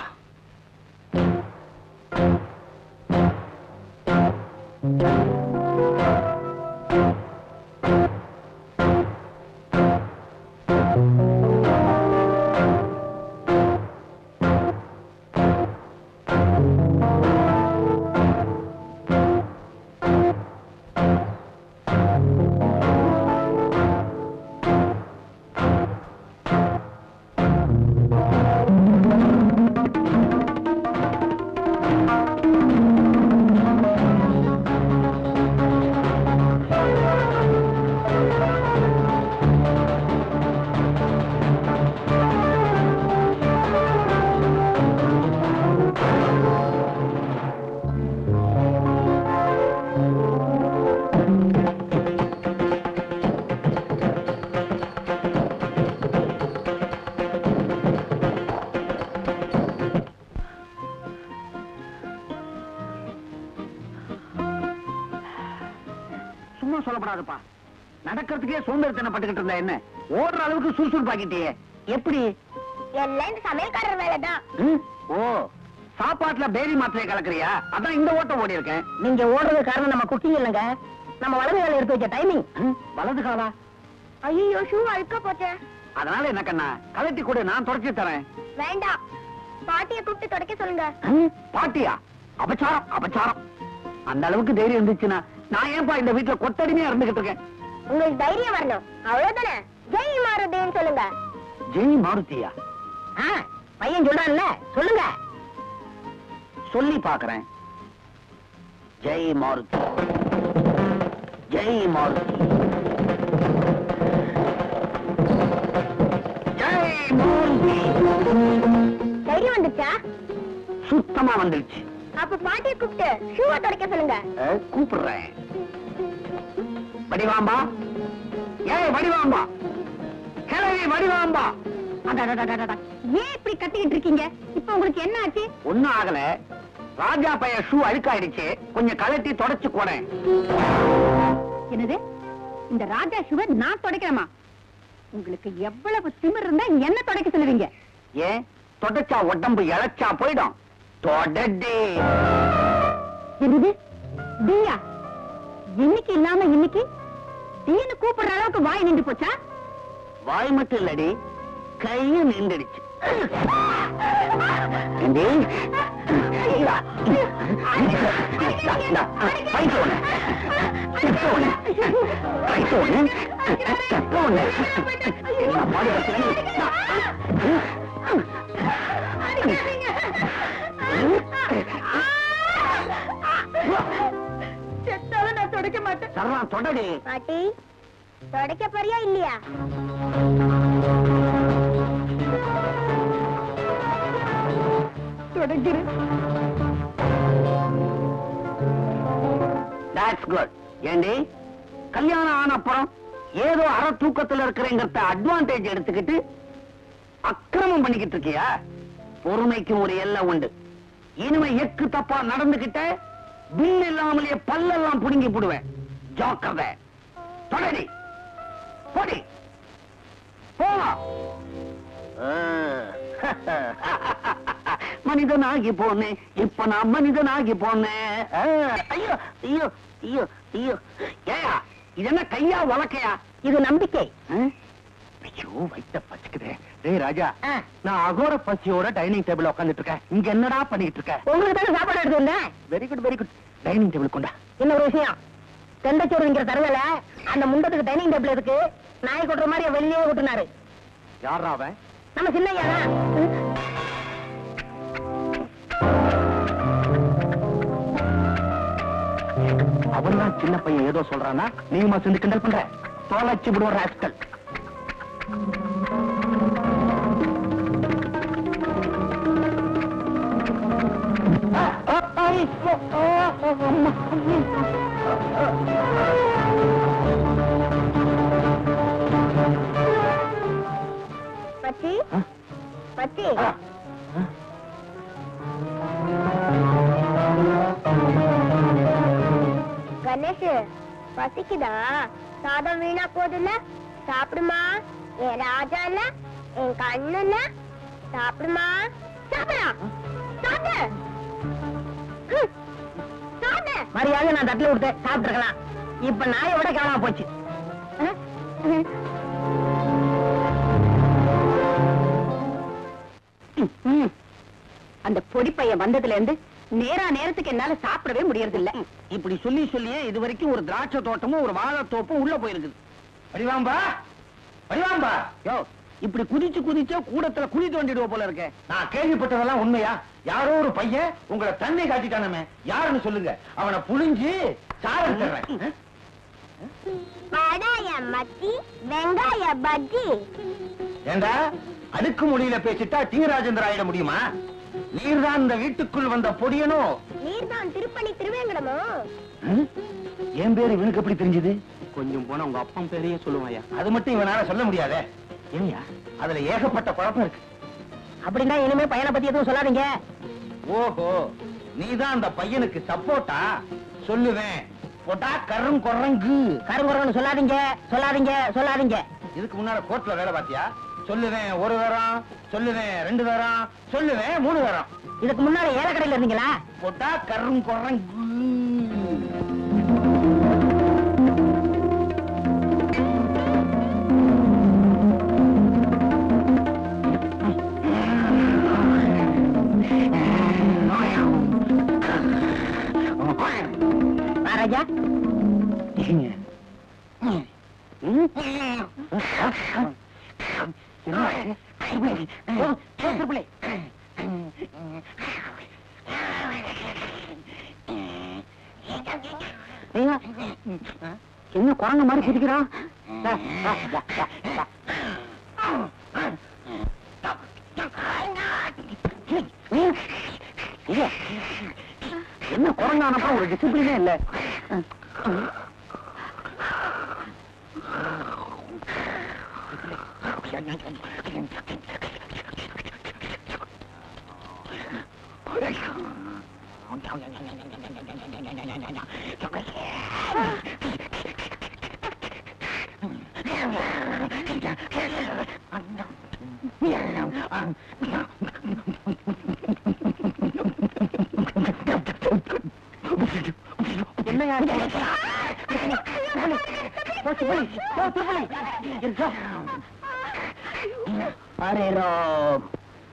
அதெல்லாம் சொல்லப்படாதுப்பா நடக்கிறதுக்கே சோம்பேறித்தனப்பட்டுக்கிட்டு இருந்தா என்ன ஓடுற அளவுக்கு சுறுசுறுப்பாக்கிட்டியே எப்படி எல்லாம் இந்த சமையல்காரர் வேலைதான் ம்? ஓ சாப்பாட்டுல பேரி மாத்திரையை கலக்குறியா அதான் இந்த ஓட்டம் ஓடி இருக்கேன் நீங்க ஓடுறது காரணம் நம்ம குக்கிங் இல்லைங்க நம்ம வலது கால எடுத்து வச்ச டைமிங் ம்? வலது காலா ஐயோ ஷூ அழுக்க போச்சே அதனால என்ன கண்ணா கலட்டி கொடு நான் தொடச்சி தரேன் வேண்டாம் பாட்டியை கூப்பிட்டு தொடக்க சொல்லுங்க ம்? பாட்டியா அபச்சாரம் அபச்சாரம் அந்த அளவுக்கு தைரியம் இருந்துச்சுன்னா நான் ஏன்பா இந்த வீட்டுல கொத்தடிமையா இருந்துகிட்டு இருக்கேன் உங்களுக்கு தைரியம் வரணும் அவ்வளவுதானே ஜெய் மாறுதேன்னு சொல்லுங்க ஜெய் மாருதியா ஆ, பையன் சொல்றான்ல சொல்லுங்க சொல்லி பாக்குறேன் ஜெய் மாருதி ஜெய் மாருதி ஜெய் மாருதி தைரியம் வந்துச்சா சுத்தமா வந்துருச்சு அப்ப பாட்டியை கூப்பிட்டு ஷூவை தொடக்க சொல்லுங்க அஹ், கூப்பிடுறேன் வடிவாம்பா ஏய் வடிவாம்பா கிளவி வடிவாம்பா அடடடடடட. ஏன் இப்படி கத்திக்கிட்டு இருக்கீங்க இப்ப உங்களுக்கு என்ன ஆச்சு ஒண்ணும் ஆகல ராஜா பைய ஷூ அழுக்காயிடுச்சு கொஞ்சம் கலட்டி தொடச்சு போனேன் என்னது இந்த ராஜா ஷுவை நான் தொடக்கிறேமா உங்களுக்கு எவ்வளவு திமிர் இருந்தா என்ன தொடக்க சொல்லுவீங்க ஏன் தொடச்சா உடம்பு இழைச்சா போயிடும் தொடடே என்னது தீயா இன்னைக்கு இல்லாம இன்னைக்கு தீன்னு கூப்பிடுற அளவுக்கு வாய் நின்று போச்சா வாய் மட்டும் இல்லடி கையும் நின்றுடுச்சு ஏண்டி? இந்தா, இந்தா, இந்தா, பைசா ஒண்ணு. செத்த ஒண்ணு. பைசா ஒண்ணு. செத்த ஒண்ணு. என்ன பாடுபடுத்துற நீ? இந்தா. செத்தாலும் நான் தொடக்க மாட்டேன் சரவணா, தொடடி பாட்டி தொடக்க போறியா இல்லையா தொடக்கிறேன் That's good. ஏண்டி கல்யாணம் ஆன அப்புறம் ஏதோ அற தூக்கத்துல இருக்கிறேங்கிறத அட்வான்டேஜ் எடுத்துக்கிட்டு அக்கிரமம் பண்ணிக்கிட்டு இருக்கியா பொறுமைக்கு ஒரு எல்லை உண்டு இனிமே எக்கு தப்பா நடந்துகிட்ட பில் இல்லாமலேயே பல்லெல்லாம் புடுங்கி போடுவேன் ஜாக்கிரதை தொடடி போடி போலாம் மனிதனாகி போனேன் இப்ப நான் மனிதனாகி போனேன் ஆ, ஐயோ ஐயோ ஐயோ ஐயோ ஏயா இது என்ன கையா உலக்கையா இது நம்பிக்கை ஆ? ஐயோ வயித்த பச்சுக்குதே டேய் ராஜா நான் அகோர பசியோட டைனிங் டேபிள் உட்காந்துட்டு இருக்கேன் இங்க என்னடா பண்ணிட்டு இருக்க உங்களுக்கு தானே சாப்பாடு எடுத்து வந்தேன் very good very good dining table கொண்டா இன்னொரு விஷயம் தெண்டச்சோறுங்கிற தருவல அந்த முண்டத்துக்கு டைனிங் டேபிள் இருக்கு நாய் கொட்டுற மாதிரி வெளியே கொட்டினாரு யாரா அவன் நம்ம சின்னையா தான் அவன் தான் சின்ன பையன் ஏதோ சொல்றானா நீயுமா சேர்ந்து கிண்டல் பண்ற தோலைச்சு விடுவார் ராஸ்கல் பச்சி பச்சி கணேஷ் பசிக்குதா சாதம் வீணா போதுல்ல சாப்பிடுமா என் ராஜா இல்ல என் கண்ணு இல்ல சாப்பிடுமா சாப்பிடா சாப்பிடு ஹம். சாப்பிடு மரியாதை நான் தட்டுல கொடுத்தேன் சாப்பிட்டுருக்கலாம் இப்ப நாயோட காணாம போச்சு ம். அந்த பொடி பையன் வந்ததுல இருந்து நேரா நேரத்துக்கு என்னால சாப்பிடவே முடியறது இல்ல இப்படி சொல்லி சொல்லியே இது வரைக்கும் ஒரு திராட்சை தோட்டமும் ஒரு வாழைத்தோப்பும் உள்ள போயிருக்குது வடிவாம்பா வடிவாம்பா யோ இப்படி குதிச்சு குதிச்சா கூடத்துல குழி தோண்டிடுவ போல இருக்கே நான் கேள்விப்பட்டதெல்லாம் உண்மையா யாரோ ஒரு பையன் உங்களை தன்னை காட்டிட்டானமே யாருன்னு சொல்லுங்க அவனை புழிஞ்சு சாரம் தர்றேன் வடாய மத்தி வெங்காய பஜ்ஜி ஏண்டா அடுக்கு மொழியில பேசிட்டா டி ராஜேந்திர ஆயிட முடியுமா நீர்தான் இந்த வீட்டுக்குள் வந்த பொடியனோ நீர்தான் திருப்பணி திருவேங்கடமோ ம்? என் பேரு இவனுக்கு எப்படி தெரிஞ்சது கொஞ்சம் போன உங்க அப்பன் பேரையே சொல்லுவாயா அது மட்டும் இவனால சொல்ல முடியாதே ஏன்யா அதுல ஏகப்பட்ட குழப்பம் இருக்கு அப்படின்னா இனிமே பையனை பத்தி எதுவும் சொல்லாதீங்க ஓஹோ நீதான் அந்த பையனுக்கு சப்போர்ட்டா சொல்லுவேன் போட்டா கரும் குரங்கு கருங்குறன்னு சொல்லாதீங்க சொல்லாதீங்க சொல்லாதீங்க இதுக்கு முன்னால கோர்ட்ல வேலை பாத்தியா சொல்லுவேன் ஒரு தரம் சொல்லுவேன் ரெண்டு தரம் சொல்லுவேன் மூணு தரம் இதுக்கு முன்னால ஏலக்கடையில இருந்தீங்களா போட்டா கரும் குரங்கு வா ராஜா என்ன குரங்க மாதிரி குதிக்கிறான் வா, வா, வா, வா, வா. இல்ல. என்ன குரங்கானப்பா ஒரு டிசிப்ளினே இல்ல என்னையா அரே ராம்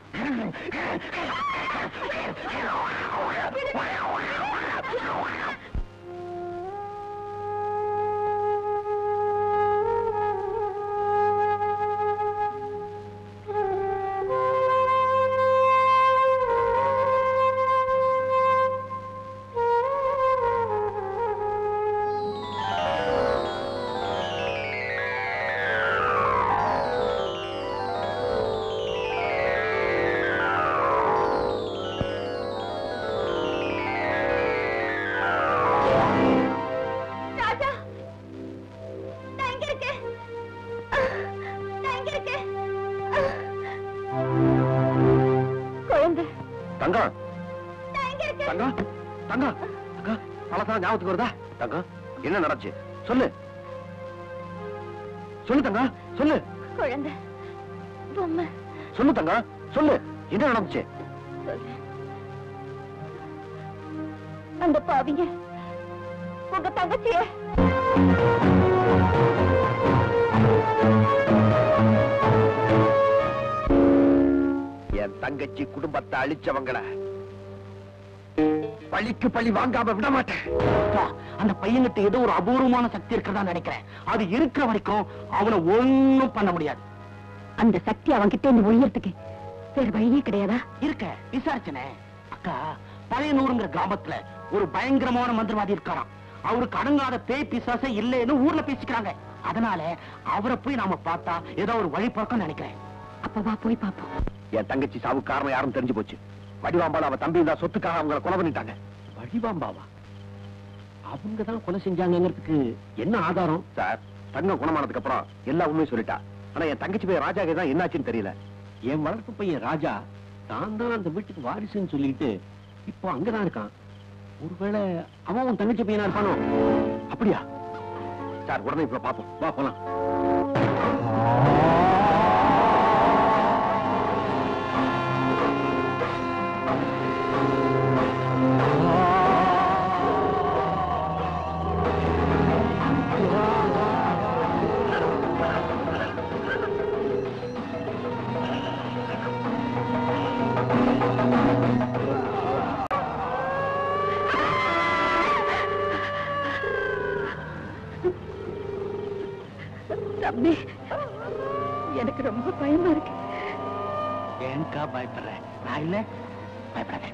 ராஜா நான் இங்க இருக்கேன் நான் இங்க இருக்கேன் குழந்தை தங்கம் நான் இங்க இருக்கேன் தங்கம் தங்கம் தங்கம் பழசா ஞாபகத்துக்கு வருதா தங்கம் என்ன நடந்துச்சு சொல்லு சொல்லு தங்கம் சொல்லு குழந்தை பொம்மை சொல்லு தங்கம் சொல்லு என்ன நடந்துச்சு சொல்றேன். அந்த பாவிங்க உங்க தங்கச்சிய என் தங்கச்சி குடும்பத்தை அழிச்சவங்கள பழிக்கு பழி வாங்காம விட மாட்டேன் அப்பா, அந்த பையன்கிட்ட ஏதோ ஒரு அபூர்வமான சக்தி இருக்கிறதா நினைக்கிறேன் அது இருக்கிற வரைக்கும் அவனை ஒண்ணும் பண்ண முடியாது அந்த சக்தி அவன் கிட்ட இருந்து ஒழியறதுக்கு வேற வழியே கிடையாதா இருக்க விசாரிச்சனே அக்கா பழையனூருங்கிற கிராமத்துல ஒரு பயங்கரமான மந்திரவாதி இருக்காராம் அவருக்கு அடங்காத பேய் பிசாசே இல்லைன்னு ஊர்ல பேசிக்கிறாங்க அதனால அவரை போய் நாம பார்த்தா ஏதோ ஒரு வழி பழக்கம் நினைக்கிறேன் அப்ப வா போய் பாப்போம் என் தங்கச்சி சாவு காரணம் யாரும் தெரிஞ்சு போச்சு வடிவாம்பால அவ தம்பி இருந்தா சொத்துக்காக அவங்கள கொலை பண்ணிட்டாங்க வழிபாம்பாவா அவங்க தான் கொலை செஞ்சாங்கிறதுக்கு என்ன ஆதாரம் சார் தங்கம் குணமானதுக்கு அப்புறம் எல்லா உண்மையும் சொல்லிட்டா ஆனா என் தங்கச்சி போய் ராஜாக்கு தான் என்னாச்சுன்னு தெரியல என் வளர்ப்பு பையன் ராஜா தான் தான் அந்த வீட்டுக்கு வாரிசுன்னு சொல்லிட்டு இப்போ அங்கதான் இருக்கான் ஒருவேளை அவன் உன் தங்கச்சி பையனா இருப்பானோ அப்படியா சார் உடனே இப்ப பாப்போம் வா போலாம் தம்பி எனக்கு ரொம்ப பயமா இருக்கு ஏன்க்கா பயப்படுற நான் இல்ல பயப்படாத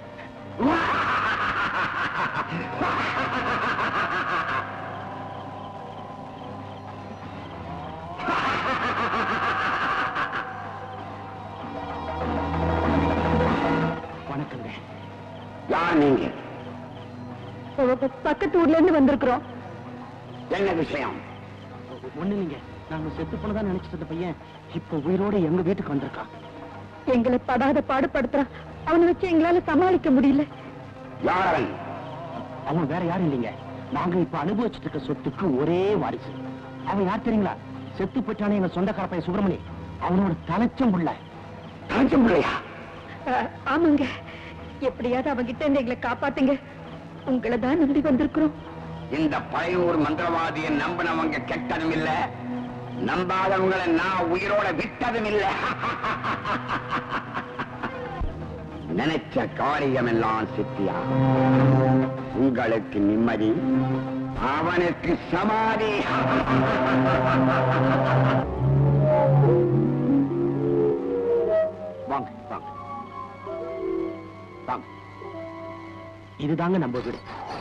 வணக்கங்க யார் நீங்க உங்க பக்கத்து ஊர்ல இருந்து வந்திருக்கிறோம் என்ன விஷயம் ஒண்ணு நீங்க நாங்க செத்து போனதா நினைச்சிட்டு இருந்த பையன் இப்போ உயிரோட எங்க வீட்டுக்கு வந்திருக்கான் எங்களை படாத பாடுபடுத்துறான் அவனை வச்சு எங்களால சமாளிக்க முடியல யார் அவன் அவன் வேற யாரும் இல்லைங்க நாங்க இப்ப அனுபவிச்சுட்டு இருக்க சொத்துக்கு ஒரே வாரிசு அவன் யார் தெரியுங்களா செத்து போயிட்டானே எங்க சொந்தக்கார பையன் சுப்பிரமணி அவனோட தலைச்சம் புள்ள தலைச்சம் பிள்ளையா ஆமாங்க எப்படியாவது அவங்கிட்ட இருந்து எங்களை காப்பாத்துங்க உங்களை தான் நம்பி வந்திருக்கிறோம் இந்த பழையூர் மந்திரவாதியை நம்பினவங்க கெட்டதும் இல்ல நம்பாதவங்களை நான் உயிரோட விட்டதும் இல்ல நினைச்ச காரியம் எல்லாம் சித்தியா உங்களுக்கு நிம்மதி அவனுக்கு சமாதி வாங்க வாங்க வாங்க இதுதாங்க நம்ம வீடு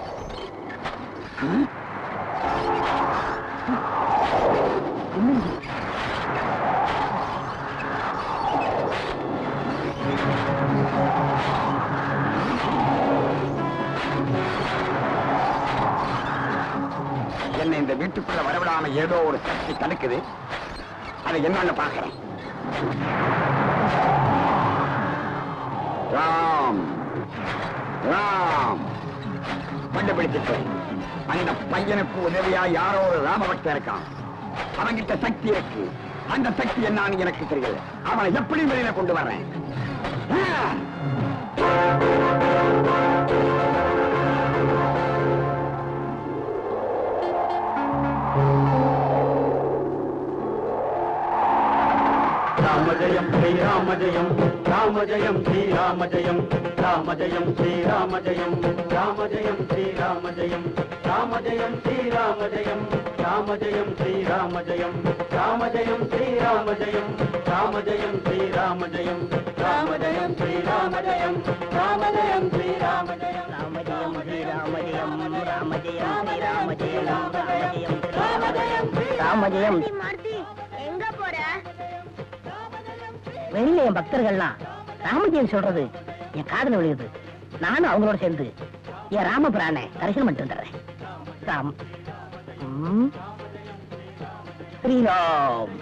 என்னை இந்த வீட்டுக்குள்ள வரவிடாம ஏதோ ஒரு சக்தி தடுக்குது அதை என்னன்னு பாக்குறேன் ராம் ராம் கண்டுபிடிச்சிட்டேன் அந்த பையனுக்கு உதவியா யாரோ ஒரு ராமபக்தன் இருக்கான் அவன்கிட்ட சக்தி இருக்கு அந்த சக்தி என்னன்னு எனக்கு தெரியல அவனை எப்படி வெளியில கொண்டு வர்றேன் ஆ! రామజయం శ్రీరామజయం రామజయం శ్రీరామజయం రామజయం శ్రీరామజయం రామజయం శ్రీరామజయం రామజయం శ్రీరామజయం రామజయం శ్రీరామజయం రామజయం శ్రీరామజయం రామజయం శ్రీరామజయం రామజయం శ్రీరామజయం రామజయం శ్రీరామజయం ராமஜயம் ஸ்ரீராமஜயம் ராமஜயம் ஸ்ரீராமஜயம் ராமஜயம் ராமஜயம் எங்க போற வெளியில என் பக்தர்கள்லாம் ராமஜெயம் சொல்றது என் காதுல விழுகுது நானும் அவங்களோட சேர்ந்து என் ராமபிரானை தரிசனம் பண்ணிட்டு வந்துடுறேன் ராம் ம். ஸ்ரீராம்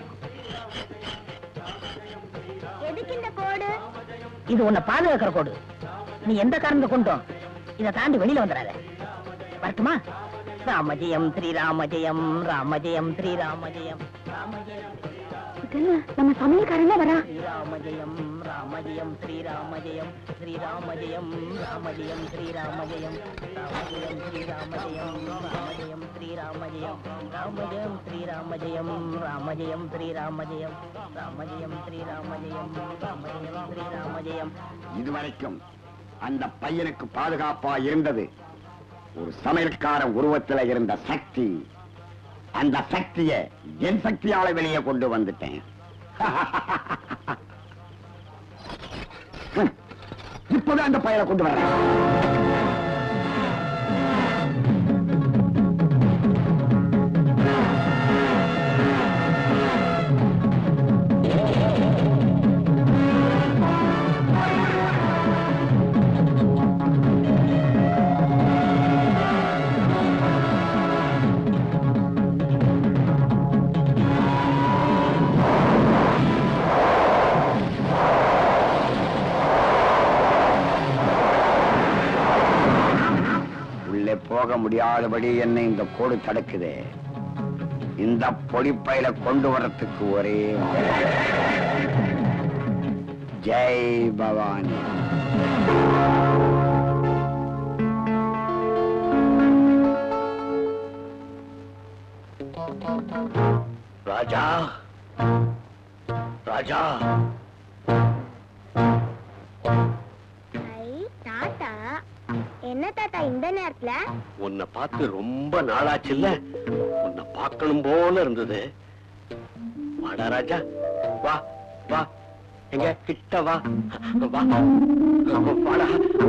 எதுக்கு இந்த கோடு இது உன்னை பாதுகாக்கிற கோடு நீ எந்த காரணத்தை கொண்டும் இதை தாண்டி வெளியில வந்துடாத வரட்டுமா ராமஜெயம் ஸ்ரீராமஜெயம் ராமஜெயம் ஸ்ரீராமஜெயம் ராமஜெயம் நம்ம சமையல்காரன் வரா ஸ்ரீராமஜெயம் ராமஜெயம் ஸ்ரீராமஜெயம் ஸ்ரீராமஜெயம் ராமஜெயம் ஸ்ரீராமஜெயம் ராமஜெயம் ஸ்ரீராமஜெயம் ராமஜெயம் ஸ்ரீராமஜெயம் ராமஜெயம் ஸ்ரீராமஜெயம் ராமஜெயம் ஸ்ரீராமஜெயம் ராமஜெயம் ஸ்ரீராமஜெயம் ராமஜெயம் ஸ்ரீராமஜெயம் இதுவரைக்கும் அந்த பையனுக்கு பாதுகாப்பா இருந்தது ஒரு சமையல்கார உருவத்துல இருந்த சக்தி அந்த சக்தியை என் சக்தியால வெளியே கொண்டு வந்துட்டேன் இப்போதான் அந்த பையனை கொண்டு வரேன் உள்ளே போக முடியாதபடி என்னை இந்த கோடு தடுக்குது இந்த பொடிப்பையில கொண்டு வரத்துக்கு ஒரே வழி. ஜெய் பவானி ராஜா ராஜா ஐ தாத்தா என்ன தாத்தா இந்த நேரத்துல உன்னை பார்த்து ரொம்ப நாளாச்சுல்ல உன்னை பார்க்கணும் போல இருந்தது வாடா ராஜா வா வா எங்க கிட்ட வா வா ஆமா, வாடா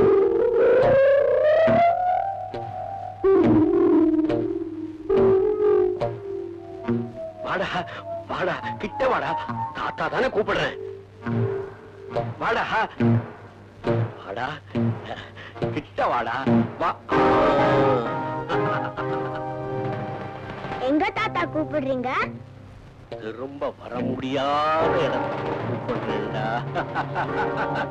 வாடா வாடா கிட்ட வாடா தாத்தா தானே கூப்பிடுறேன் வாடா வாடா கிட்ட வாடா வா எங்க தாத்தா கூப்பிடுறீங்க திரும்ப வர முடியாத இடத்துக்கு கூப்பிடுறேன்டா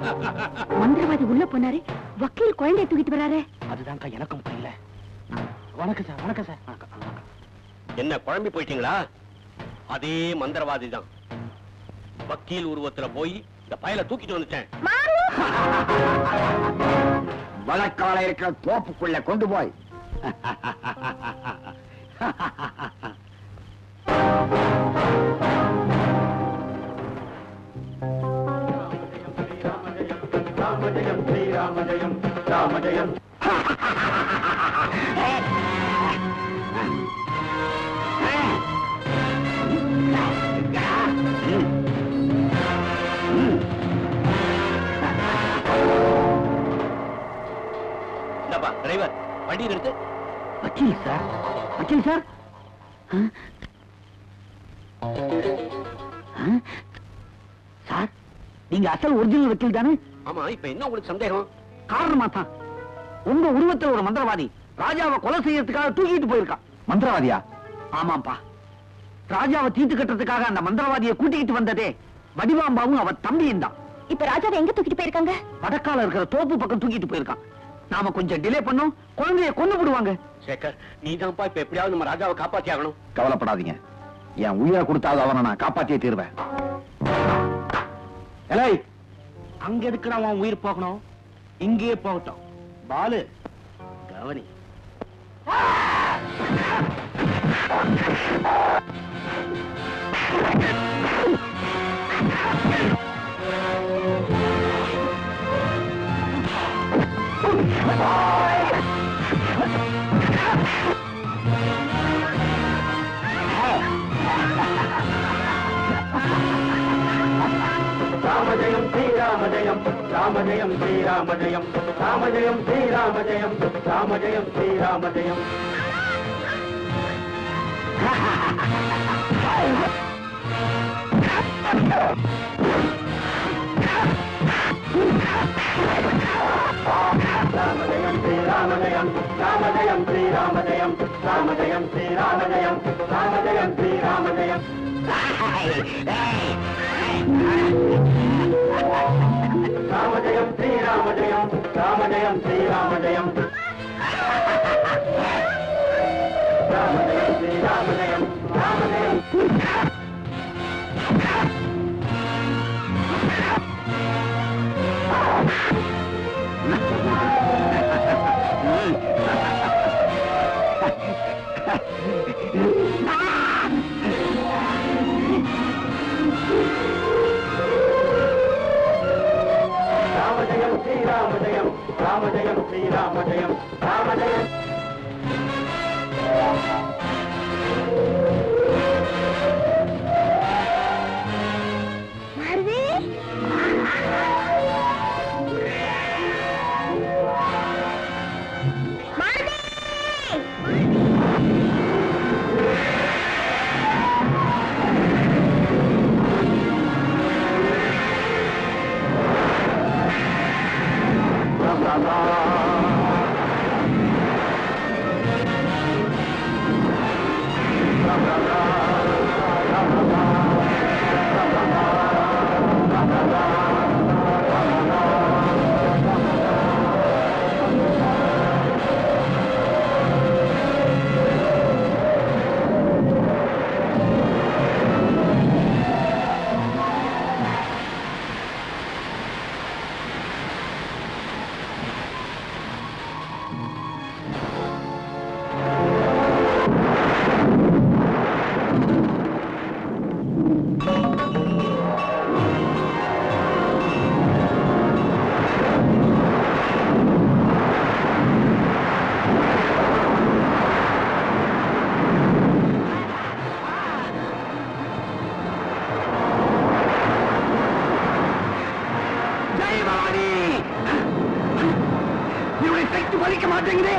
மந்திரவாதி உள்ள போனாரு வக்கீல் குழந்தைய தூக்கிட்டு வராரு அதுதான்க்கா எனக்கும் புரியல வணக்கம் சார் வணக்கம் சார் என்ன குழம்பி போயிட்டீங்களா அதே மந்திரவாதி தான் வக்கீல் உருவத்துல போய் இந்த பயலை தூக்கிட்டு வந்துட்டேன் வழக்கால இருக்கிற தோப்புக்குள்ள கொண்டு போய் ராமஜயம் ஸ்ரீராமஜயம் ராமஜயம் இந்தாப்பா டிரைவர் வண்டி நிறுத்து வக்கீல் சார் வக்கீல் சார் சார் நீங்க அசல் ஒரிஜினல் வக்கீல் தானே ஆமா இப்ப என்ன உங்களுக்கு சந்தேகம் காரணமா தான் உங்க உருவத்துல ஒரு மந்திரவாதி ராஜாவை கொலை செய்யறதுக்காக தூக்கிட்டு போயிருக்கான் மந்திரவாதியா ஆமாப்பா ராஜாவை தீர்த்து கட்டுறதுக்காக அந்த மந்திரவாதியை கூட்டிக்கிட்டு வந்ததே வடிவாம்பாவும் அவ தம்பியும் தான் இப்ப ராஜாவை எங்க தூக்கிட்டு போயிருக்காங்க வடக்கால இருக்கிற தோப்பு பக்கம் தூக்கிட்டு போயிருக்கான் நாம கொஞ்சம் டிலே பண்ணோம் குழந்தைய கொண்டு விடுவாங்க சேகர் நீ தான்ப்பா இப்ப எப்படியாவது நம்ம ராஜாவை காப்பாத்தி ஆகணும் கவலைப்படாதீங்க என் உயிரை கொடுத்தாவது அவனை நான் காப்பாத்தியே தீருவேன் எலை அங்க எதுக்குடா உன் உயிர் போகணும் இங்கேயே போகட்டும் பாலு கவனி ராமஜயம் ஸ்ரீராமஜயம் ராமஜயம் ஸ்ரீராமஜயம் ராமஜயம் ஸ்ரீராமஜயம் ராமஜயம் ஸ்ரீராமஜயம் ராமஜயம் ஸ்ரீராமஜயம் ராமஜயம் ஸ்ரீராமஜயம் ராமஜயம் ஸ்ரீராமஜயம் ராமஜயம் ஸ்ரீராமஜயம் ராமஜயம் ஸ்ரீராமஜயம் ராமஜயம் ஸ்ரீராமஜயம் ராமஜயம் ஸ்ரீராமஜயம் ராமஜயம் ராமஜயம் ஸ்ரீராமஜயம் ராமஜயம் ஸ்ரீராமஜயம் ராமஜயம் ஜெயபவானி இவனை சைத்து பலிக்க மாட்டேங்குதே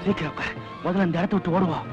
சீக்கிரம் உட்கார் முதல்ல இந்த இடத்த விட்டு ஓடுவோம்